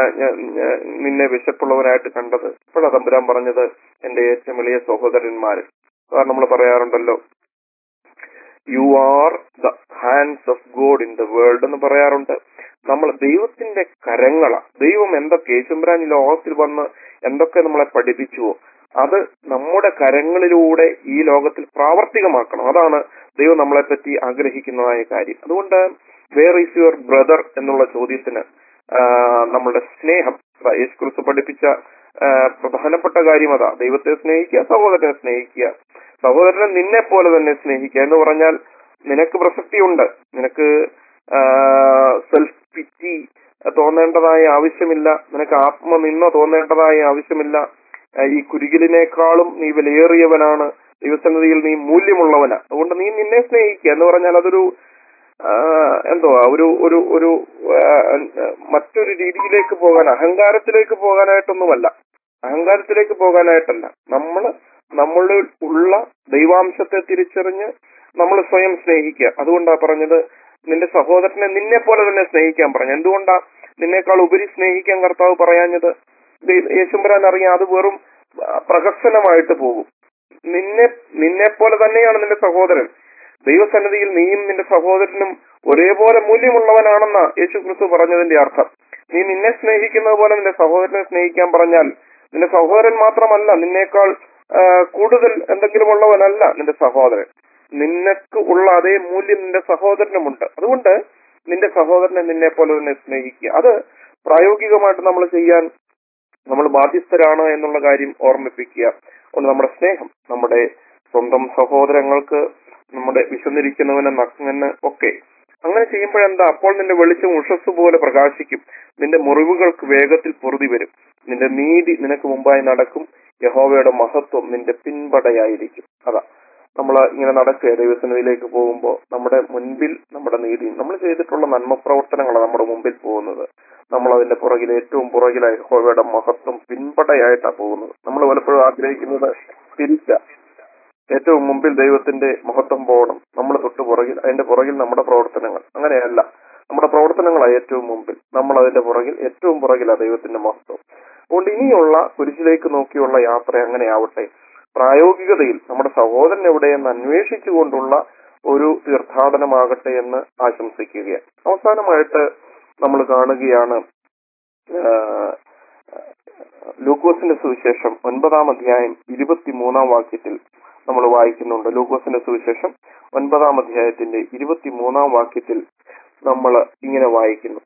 S4: നിന്നെ വിശപ്പുള്ളവരായിട്ട് കണ്ടത് എപ്പോഴാ തമ്പുരാൻ പറഞ്ഞത് എന്റെ ഏറ്റവും വലിയ സഹോദരന്മാര് കാരണം നമ്മൾ പറയാറുണ്ടല്ലോ you are the hands of God in the world എന്ന് പറയാറുണ്ട് നമ്മൾ ദൈവത്തിന്റെ കരങ്ങളാ ദൈവം എന്തൊക്കെ യേശുമ്പരാൻ ഈ ലോകത്തിൽ വന്ന് എന്തൊക്കെ നമ്മളെ പഠിപ്പിച്ചുവോ അത് നമ്മുടെ കരങ്ങളിലൂടെ ഈ ലോകത്തിൽ പ്രാവർത്തികമാക്കണം അതാണ് ദൈവം നമ്മളെ പറ്റി ആഗ്രഹിക്കുന്നതായ കാര്യം അതുകൊണ്ട് വേർ ഈസ് യുവർ ബ്രദർ എന്നുള്ള ചോദ്യത്തിന് ആ, നമ്മളുടെ സ്നേഹം അതാ യേശു ക്രിസ്തു പഠിപ്പിച്ച ആ, പ്രധാനപ്പെട്ട കാര്യം അതാ ദൈവത്തെ സ്നേഹിക്കുക സഹോദരനെ സ്നേഹിക്കുക സഹോദരനെ നിന്നെ പോലെ തന്നെ സ്നേഹിക്കുക എന്ന് പറഞ്ഞാൽ നിനക്ക് പ്രസക്തിയുണ്ട് നിനക്ക് സെൽഫ് പിറ്റി തോന്നേണ്ടതായ ആവശ്യമില്ല നിനക്ക് ആത്മനിന്ദ തോന്നേണ്ടതായ ആവശ്യമില്ല ആ, ഈ കുരുകിലിനേക്കാളും നീ വിലയേറിയവനാണ് ദൈവസന്നിധിയിൽ നീ മൂല്യമുള്ളവനാ അതുകൊണ്ട് നീ നിന്നെ സ്നേഹിക്കുക എന്ന് പറഞ്ഞാൽ അതൊരു ആ, എന്തുവാ ഒരു ഒരു ഒരു ആ, മറ്റൊരു രീതിയിലേക്ക് പോകാൻ അഹങ്കാരത്തിലേക്ക് പോകാനായിട്ടൊന്നുമല്ല അഹങ്കാരത്തിലേക്ക് പോകാനായിട്ടല്ല നമ്മൾ നമ്മളിൽ ഉള്ള ദൈവാംശത്തെ തിരിച്ചറിഞ്ഞ് നമ്മൾ സ്വയം സ്നേഹിക്കുക അതുകൊണ്ടാ പറഞ്ഞത് നിന്റെ സഹോദരനെ നിന്നെ പോലെ തന്നെ സ്നേഹിക്കാൻ പറഞ്ഞു എന്തുകൊണ്ടാ നിന്നേക്കാൾ ഉപരി സ്നേഹിക്കാൻ കർത്താവ് പറയാഞ്ഞത് ദൈ- യേശുമ്പരാൻ അറിയാം അത് വെറും ആ, പ്രഹസനമായിട്ട് പോകും നിന്നെ നിന്നെ പോലെ തന്നെയാണ് നിന്റെ സഹോദരൻ ദൈവസന്നിധിയിൽ നീയും നിന്റെ സഹോദരനും ഒരേപോലെ മൂല്യമുള്ളവനാണെന്ന യേശു ക്രിസ്തു പറഞ്ഞതിന്റെ അർത്ഥം നീ നിന്നെ സ്നേഹിക്കുന്നത് പോലെ നിന്റെ സഹോദരനെ സ്നേഹിക്കാൻ പറഞ്ഞാൽ നിന്റെ സഹോദരൻ മാത്രമല്ല നിന്നേക്കാൾ ആ, കൂടുതൽ എന്തെങ്കിലും ഉള്ളവനല്ല നിന്റെ സഹോദരൻ നിനക്ക് ഉള്ള അതേ മൂല്യം നിന്റെ സഹോദരനുമുണ്ട് അതുകൊണ്ട് നിന്റെ സഹോദരനെ നിന്നെ പോലെ തന്നെ സ്നേഹിക്കുക അത് പ്രായോഗികമായിട്ട് നമ്മൾ ചെയ്യാൻ നമ്മൾ ബാധ്യസ്ഥരാണ് എന്നുള്ള കാര്യം ഓർമ്മിപ്പിക്കുക ഒന്ന് നമ്മുടെ സ്നേഹം നമ്മുടെ സ്വന്തം സഹോദരങ്ങൾക്ക് നമ്മുടെ വിശന്നിരിക്കുന്നവന് നഗ്നന് ഒക്കെ അങ്ങനെ ചെയ്യുമ്പോഴെന്താ അപ്പോൾ നിന്റെ വെളിച്ചം ഉഷസ് പോലെ പ്രകാശിക്കും നിന്റെ മുറിവുകൾക്ക് വേഗത്തിൽ പൊറുതി വരും നിന്റെ നീതി നിനക്ക് മുമ്പായി നടക്കും യഹോവയുടെ മഹത്വം നിന്റെ പിൻപടയായിരിക്കും അതാ നമ്മൾ ഇങ്ങനെ നടക്കുക ദൈവസന്നിധിയിലേക്ക് പോകുമ്പോൾ നമ്മുടെ മുൻപിൽ നമ്മുടെ നീതി നമ്മൾ ചെയ്തിട്ടുള്ള നന്മ പ്രവർത്തനങ്ങളാണ് നമ്മുടെ മുമ്പിൽ പോകുന്നത് നമ്മൾ അതിന്റെ പുറകിൽ ഏറ്റവും പുറകിലായി യഹോവയുടെ മഹത്വം പിൻപടയായിട്ടാണ് പോകുന്നത് നമ്മൾ പലപ്പോഴും ആഗ്രഹിക്കുന്നത് തിരിച്ച ഏറ്റവും മുമ്പിൽ ദൈവത്തിന്റെ മഹത്വം പോകണം നമ്മൾ തൊട്ട് പുറകിൽ അതിന്റെ പുറകിൽ നമ്മുടെ പ്രവർത്തനങ്ങൾ അങ്ങനെയല്ല നമ്മുടെ പ്രവർത്തനങ്ങളാണ് ഏറ്റവും മുമ്പിൽ നമ്മൾ അതിന്റെ പുറകിൽ ഏറ്റവും പുറകിലാണ് ദൈവത്തിന്റെ മഹത്വം അതുകൊണ്ട് ഇനിയുള്ള കുരിശിലേക്ക് നോക്കിയുള്ള യാത്ര അങ്ങനെ ആവട്ടെ പ്രായോഗികതയിൽ നമ്മുടെ സഹോദരൻ എവിടെയെന്ന് അന്വേഷിച്ചുകൊണ്ടുള്ള ഒരു തീർത്ഥാടനമാകട്ടെ എന്ന് ആശംസിക്കുകയാണ് അവസാനമായിട്ട് നമ്മൾ കാണുകയാണ് ആ, ലൂക്കോസിന്റെ സുവിശേഷം ഒൻപതാം അധ്യായം ഇരുപത്തിമൂന്നാം വാക്യത്തിൽ നമ്മൾ വായിക്കുന്നുണ്ട് ലൂക്കോസിന്റെ സുവിശേഷം ഒൻപതാം അധ്യായത്തിന്റെ ഇരുപത്തിമൂന്നാം വാക്യത്തിൽ നമ്മൾ ഇങ്ങനെ വായിക്കുന്നു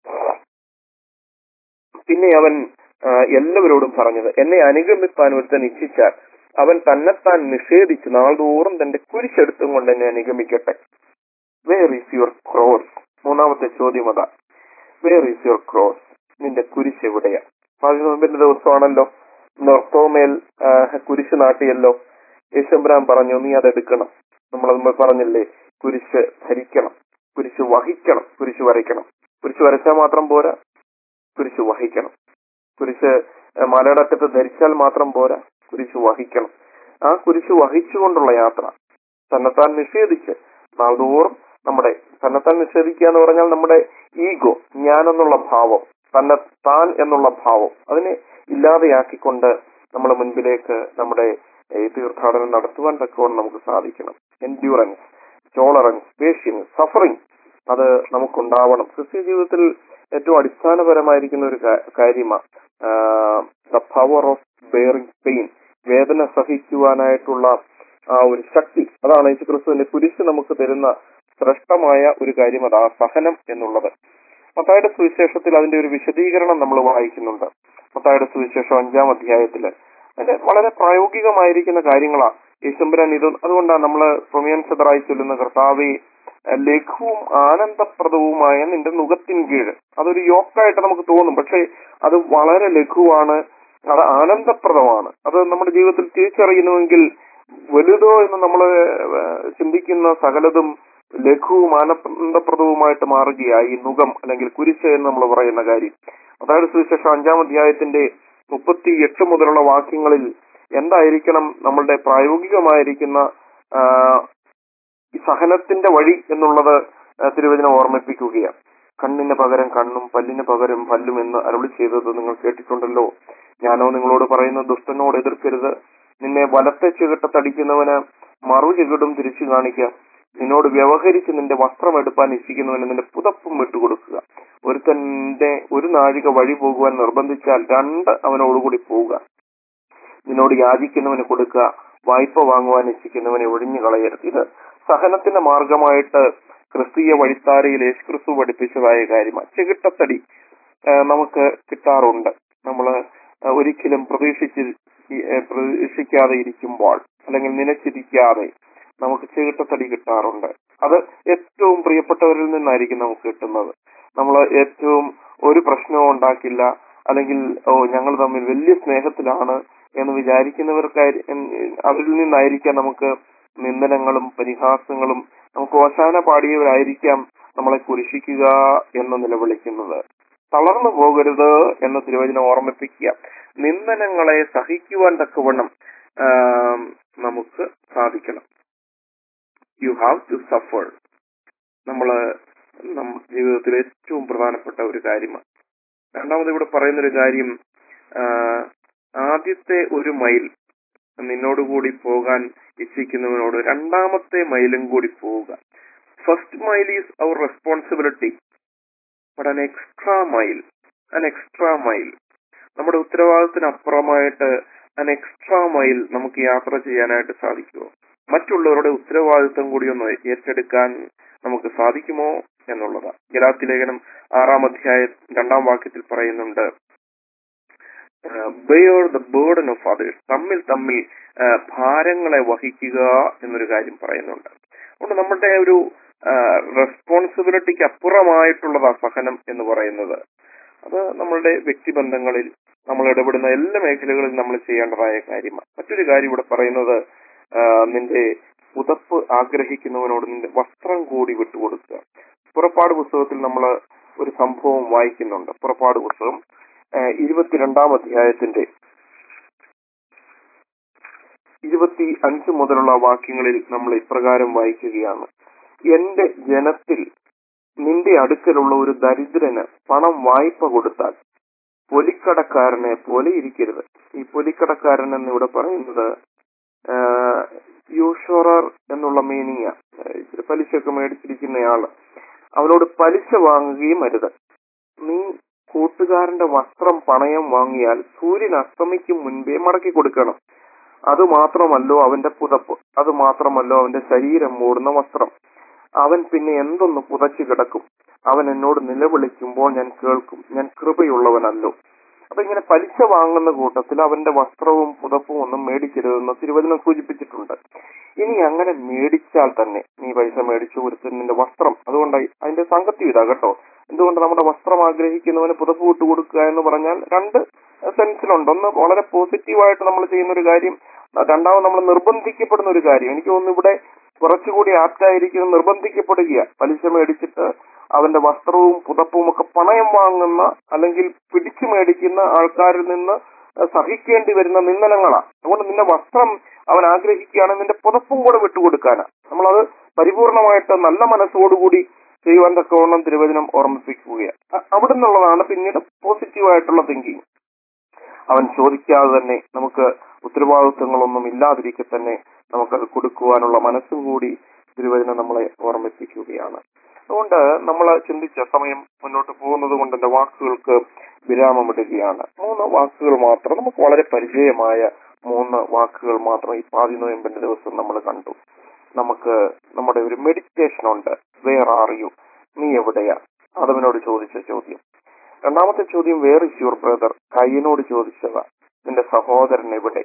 S4: പിന്നെ അവൻ ആ, എല്ലാവരോടും പറഞ്ഞത് എന്നെ അനുഗമിപ്പാൻ ഒരുത്തൻ ഇച്ഛിച്ചാൽ അവൻ തന്നെത്താൻ നിഷേധിച്ച് നാൾതോറും തന്റെ കുരിശെടുത്തും കൊണ്ട് എന്നെ അനുഗമിക്കട്ടെ വേർ ഈസ് യുവർ ക്രോസ് മൂന്നാമത്തെ ചോദ്യം അതാ വേർ ഈസ് യുവർ ക്രോസ് നിന്റെ കുരിശ് എവിടെയാ പതിനൊമ്പതിന്റെ ദിവസമാണല്ലോ നർത്തോമേൽ ആ, കുരിശ് നാട്ടിയല്ലോ യേശുബ്രാൻ പറഞ്ഞു നീ അതെടുക്കണം നമ്മൾ നമ്മൾ പറഞ്ഞില്ലേ കുരിശ് ധരിക്കണം കുരിശ് വഹിക്കണം കുരിശ് വരയ്ക്കണം കുരിശ് വരച്ചാൽ മാത്രം പോരാ കുരിശ് വഹിക്കണം കുരിശ് ആ, മലയുടെ അറ്റത്ത് ധരിച്ചാൽ മാത്രം പോരാ കുരിശ് വഹിക്കണം ആ കുരിശ് വഹിച്ചുകൊണ്ടുള്ള യാത്ര തന്നെത്താൻ നിഷേധിച്ച് നാൾതോറും നമ്മുടെ തന്നെത്താൻ നിഷേധിക്കുക എന്ന് പറഞ്ഞാൽ നമ്മുടെ ഈഗോ ഞാനെന്നുള്ള ഭാവം തന്നെ താൻ എന്നുള്ള ഭാവം അതിനെ ഇല്ലാതെയാക്കിക്കൊണ്ട് നമ്മുടെ മുൻപിലേക്ക് നമ്മുടെ ഈ തീർത്ഥാടനം നടത്തുവാൻ തക്കവണ്ണം നമുക്ക് സാധിക്കണം എൻഡ്യൂറൻസ് ടോളറൻസ് പേഷ്യൻസ് സഫറിങ് അത് നമുക്കുണ്ടാവണം ക്രിസ്ത്യ ജീവിതത്തിൽ ഏറ്റവും അടിസ്ഥാനപരമായിരിക്കുന്ന ഒരു കാര്യമാണ് the power of bearing pain വേദന സഹിക്കുവാനായിട്ടുള്ള ആ ഒരു ശക്തി അതാണ് യേശു ക്രിസ്തുവിന്റെ കുരിശ് നമുക്ക് തരുന്ന ശ്രേഷ്ഠമായ ഒരു കാര്യം അതാ സഹനം എന്നുള്ളത് മത്തായുടെ സുവിശേഷത്തിൽ അതിന്റെ ഒരു വിശദീകരണം നമ്മൾ വായിക്കുന്നുണ്ട് മത്തായുടെ സുവിശേഷം അഞ്ചാം അധ്യായത്തില് അതിന്റെ വളരെ പ്രായോഗികമായിരിക്കുന്ന കാര്യങ്ങളാ യേശുമ്പരാൻ ഇത് അതുകൊണ്ടാണ് നമ്മൾ പ്രൊമിയൻ സദറായി ചൊല്ലുന്ന കർത്താവെ ലഘുവും ആനന്ദപ്രദവുമായ നിന്റെ നുഖത്തിൻ കീഴ് അതൊരു യോക്കായിട്ട് നമുക്ക് തോന്നും പക്ഷെ അത് വളരെ ലഘുവാണ് അത് ആനന്ദപ്രദമാണ് അത് നമ്മുടെ ജീവിതത്തിൽ തിരിച്ചറിയുന്നുവെങ്കിൽ വലുതോ എന്ന് നമ്മൾ ചിന്തിക്കുന്ന സകലതും ലഘുവും ആനന്ദപ്രദവുമായിട്ട് മാറുകയായി നുഖം അല്ലെങ്കിൽ കുരിശ് എന്ന് നമ്മൾ പറയുന്ന കാര്യം അതായത് സുവിശേഷം അഞ്ചാം അധ്യായത്തിന്റെ മുപ്പത്തി എട്ട് മുതലുള്ള വാക്യങ്ങളിൽ എന്തായിരിക്കണം നമ്മളുടെ പ്രായോഗികമായിരിക്കുന്ന ആ, ഈ സഹനത്തിന്റെ വഴി എന്നുള്ളത് ആ, തിരുവചനം ഓർമ്മിപ്പിക്കുകയാണ് കണ്ണിന് പകരം കണ്ണും പല്ലിന് പകരം പല്ലും എന്ന് അരുളി ചെയ്തത് നിങ്ങൾ കേട്ടിട്ടുണ്ടല്ലോ ഞാനോ നിങ്ങളോട് പറയുന്ന ദുഷ്ടനോട് എതിർക്കരുത് നിന്നെ വലത്തെ ചെകിട്ടത്തടിക്കുന്നവന് മറു ചെകിടും തിരിച്ചു കാണിക്കുക നിന്നോട് വ്യവഹരിച്ച് നിന്റെ വസ്ത്രം എടുപ്പാൻ ഇച്ഛിക്കുന്നവന് നിന്റെ പുതപ്പും വിട്ടുകൊടുക്കുക ഒരുത്തന്റെ ഒരു നാഴിക വഴി പോകുവാൻ നിർബന്ധിച്ചാൽ രണ്ട് അവനോടുകൂടി പോവുക നിന്നോട് യാചിക്കുന്നവന് കൊടുക്കുക വായ്പ വാങ്ങുവാൻ ഇച്ഛിക്കുന്നവനെ ഒഴിഞ്ഞു കളയരുത് ഇത് സഹനത്തിന്റെ മാർഗമായിട്ട് ക്രിസ്തീയ വഴിത്താരയിൽ യേശുക്രിസ്തു പഠിപ്പിച്ചതായ കാര്യമാണ് ചെകിട്ടത്തടി ആ, നമുക്ക് കിട്ടാറുണ്ട് നമ്മൾ ഒരിക്കലും പ്രതീക്ഷിച്ച് ഏ, പ്രതീക്ഷിക്കാതെ ഇരിക്കുമ്പോൾ അല്ലെങ്കിൽ നനച്ചിരിക്കാതെ നമുക്ക് ചെകിട്ടത്തടി കിട്ടാറുണ്ട് അത് ഏറ്റവും പ്രിയപ്പെട്ടവരിൽ നിന്നായിരിക്കും നമുക്ക് കിട്ടുന്നത് നമ്മൾ ഏറ്റവും ഒരു പ്രശ്നവും ഉണ്ടാക്കില്ല അല്ലെങ്കിൽ ഓ ഞങ്ങൾ തമ്മിൽ വലിയ സ്നേഹത്തിലാണ് എന്ന് വിചാരിക്കുന്നവർക്കായി അവരിൽ നിന്നായിരിക്കാം നമുക്ക് നിന്ദനങ്ങളും പരിഹാസങ്ങളും നമുക്ക് ഓശാന പാടിയവരായിരിക്കാം നമ്മളെ കുരിശിക്കുക എന്ന് നിലവിളിക്കുന്നത് തളർന്നു പോകരുത് എന്ന് തിരുവചനം ഓർമ്മിപ്പിക്കുക നിന്ദനങ്ങളെ സഹിക്കുവാൻ തക്കവണ്ണം ആം, നമുക്ക് സാധിക്കണം യു ഹാവ് ടു സഫർ നമ്മള് നമ്മുടെ ജീവിതത്തിൽ ഏറ്റവും പ്രധാനപ്പെട്ട ഒരു കാര്യമാണ് രണ്ടാമത് ഇവിടെ പറയുന്ന ഒരു കാര്യം ആ, ആദ്യത്തെ ഒരു മൈൽ നിന്നോടുകൂടി പോകാൻ ഇച്ഛിക്കുന്നവനോട് രണ്ടാമത്തെ മൈലും കൂടി പോവുക first mile is our responsibility but an extra mile an extra mile നമ്മുടെ ഉത്തരവാദിത്തത്തിന് അപ്പുറമായിട്ട് അൻ എക്സ്ട്രാ മൈൽ നമുക്ക് യാത്ര ചെയ്യാനായിട്ട് സാധിക്കുമോ മറ്റുള്ളവരുടെ ഉത്തരവാദിത്തം കൂടി ഒന്ന് ഏറ്റെടുക്കാൻ നമുക്ക് സാധിക്കുമോ എന്നുള്ളതാണ് ഗലാത്തി ലേഖനം ആറാം അധ്യായ രണ്ടാം വാക്യത്തിൽ പറയുന്നുണ്ട് bear the burden of others തമ്മിൽ തമ്മിൽ ആ, ഭാരങ്ങളെ വഹിക്കുക എന്നൊരു കാര്യം പറയുന്നുണ്ട് അതുകൊണ്ട് നമ്മുടെ ഒരു റെസ്പോൺസിബിലിറ്റിക്ക് അപ്പുറമായിട്ടുള്ളതാ സഹനം എന്ന് പറയുന്നത് അത് നമ്മളുടെ വ്യക്തിബന്ധങ്ങളിൽ നമ്മൾ ഇടപെടുന്ന എല്ലാ മേഖലകളിലും നമ്മൾ ചെയ്യേണ്ടതായ കാര്യമാണ് മറ്റൊരു കാര്യം ഇവിടെ പറയുന്നത് ആ, നിന്റെ പുതപ്പ് ആഗ്രഹിക്കുന്നവനോട് നിന്റെ വസ്ത്രം കൂടി വിട്ടുകൊടുക്കുക പുറപ്പാട് പുസ്തകത്തിൽ നമ്മൾ ഒരു സംഭവം വായിക്കുന്നുണ്ട് പുറപ്പാട് പുസ്തകം ആ, ഇരുപത്തിരണ്ടാം അധ്യായത്തിന്റെ ഇരുപത്തി അഞ്ച് മുതലുള്ള വാക്യങ്ങളിൽ നമ്മൾ ഇപ്രകാരം വായിക്കുകയാണ് എന്റെ ജനത്തിൽ നിന്റെ അടുക്കലുള്ള ഒരു ദരിദ്രന് പണം വായ്പ കൊടുത്താൽ പൊലിക്കടക്കാരനെ പോലെ ഇരിക്കരുത് ഈ പൊലിക്കടക്കാരൻ എന്ന് ഇവിടെ പറയുന്നത് യൂഷോറർ എന്നുള്ള മീനിങ് ഇച്ചിരി പലിശയൊക്കെ മേടിച്ചിരിക്കുന്നയാള് അവനോട് പലിശ വാങ്ങുകയും അരുത് നീ കൂട്ടുകാരന്റെ വസ്ത്രം പണയം വാങ്ങിയാൽ സൂര്യൻ അസ്തമിക്കും മുൻപേ മടക്കി കൊടുക്കണം അത് മാത്രമല്ലോ അവന്റെ പുതപ്പ് അത് മാത്രമല്ലോ അവന്റെ ശരീരം മൂടുന്ന വസ്ത്രം അവൻ പിന്നെ എന്തൊന്ന് പുതച്ചു കിടക്കും അവൻ എന്നോട് നിലവിളിക്കുമ്പോൾ ഞാൻ കേൾക്കും ഞാൻ കൃപയുള്ളവനല്ലോ അപ്പൊ ഇങ്ങനെ പലിശ വാങ്ങുന്ന കൂട്ടത്തിൽ അവന്റെ വസ്ത്രവും പുതപ്പും ഒന്നും മേടിക്കരുതെന്ന് തിരുവചനം സൂചിപ്പിച്ചിട്ടുണ്ട് ഇനി അങ്ങനെ മേടിച്ചാൽ തന്നെ നീ പൈസ മേടിച്ചു ഒരുത്തന്നിന്റെ വസ്ത്രം അതുകൊണ്ട് അതിന്റെ സംഗതി ഇതാ കേട്ടോ എന്തുകൊണ്ട് നമ്മുടെ വസ്ത്രം ആഗ്രഹിക്കുന്നവന് പുതപ്പ് വിട്ടു കൊടുക്കുക എന്ന് പറഞ്ഞാൽ രണ്ട് സെൻസിലുണ്ട് ഒന്ന് വളരെ പോസിറ്റീവായിട്ട് നമ്മൾ ചെയ്യുന്ന ഒരു കാര്യം രണ്ടാമത് നമ്മൾ നിർബന്ധിക്കപ്പെടുന്ന ഒരു കാര്യം എനിക്ക് തോന്നുന്നു ഇവിടെ കുറച്ചുകൂടി ആപ്റ്റായിരിക്കുന്നത് നിർബന്ധിക്കപ്പെടുക പലിശ മേടിച്ചിട്ട് അവന്റെ വസ്ത്രവും പുതപ്പും ഒക്കെ പണയം വാങ്ങുന്ന അല്ലെങ്കിൽ പിടിച്ചു മേടിക്കുന്ന ആൾക്കാരിൽ നിന്ന് സഹിക്കേണ്ടി വരുന്ന നിന്ദനങ്ങളാ അതുകൊണ്ട് നിന്റെ വസ്ത്രം അവൻ ആഗ്രഹിക്കുകയാണ് നിന്റെ പുതപ്പും കൂടെ വിട്ടുകൊടുക്കാനാ നമ്മളത് പരിപൂർണമായിട്ട് നല്ല മനസ്സോടുകൂടി ചെയ്യുവാൻ തക്കവണ്ണം തിരുവചനം ഓർമ്മിപ്പിക്കുകയാണ് അ- അവിടെ നിന്നുള്ളതാണ് പിന്നീട് പോസിറ്റീവായിട്ടുള്ള തിങ്കിങ് അവൻ ചോദിക്കാതെ തന്നെ നമുക്ക് ഉത്തരവാദിത്വങ്ങളൊന്നും ഇല്ലാതിരിക്കെ തന്നെ നമുക്കത് കൊടുക്കുവാനുള്ള മനസ്സും കൂടി തിരുവചനം നമ്മളെ ഓർമ്മിപ്പിക്കുകയാണ് അതുകൊണ്ട് നമ്മൾ ചിന്തിച്ച സമയം മുന്നോട്ട് പോകുന്നത് കൊണ്ട് എന്റെ വാക്കുകൾക്ക് വിരാമമിടുകയാണ് മൂന്ന് വാക്കുകൾ മാത്രം നമുക്ക് വളരെ പരിചയമായ മൂന്ന് വാക്കുകൾ മാത്രം ഈ പാതി നോയമ്പിന്റെ ദിവസം നമ്മൾ കണ്ടു നമുക്ക് നമ്മുടെ ഒരു മെഡിറ്റേഷൻ ഉണ്ട് വേർ ആർ യു നീ എവിടെയാ അതവനോട് ചോദിച്ച ചോദ്യം രണ്ടാമത്തെ ചോദ്യം വേർ ഇസ് യുവർ ബ്രദർ കയ്യനോട് ചോദിച്ചതാ നിന്റെ സഹോദരൻ എവിടെ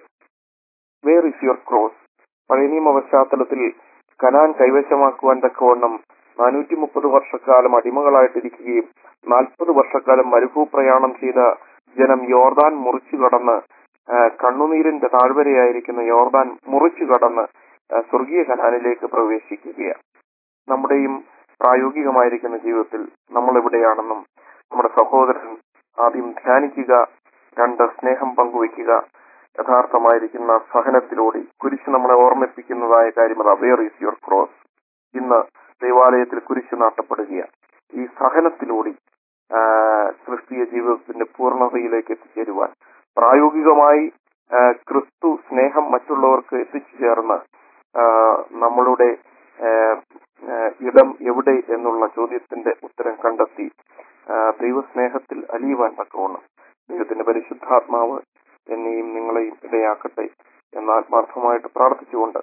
S4: വേർ ഇസ് യുവർ ക്രോസ് പഴയ നിയമ പശ്ചാത്തലത്തിൽ കനാൻ കൈവശമാക്കുവാൻ തക്കവണ്ണം നാനൂറ്റി മുപ്പത് വർഷക്കാലം അടിമകളായിട്ടിരിക്കുകയും നാൽപ്പത് വർഷക്കാലം മരുഭൂപ്രയാണം ചെയ്ത ജനം യോർദാൻ മുറിച്ചു കടന്ന് ആ, കണ്ണുനീരിന്റെ താഴ്വരയായിരിക്കുന്ന യോർദാൻ മുറിച്ചു കടന്ന് ആ, സ്വർഗീയ കനാനിലേക്ക് പ്രവേശിക്കുകയാണ് നമ്മുടെയും പ്രായോഗികമായിരിക്കുന്ന ജീവിതത്തിൽ നമ്മൾ എവിടെയാണെന്നും നമ്മുടെ സഹോദരൻ ആദ്യം ധ്യാനിക്കുക രണ്ട് സ്നേഹം പങ്കുവെക്കുക യഥാർത്ഥമായിരിക്കുന്ന സഹനത്തിലൂടെ കുരിശ് നമ്മളെ ഓർമ്മിപ്പിക്കുന്നതായ കാര്യം അത് അവെയർ ഈസ് യുവർ ക്രോസ് ഇന്ന് ദൈവാലയത്തിൽ കുരിശ് നാട്ടപ്പെടുകയാണ് ഈ സഹനത്തിലൂടെ ആ, ക്രിസ്തീയ ജീവിതത്തിന്റെ പൂർണ്ണതയിലേക്ക് എത്തിച്ചേരുവാൻ പ്രായോഗികമായി ആ, ക്രിസ്തു സ്നേഹം മറ്റുള്ളവർക്ക് എത്തിച്ചു ചേർന്ന് ആ, നമ്മളുടെ ആ, ആ, ഇടം എവിടെ എന്നുള്ള ചോദ്യത്തിന്റെ ഉത്തരം കണ്ടെത്തി ആ, ദൈവസ്നേഹത്തിൽ അലിയുവാൻ തക്കവണ്ണം ദൈവത്തിന്റെ പരിശുദ്ധാത്മാവ് എന്നെയും നിങ്ങളെയും ഇടയാക്കട്ടെ എന്ന് ആത്മാർത്ഥമായിട്ട് പ്രാർത്ഥിച്ചുകൊണ്ട്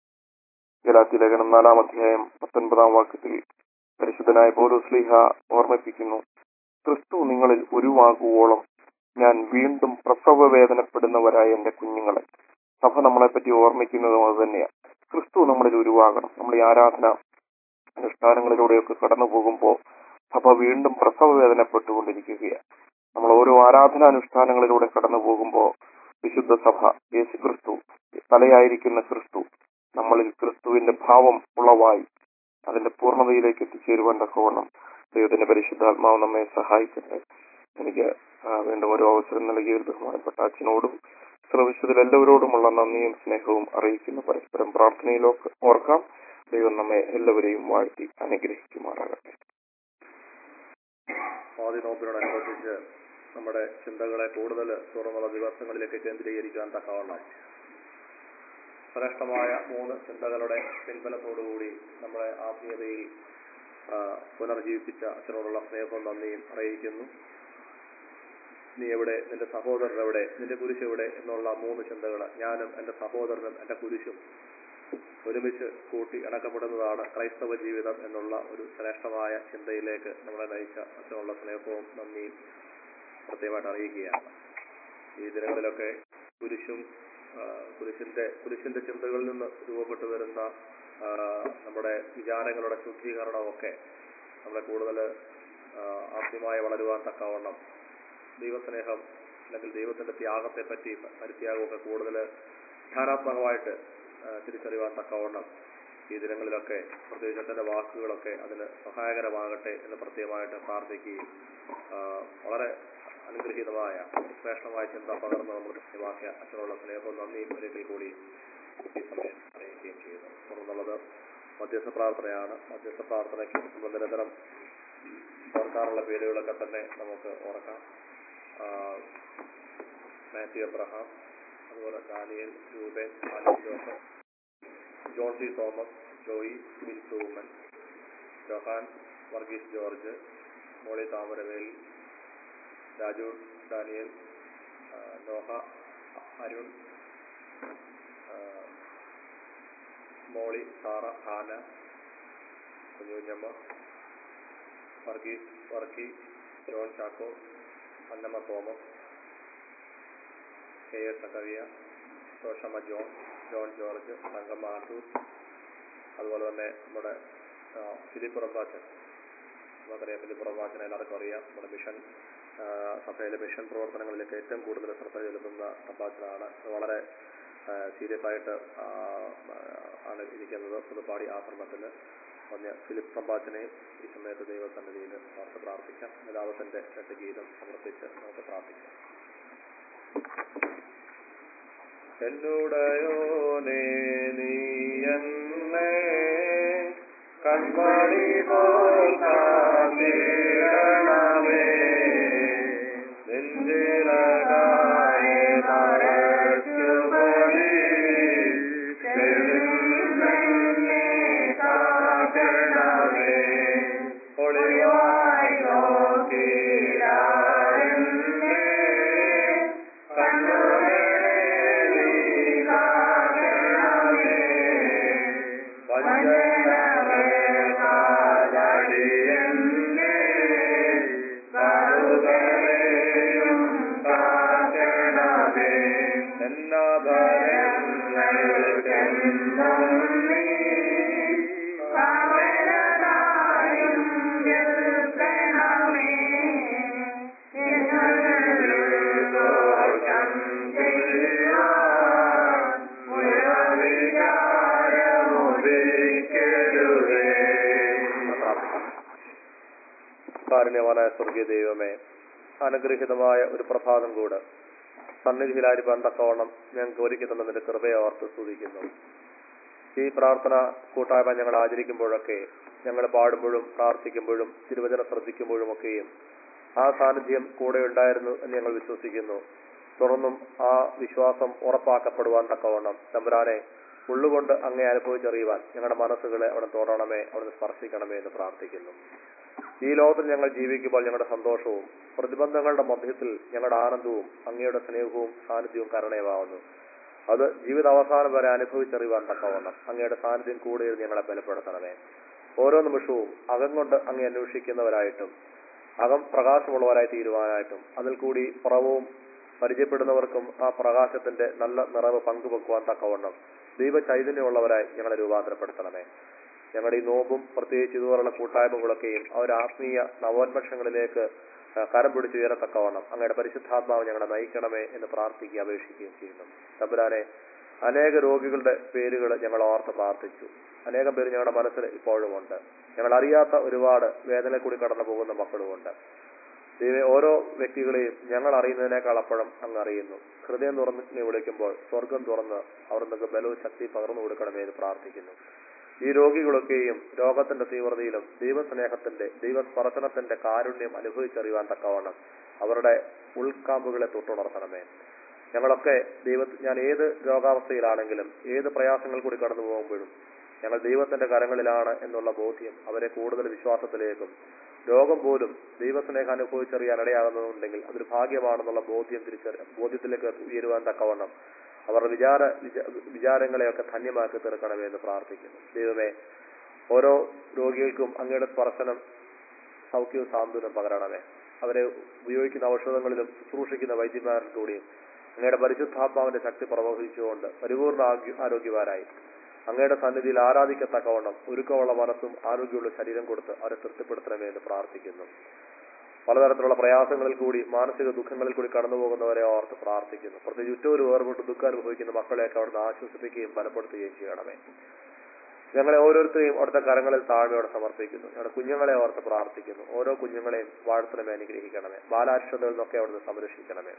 S4: ഗലാത്തി ലേഖനം നാലാം അധ്യായം പത്തൊൻപതാം വാക്യത്തിൽ പരിശുദ്ധനായ പൗലോസ്ലിഹ ഓർമ്മിപ്പിക്കുന്നു ക്രിസ്തു നിങ്ങളിൽ ഉരുവാകുവോളം ഞാൻ വീണ്ടും പ്രസവ വേദനപ്പെടുന്നവരായ എന്റെ കുഞ്ഞുങ്ങളെ സഭ നമ്മളെ പറ്റി ഓർമ്മിക്കുന്നതും അത് തന്നെയാണ് ക്രിസ്തു നമ്മളിൽ ഉരുവാകണം നമ്മൾ ഈ ആരാധന അനുഷ്ഠാനങ്ങളിലൂടെയൊക്കെ കടന്നു പോകുമ്പോൾ സഭ വീണ്ടും പ്രസവ വേദനപ്പെട്ടുകൊണ്ടിരിക്കുകയാണ് നമ്മൾ ഓരോ ആരാധനാനുഷ്ഠാനങ്ങളിലൂടെ കടന്നു പോകുമ്പോൾ വിശുദ്ധ സഭ യേശു ക്രിസ്തു തലയായിരിക്കുന്ന ക്രിസ്തു നമ്മളിൽ ക്രിസ്തുവിന്റെ ഭാവം ഉളവായി അതിന്റെ പൂർണ്ണതയിലേക്ക് എത്തിച്ചേരുവാൻ തക്കവണ്ണം ദൈവത്തിന്റെ പരിശുദ്ധാത്മാവ് നമ്മെ സഹായിക്കട്ടെ എനിക്ക് ആ, വീണ്ടും ഒരു അവസരം നൽകിയ ഒരു ബഹുമാനപ്പെട്ട അച്ഛനോടും ശ്രമിച്ചതിൽ എല്ലാവരോടുമുള്ള നന്ദിയും സ്നേഹവും അറിയിക്കുന്ന പരസ്പരം പ്രാർത്ഥനയിലൊക്കെ ഓർക്കാം ദൈവം നമ്മെ എല്ലാവരെയും വാഴ്ത്തി അനുഗ്രഹിക്കുമാറാകട്ടെ
S2: ആദ്യ നോമ്പിനോടനുബന്ധിച്ച് നമ്മുടെ ചിന്തകളെ കൂടുതൽ തുറന്നുള്ള ദിവസങ്ങളിലേക്ക് കേന്ദ്രീകരിക്കാൻ തക്കവണ്ണം ശ്രേഷ്ഠമായ മൂന്ന് ചിന്തകളുടെ പിൻബലത്തോടുകൂടി നമ്മളെ ആത്മീയതയിൽ ആ, പുനർജീവിപ്പിച്ച അച്ഛനോടുള്ള സ്നേഹവും നന്ദിയും അറിയിക്കുന്നു നീ എവിടെ നിന്റെ സഹോദരൻ എവിടെ നിന്റെ കുരിശ് എവിടെ എന്നുള്ള മൂന്ന് ചിന്തകൾ ഞാനും എന്റെ സഹോദരനും എന്റെ കുരിശും ഒരുമിച്ച് കൂട്ടി ഇണക്കപ്പെടുന്നതാണ് ക്രൈസ്തവ ജീവിതം എന്നുള്ള ഒരു ശ്രേഷ്ഠമായ ചിന്തയിലേക്ക് നമ്മളെ നയിച്ച അച്ഛനുള്ള സ്നേഹവും നന്ദിയും പ്രത്യേകമായിട്ട് അറിയിക്കുകയാണ് ഈ ദിനങ്ങളിലൊക്കെ കുരിശും ആ, കുരിശിന്റെ കുരിശിന്റെ ചിന്തകളിൽ നിന്ന് രൂപപ്പെട്ടു വരുന്ന ആ, നമ്മുടെ വിചാരങ്ങളുടെ ശുദ്ധീകരണമൊക്കെ നമ്മളെ കൂടുതൽ ആദ്യമായി വളരുവാൻ തക്കവണ്ണം ദൈവസ്നേഹം അല്ലെങ്കിൽ ദൈവത്തിന്റെ ത്യാഗത്തെ പറ്റി പരിത്യാഗമൊക്കെ കൂടുതൽ ധ്യാനാത്മകമായിട്ട് ആ, തിരിച്ചറിയുവാൻ തക്കവണ്ണം ഈ ദിനങ്ങളിലൊക്കെ പ്രത്യേകിച്ച് അച്ഛൻ്റെ വാക്കുകളൊക്കെ അതിന് സഹായകരമാകട്ടെ എന്ന് പ്രത്യേകമായിട്ട് പ്രാർത്ഥിക്കുകയും ആ, വളരെ അനുഗ്രഹീതമായ ശ്രേഷ്ഠമായ ചിന്ത പകർന്ന് നമ്മൾ കൃത്യമാക്കിയ അച്ഛനുള്ള സ്നേഹവും നന്ദിയും ഒരിക്കൽ കൂടി ഈ സമയം അറിയിക്കുകയും ചെയ്യുന്നു തുടർന്നുള്ളത് മധ്യസ്ഥ പ്രാർത്ഥനയാണ് മധ്യസ്ഥ പ്രാർത്ഥനയ്ക്ക് നമ്മൾ നിരന്തരം ഓർക്കാറുള്ള പേരുകളൊക്കെ തന്നെ നമുക്ക് ഓർക്കാം ആ, മാത്യു എബ്രഹാം അതുപോലെ Daniel Reuben Ali Joseph John C Thomas Joy Binsu Oommen Johan Varghese George Molly Thamaravel Raju Daniel ആ, നോഹ അരുൺ ആ, മോളി സാറ ഹാന കുഞ്ഞുഞ്ഞമ്മ Varghese Varkey John Chacko Annamma Thomas K S Zachariah Roshamma John John George Thankamma Attoor അതുപോലെ തന്നെ നമ്മുടെ ആ, ഫിലിപ്പ് റബ്ബാച്ചൻ നമുക്കറിയാം ഫിലിപ്പ് റബ്ബാച്ചനെ എല്ലാവർക്കും അറിയാം നമ്മുടെ മിഷൻ ആ, സഭയിലെ മിഷൻ പ്രവർത്തനങ്ങളിലേക്ക് ഏറ്റവും കൂടുതൽ ശ്രദ്ധ ചെലുത്തുന്ന റബ്ബാച്ചനാണ് വളരെ സീരിയസ് ആയിട്ട് ആ, ആണ് ഇരിക്കുന്നത് പുതുപ്പാടി ആശ്രമത്തിൽ പറഞ്ഞ ഫിലിപ്പ് റബ്ബാച്ചനെയും ഈ സമയത്ത് ദൈവസന്നിധിയിൽ ഓർത്ത് പ്രാർത്ഥിക്കാം നിലാവത്തിന്റെ രണ്ട് ഗീതം സമർപ്പിച്ച് നമുക്ക് പ്രാർത്ഥിക്കാം എന്നുടയോനേ നീ എന്നെ കൺമണി പോൽ കാത്തിടണമേ നെഞ്ചിലകായ മറച്ചുപടി ചെറുന്നെ കാക്കണമേ ഒളിവായി നോക്കിയാരുന്നേ കണ്ണുകളെ നീ കാക്കണമേ വഞ്ചനകളാലടിയന്നെ കറുകളെയും കാക്കണമേ എന്നാഭരങ്ങൾക്കെന്നും നീ കാവലനായും നിൽക്കണമേ ഞങ്ങൾക്കോർക്കം ചെയ്യാൻ ഉയർവിചാരമുപേക്കരുതേ കാരുണ്യവാനായ സ്വർഗീയ ദൈവമേ അനുഗ്രഹീതമായ ഒരു പ്രഭാതം കൂടെ സന്നിധിയിലായിരിക്കാൻ തക്കവണ്ണം ഞങ്ങൾക്ക് ഒരുക്കി തന്നതിന്റെ കൃപയെ ഓർത്ത് സ്തുതിക്കുന്നു ഈ പ്രാർത്ഥന കൂട്ടായ്മ ഞങ്ങൾ ആചരിക്കുമ്പോഴൊക്കെ ഞങ്ങൾ പാടുമ്പോഴും പ്രാർത്ഥിക്കുമ്പോഴും തിരുവചനം ശ്രദ്ധിക്കുമ്പോഴും ഒക്കെയും ആ സാന്നിധ്യം കൂടെ ഉണ്ടായിരുന്നു എന്ന് ഞങ്ങൾ വിശ്വസിക്കുന്നു തുടർന്നും ആ വിശ്വാസം ഉറപ്പാക്കപ്പെടുവാൻ തക്കവണ്ണം തമ്പുരാനെ ഉള്ളുകൊണ്ട് അങ്ങേ അനുഭവിച്ചറിയുവാൻ ഞങ്ങളുടെ മനസ്സുകളെ അവിടെ തൊടണമേ അവിടെ സ്പർശിക്കണമേ എന്ന് പ്രാർത്ഥിക്കുന്നു ഈ ലോകത്തിൽ ഞങ്ങൾ ജീവിക്കുമ്പോൾ ഞങ്ങളുടെ സന്തോഷവും പ്രതിബന്ധങ്ങളുടെ മധ്യത്തിൽ ഞങ്ങളുടെ ആനന്ദവും അങ്ങയുടെ സ്നേഹവും സാന്നിധ്യവും കരുണയുമാവുന്നു അത് ജീവിതാവസാനം വരെ അനുഭവിച്ചറിയുവാൻ തക്കവണ്ണം അങ്ങയുടെ സാന്നിധ്യം കൂടുതൽ ഞങ്ങളെ ബലപ്പെടുത്തണമേ ഓരോ നിമിഷവും അകം കൊണ്ട് അങ്ങേ അന്വേഷിക്കുന്നവരായിട്ടും അകം പ്രകാശമുള്ളവരായി തീരുവാനായിട്ടും അതിൽ കൂടി പുറവും പരിചയപ്പെടുന്നവർക്കും ആ പ്രകാശത്തിന്റെ നല്ല നിറവ് പങ്കുവെക്കുവാൻ തക്കവണ്ണം ദൈവ ചൈതന്യമുള്ളവരായി ഞങ്ങളെ രൂപാന്തരപ്പെടുത്തണമേ ഞങ്ങളുടെ ഈ നോമ്പും പ്രത്യേകിച്ച് ഇതുപോലുള്ള കൂട്ടായ്മകളൊക്കെയും ആ ഒരു ആത്മീയ നവോന്മേഷങ്ങളിലേക്ക് ആ, കരം പിടിച്ചുയരത്തക്കവണ്ണം അങ്ങയുടെ പരിശുദ്ധാത്മാവ് ഞങ്ങളെ നയിക്കണമേ എന്ന് പ്രാർത്ഥിക്കുകയും അപേക്ഷിക്കുകയും ചെയ്യുന്നു തമ്പുരാനെ അനേക രോഗികളുടെ പേരുകൾ ഞങ്ങൾ ഓർത്ത് പ്രാർത്ഥിച്ചു അനേകം പേര് ഞങ്ങളുടെ മനസ്സിൽ ഇപ്പോഴും ഉണ്ട് ഞങ്ങൾ അറിയാത്ത ഒരുപാട് വേദന കൂടി കടന്നു പോകുന്ന മക്കളുമുണ്ട് ദൈവം ഓരോ വ്യക്തികളെയും ഞങ്ങൾ അറിയുന്നതിനേക്കാൾ അപ്പുറം അങ്ങ് അറിയുന്നു ഹൃദയം തുറന്ന് നീ വിളിക്കുമ്പോൾ സ്വർഗം തുറന്ന് അവർ നിങ്ങൾക്ക് ബലവും ശക്തി പകർന്നു കൊടുക്കണമേ എന്ന് പ്രാർത്ഥിക്കുന്നു ഈ രോഗികളൊക്കെയും രോഗത്തിന്റെ തീവ്രതയിലും ദൈവസ്നേഹത്തിന്റെ ദൈവസ്പർശനത്തിന്റെ കാരുണ്യം അനുഭവിച്ചറിയുവാൻ തക്കവണ്ണം അവരുടെ ഉൾക്കാമ്പുകളെ തൊട്ടുണർത്തണമേ ഞങ്ങളൊക്കെ ദൈവ ഞാൻ ഏത് രോഗാവസ്ഥയിലാണെങ്കിലും ഏത് പ്രയാസങ്ങൾ കൂടി കടന്നു പോകുമ്പോഴും ഞങ്ങൾ ദൈവത്തിന്റെ കരങ്ങളിലാണ് എന്നുള്ള ബോധ്യം അവരെ കൂടുതൽ വിശ്വാസത്തിലേക്കും രോഗം പോലും ദൈവസ്നേഹം അനുഭവിച്ചറിയാൻ ഇടയാകുന്നുണ്ടെങ്കിൽ അതൊരു ഭാഗ്യമാണെന്നുള്ള ബോധ്യം തിരിച്ചറി ബോധ്യത്തിലേക്ക് ഉയരുവാൻ തക്കവണ്ണം അവരുടെ വിചാര വിച- വിചാരങ്ങളെയൊക്കെ ധന്യമാക്കി തീർക്കണമേ എന്ന് പ്രാർത്ഥിക്കുന്നു ദൈവമേ ഓരോ രോഗികൾക്കും അങ്ങയുടെ സ്പർശനം സൗഖ്യവും സാന്ത്വനം പകരണമേ അവരെ ഉപയോഗിക്കുന്ന ഔഷധങ്ങളിലും ശുശ്രൂഷിക്കുന്ന വൈദ്യന്മാരിൽ കൂടിയും അങ്ങയുടെ പരിശുദ്ധാത്മാവിന്റെ ശക്തി പ്രവഹിച്ചുകൊണ്ട് പരിപൂർണ ആഗ്യ- ആരോഗ്യവാനായി അങ്ങയുടെ സന്നിധിയിൽ ആരാധിക്കത്തക്കവണ്ണം ഒരുക്കമുള്ള മനസ്സും ആരോഗ്യമുള്ള ശരീരം കൊടുത്ത് അവരെ തൃപ്തിപ്പെടുത്തണമേ എന്ന് പ്രാർത്ഥിക്കുന്നു പലതരത്തിലുള്ള പ്രയാസങ്ങളിൽ കൂടി മാനസിക ദുഃഖങ്ങളിൽ കൂടി കടന്നു പോകുന്നവരെ ഓർത്ത് പ്രാർത്ഥിക്കുന്നു പ്രത്യേകിച്ച് ഉറ്റവർ വേർപെട്ട് ദുഃഖം അനുഭവിക്കുന്ന മക്കളെയൊക്കെ അവിടുന്ന് ആശ്വസിപ്പിക്കുകയും ബലപ്പെടുത്തുകയും ചെയ്യണമേ ഞങ്ങളെ ഓരോരുത്തരെയും അവിടുത്തെ കരങ്ങളിൽ താഴ്മയോടെ സമർപ്പിക്കുന്നു ഞങ്ങളുടെ കുഞ്ഞുങ്ങളെ ഓർത്ത് പ്രാർത്ഥിക്കുന്നു ഓരോ കുഞ്ഞുങ്ങളെയും വാഴ്ത്തണമേ അനുഗ്രഹിക്കണമേ ബാലാശ്വതയിൽ നിന്നൊക്കെ അവിടുന്ന് സംരക്ഷിക്കണമേ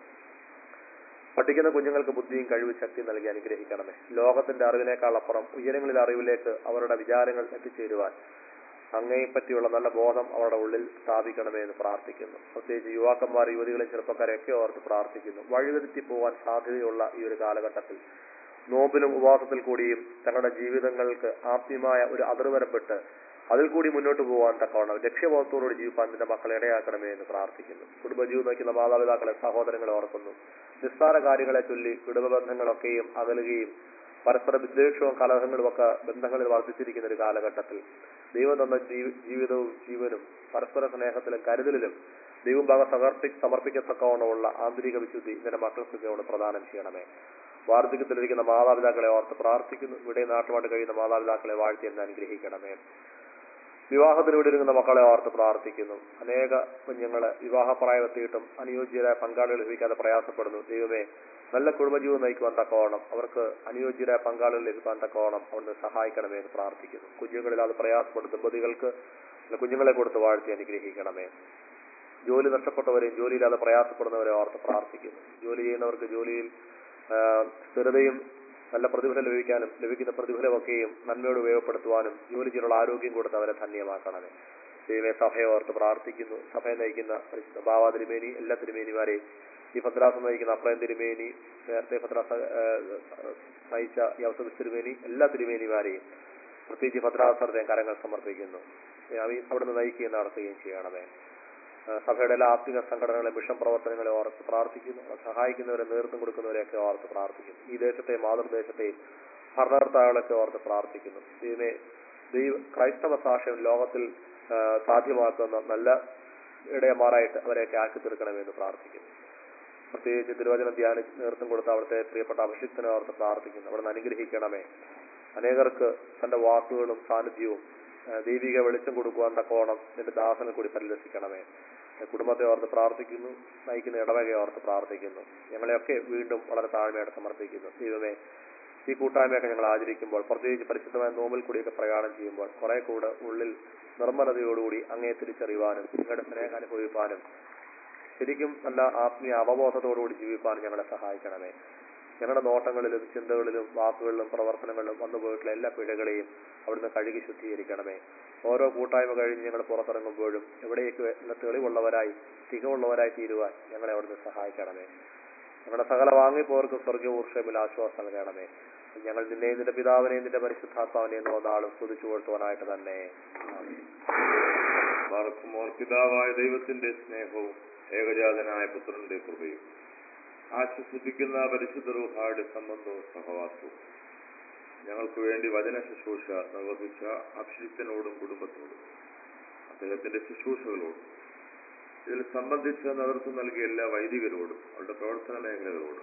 S2: പഠിക്കുന്ന കുഞ്ഞുങ്ങൾക്ക് ബുദ്ധിയും കഴിവ് ശക്തി നൽകി അനുഗ്രഹിക്കണമേ ലോകത്തിന്റെ അറിവിനേക്കാൾ അപ്പുറം ഉയരങ്ങളിൽ അറിവിലേക്ക് അവരുടെ വിചാരങ്ങൾ എത്തിച്ചേരുവാൻ അങ്ങയെ പറ്റിയുള്ള നല്ല ബോധം അവരുടെ ഉള്ളിൽ സ്ഥാപിക്കണമേ എന്ന് പ്രാർത്ഥിക്കുന്നു പ്രത്യേകിച്ച് യുവാക്കന്മാർ യുവതികളെയും ചെറുപ്പക്കാരെയൊക്കെ ഓർത്ത് പ്രാർത്ഥിക്കുന്നു വഴിതെറ്റി പോകാൻ സാധ്യതയുള്ള ഈ ഒരു കാലഘട്ടത്തിൽ നോമ്പിലും ഉപവാസത്തിൽ കൂടിയും തങ്ങളുടെ ജീവിതങ്ങൾക്ക് ആത്മീയമായ ഒരു അതിർവരപ്പെട്ട് അതിൽ കൂടി മുന്നോട്ട് പോകാൻ തക്കവണ്ണം ലക്ഷ്യബോധത്തോടുകൂടി ജീവിപ്പാൻ നിന്റെ മക്കളെ ഇടയാക്കണമേ എന്ന് പ്രാർത്ഥിക്കുന്നു കുടുംബജീവിതം നയിക്കുന്ന മാതാപിതാക്കളെ സഹോദരങ്ങളെ ഓർക്കുന്നു നിസ്സാര കാര്യങ്ങളെ ചൊല്ലി കുടുംബ ബന്ധങ്ങളൊക്കെയും അകലുകയും പരസ്പര വിദ്വേഷവും കലഹങ്ങളും ഒക്കെ ബന്ധങ്ങളിൽ വർദ്ധിച്ചിരിക്കുന്ന ഒരു കാലഘട്ടത്തിൽ ദൈവം തന്ന ജീവ- ജീവിതവും ജീവനും പരസ്പര സ്നേഹത്തിലും കരുതലിലും ദൈവം ഭാഗം സമർപ്പി സമർപ്പിക്കത്തക്കവണ്ണമുള്ള ആന്തരിക വിശുദ്ധി ഇതിന്റെ മക്കൾക്ക് അവിടെ പ്രദാനം ചെയ്യണമേ വാർദ്ധക്യത്തിലിരിക്കുന്ന മാതാപിതാക്കളെ ഓർത്ത് പ്രാർത്ഥിക്കുന്നു ഇവിടെ നാട്ടുമായിട്ട് കഴിയുന്ന മാതാപിതാക്കളെ വാഴ്ത്തി എന്ന് അനുഗ്രഹിക്കണമേ വിവാഹത്തിലൂടെ ഇരുന്ന മക്കളെ ഓർത്ത് പ്രാർത്ഥിക്കുന്നു അനേക കുഞ്ഞുങ്ങള് വിവാഹപ്രായമെത്തിയിട്ടും അനുയോജ്യരായ പങ്കാളികൾ ലഭിക്കാതെ പ്രയാസപ്പെടുന്നു ദൈവമേ നല്ല കുടുംബജീവൻ നയിക്കുവാൻ തക്കവണ്ണം അവർക്ക് അനുയോജ്യരായ പങ്കാളികൾ ലഭിക്കാൻ തക്കവണ്ണം അവിടുന്ന് സഹായിക്കണമേ എന്ന് പ്രാർത്ഥിക്കുന്നു കുഞ്ഞുങ്ങളില്ലാതെ പ്രയാസപ്പെടുന്ന ദമ്പതികൾക്ക് നല്ല കുഞ്ഞുങ്ങളെ കൊടുത്ത് വാഴ്ത്തി അനുഗ്രഹിക്കണമേ ജോലി നഷ്ടപ്പെട്ടവരെയും ജോലിയില്ലാതെ പ്രയാസപ്പെടുന്നവരെ ഓർത്ത് പ്രാർത്ഥിക്കുന്നു ജോലി ചെയ്യുന്നവർക്ക് ജോലിയിൽ ആ, സ്ഥിരതയും നല്ല പ്രതിഫലം ലഭിക്കാനും ലഭിക്കുന്ന പ്രതിഫലമൊക്കെയും നന്മയോട് ഉപയോഗപ്പെടുത്തുവാനും ജോലി ചെയ്യാനുള്ള ആരോഗ്യം കൊടുത്ത് അവരെ ധന്യമാക്കണമേ ദൈവമേ സഭയെ ഓർത്ത് പ്രാർത്ഥിക്കുന്നു സഭയെ നയിക്കുന്ന പരിശുദ്ധ ബാബാ തിരുമേനി എല്ലാ തിരുമേനിമാരെയും ഈ ഭദ്രാസം നയിക്കുന്ന അപ്രയം തിരുമേനി നേരത്തെ ഭദ്രാസ ആ, നയിച്ച ഈ ഔസഫ് തിരുമേനി എല്ലാ തിരുമേനിമാരെയും പ്രത്യേകിച്ച് ഭദ്രാസനത്തെ കരങ്ങൾ സമർപ്പിക്കുന്നു അവ- അവിടുന്ന് നയിക്കുകയും നടത്തുകയും ചെയ്യണമേ ആ, സഭയുടെ എല്ലാ ആത്മിക സംഘടനകളെ മിഷൻ പ്രവർത്തനങ്ങളെ ഓർത്ത് പ്രാർത്ഥിക്കുന്നു അത് സഹായിക്കുന്നവരെ നേതൃത്വം കൊടുക്കുന്നവരെയൊക്കെ ഓർത്ത് പ്രാർത്ഥിക്കുന്നു ഈ ദേശത്തെയും മാതൃദേശത്തെയും ഭരണകർത്താക്കളൊക്കെ ഓർത്ത് പ്രാർത്ഥിക്കുന്നു ദൈവമേ ദൈവ ക്രൈസ്തവ സാക്ഷ്യം ലോകത്തിൽ ആ, സാധ്യമാക്കുന്ന നല്ല ഇടയമാറായിട്ട് അവരെയൊക്കെ ആക്കി തീർക്കണമെന്ന് പ്രാർത്ഥിക്കുന്നു പ്രത്യേകിച്ച് തിരുവചനം ധ്യാന നേതൃത്വം കൊടുത്ത അവിടുത്തെ പ്രിയപ്പെട്ട അഭിഷിക്തനെ ഓർത്ത് പ്രാർത്ഥിക്കുന്നു അവിടെ നിന്ന് അനുഗ്രഹിക്കണമേ അനേകർക്ക് തന്റെ വാക്കുകളും സാന്നിധ്യവും ആ, ദൈവിക വെളിച്ചം കൊടുക്കുവാൻ തക്കോണം നിന്റെ ദാസനെ കൂടി പരിലസിക്കണമേ കുടുംബത്തെ ഓർത്ത് പ്രാർത്ഥിക്കുന്നു നയിക്കുന്ന ഇടവകയെ ഓർത്ത് പ്രാർത്ഥിക്കുന്നു ഞങ്ങളെയൊക്കെ വീണ്ടും വളരെ താഴ്മയോടെ സമർപ്പിക്കുന്നു ദൈവമേ ഈ കൂട്ടായ്മയൊക്കെ ഞങ്ങൾ ആചരിക്കുമ്പോൾ പ്രത്യേകിച്ച് പരിശുദ്ധമായ നോമ്പിൽ കൂടിയൊക്കെ പ്രയാണം ചെയ്യുമ്പോൾ കുറെ കൂടെ ഉള്ളിൽ നിർമ്മലതയോടുകൂടി അങ്ങേ തിരിച്ചറിയുവാനും നിങ്ങളുടെ സ്നേഹം അനുഭവിപ്പാനും ശരിക്കും നല്ല ആത്മീയ അവബോധത്തോടുകൂടി ജീവിപ്പാനും ഞങ്ങളെ സഹായിക്കണമേ ഞങ്ങളുടെ നോട്ടങ്ങളിലും ചിന്തകളിലും വാക്കുകളിലും പ്രവർത്തനങ്ങളിലും വന്നുപോയിട്ടുള്ള എല്ലാ പിഴകളെയും അവിടുന്ന് കഴുകി ശുദ്ധീകരിക്കണമേ ഓരോ കൂട്ടായ്മ കഴിഞ്ഞ് ഞങ്ങൾ പുറത്തിറങ്ങുമ്പോഴും എവിടേക്ക് നല്ല തെളിവുള്ളവരായി തികവുള്ളവരായി തീരുവാൻ ഞങ്ങളെ അവിടുന്ന് സഹായിക്കണമേ ഞങ്ങളുടെ സകല വാങ്ങിപ്പോർക്ക് സ്വർഗീയ ആശ്വാസം നൽകണമേ ഞങ്ങൾ നിന്നെയും നിന്റെ പിതാവിനെയും നിന്റെ പരിശുദ്ധാത്മാവിനെയും നോന്നാളും സ്തുതിച്ചു കൊടുത്തുവാനായിട്ട് തന്നെ ആമേൻ.
S5: പാർക്കുമോർ പിതാവായ ദൈവത്തിന്റെ സ്നേഹവും ഏകജാതനായ പുത്രന്റെ കൃപയും ആശ്വസിപ്പിക്കുന്ന പരിശുദ്ധ റൂഹായുടെ സംബന്ധവും സഹവാസവും ഞങ്ങൾക്ക് വേണ്ടി വചന ശുശ്രൂഷ നിർവഹിച്ച അഭിഷിക്തനോടും കുടുംബത്തോടും അദ്ദേഹത്തിന്റെ ശുശ്രൂഷകളോടും ഇതിൽ സംബന്ധിച്ച് നേതൃത്വം നൽകിയ എല്ലാ വൈദികരോടും അവരുടെ പ്രവർത്തന മേഖലകളോടും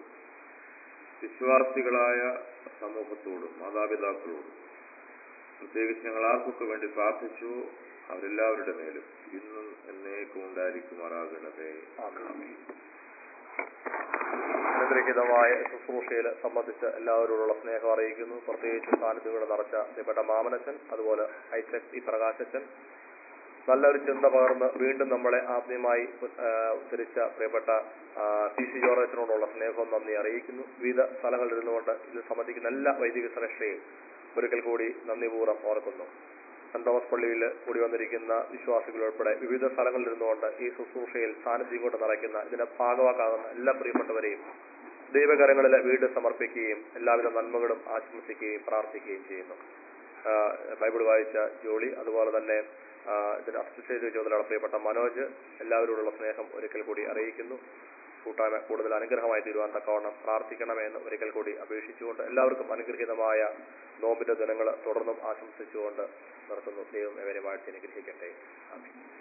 S5: വിശ്വാസികളായ സമൂഹത്തോടും മാതാപിതാക്കളോടും പ്രത്യേകിച്ച് ഞങ്ങൾ ആർക്കൊക്കെ വേണ്ടി പ്രാർത്ഥിച്ചു അവരെല്ലാവരുടെ മേലും ഇന്നും എന്നേക്കും ഉണ്ടായിരിക്കുമാറാകണമേ ആമേൻ.
S2: അനുഗ്രഹീതമായ ശുശ്രൂഷയിൽ സംബന്ധിച്ച് എല്ലാവരോടുള്ള സ്നേഹം അറിയിക്കുന്നു പ്രത്യേകിച്ച് സാന്നിധ്യങ്ങളുടെ നിറച്ച പ്രിയപ്പെട്ട മാമനച്ചൻ അതുപോലെ ഐസക് ഈ പ്രകാശച്ചൻ നല്ലൊരു ചിന്ത പകർന്ന് വീണ്ടും നമ്മളെ ആത്മീയമായി ആ, ഉദ്ധരിച്ച പ്രിയപ്പെട്ട പി സി ജോർജനോടുള്ള സ്നേഹവും നന്ദി അറിയിക്കുന്നു വിവിധ സ്ഥലങ്ങളിൽ ഇരുന്നുകൊണ്ട് ഇതിൽ സംബന്ധിക്കുന്ന എല്ലാ വൈദിക ശ്രേഷ്ഠയും ഒരിക്കൽ കൂടി നന്ദിപൂർവ്വം ഓർക്കുന്നു സെന്റ് തോമസ് പള്ളിയിൽ കൂടി വന്നിരിക്കുന്ന വിശ്വാസികൾ ഉൾപ്പെടെ വിവിധ സ്ഥലങ്ങളിൽ ഇരുന്നുകൊണ്ട് ഈ ശുശ്രൂഷയിൽ സാന്നിധ്യം കൊണ്ട് നിറയ്ക്കുന്ന ഇതിന്റെ ഭാഗമാക്കാകുന്ന എല്ലാ പ്രിയപ്പെട്ടവരെയും ദൈവകരങ്ങളിൽ വീട് സമർപ്പിക്കുകയും എല്ലാവിധ നന്മകളും ആശംസിക്കുകയും പ്രാർത്ഥിക്കുകയും ചെയ്യുന്നു ആ, ബൈബിൾ വായിച്ച ജോളി അതുപോലെ തന്നെ ആ, ഇതിന് അസിസ്റ്റന്റ് ചുമതലയുള്ള പ്രിയപ്പെട്ട മനോജ് എല്ലാവരോടുള്ള സ്നേഹം ഒരിക്കൽ കൂടി അറിയിക്കുന്നു കൂട്ടായ്മ കൂടുതൽ അനുഗ്രഹമായി തീരുവാൻ തക്കവണ്ണം പ്രാർത്ഥിക്കണമെന്ന് ഒരിക്കൽ കൂടി അപേക്ഷിച്ചുകൊണ്ട് എല്ലാവർക്കും അനുഗ്രഹീതമായ നോമ്പിന്റെ ദിനങ്ങൾ തുടർന്നും ആശംസിച്ചുകൊണ്ട് നിർത്തുന്നു ദൈവം എവരെ വാഴ്ത്തി അനുഗ്രഹിക്കട്ടെ ആമേൻ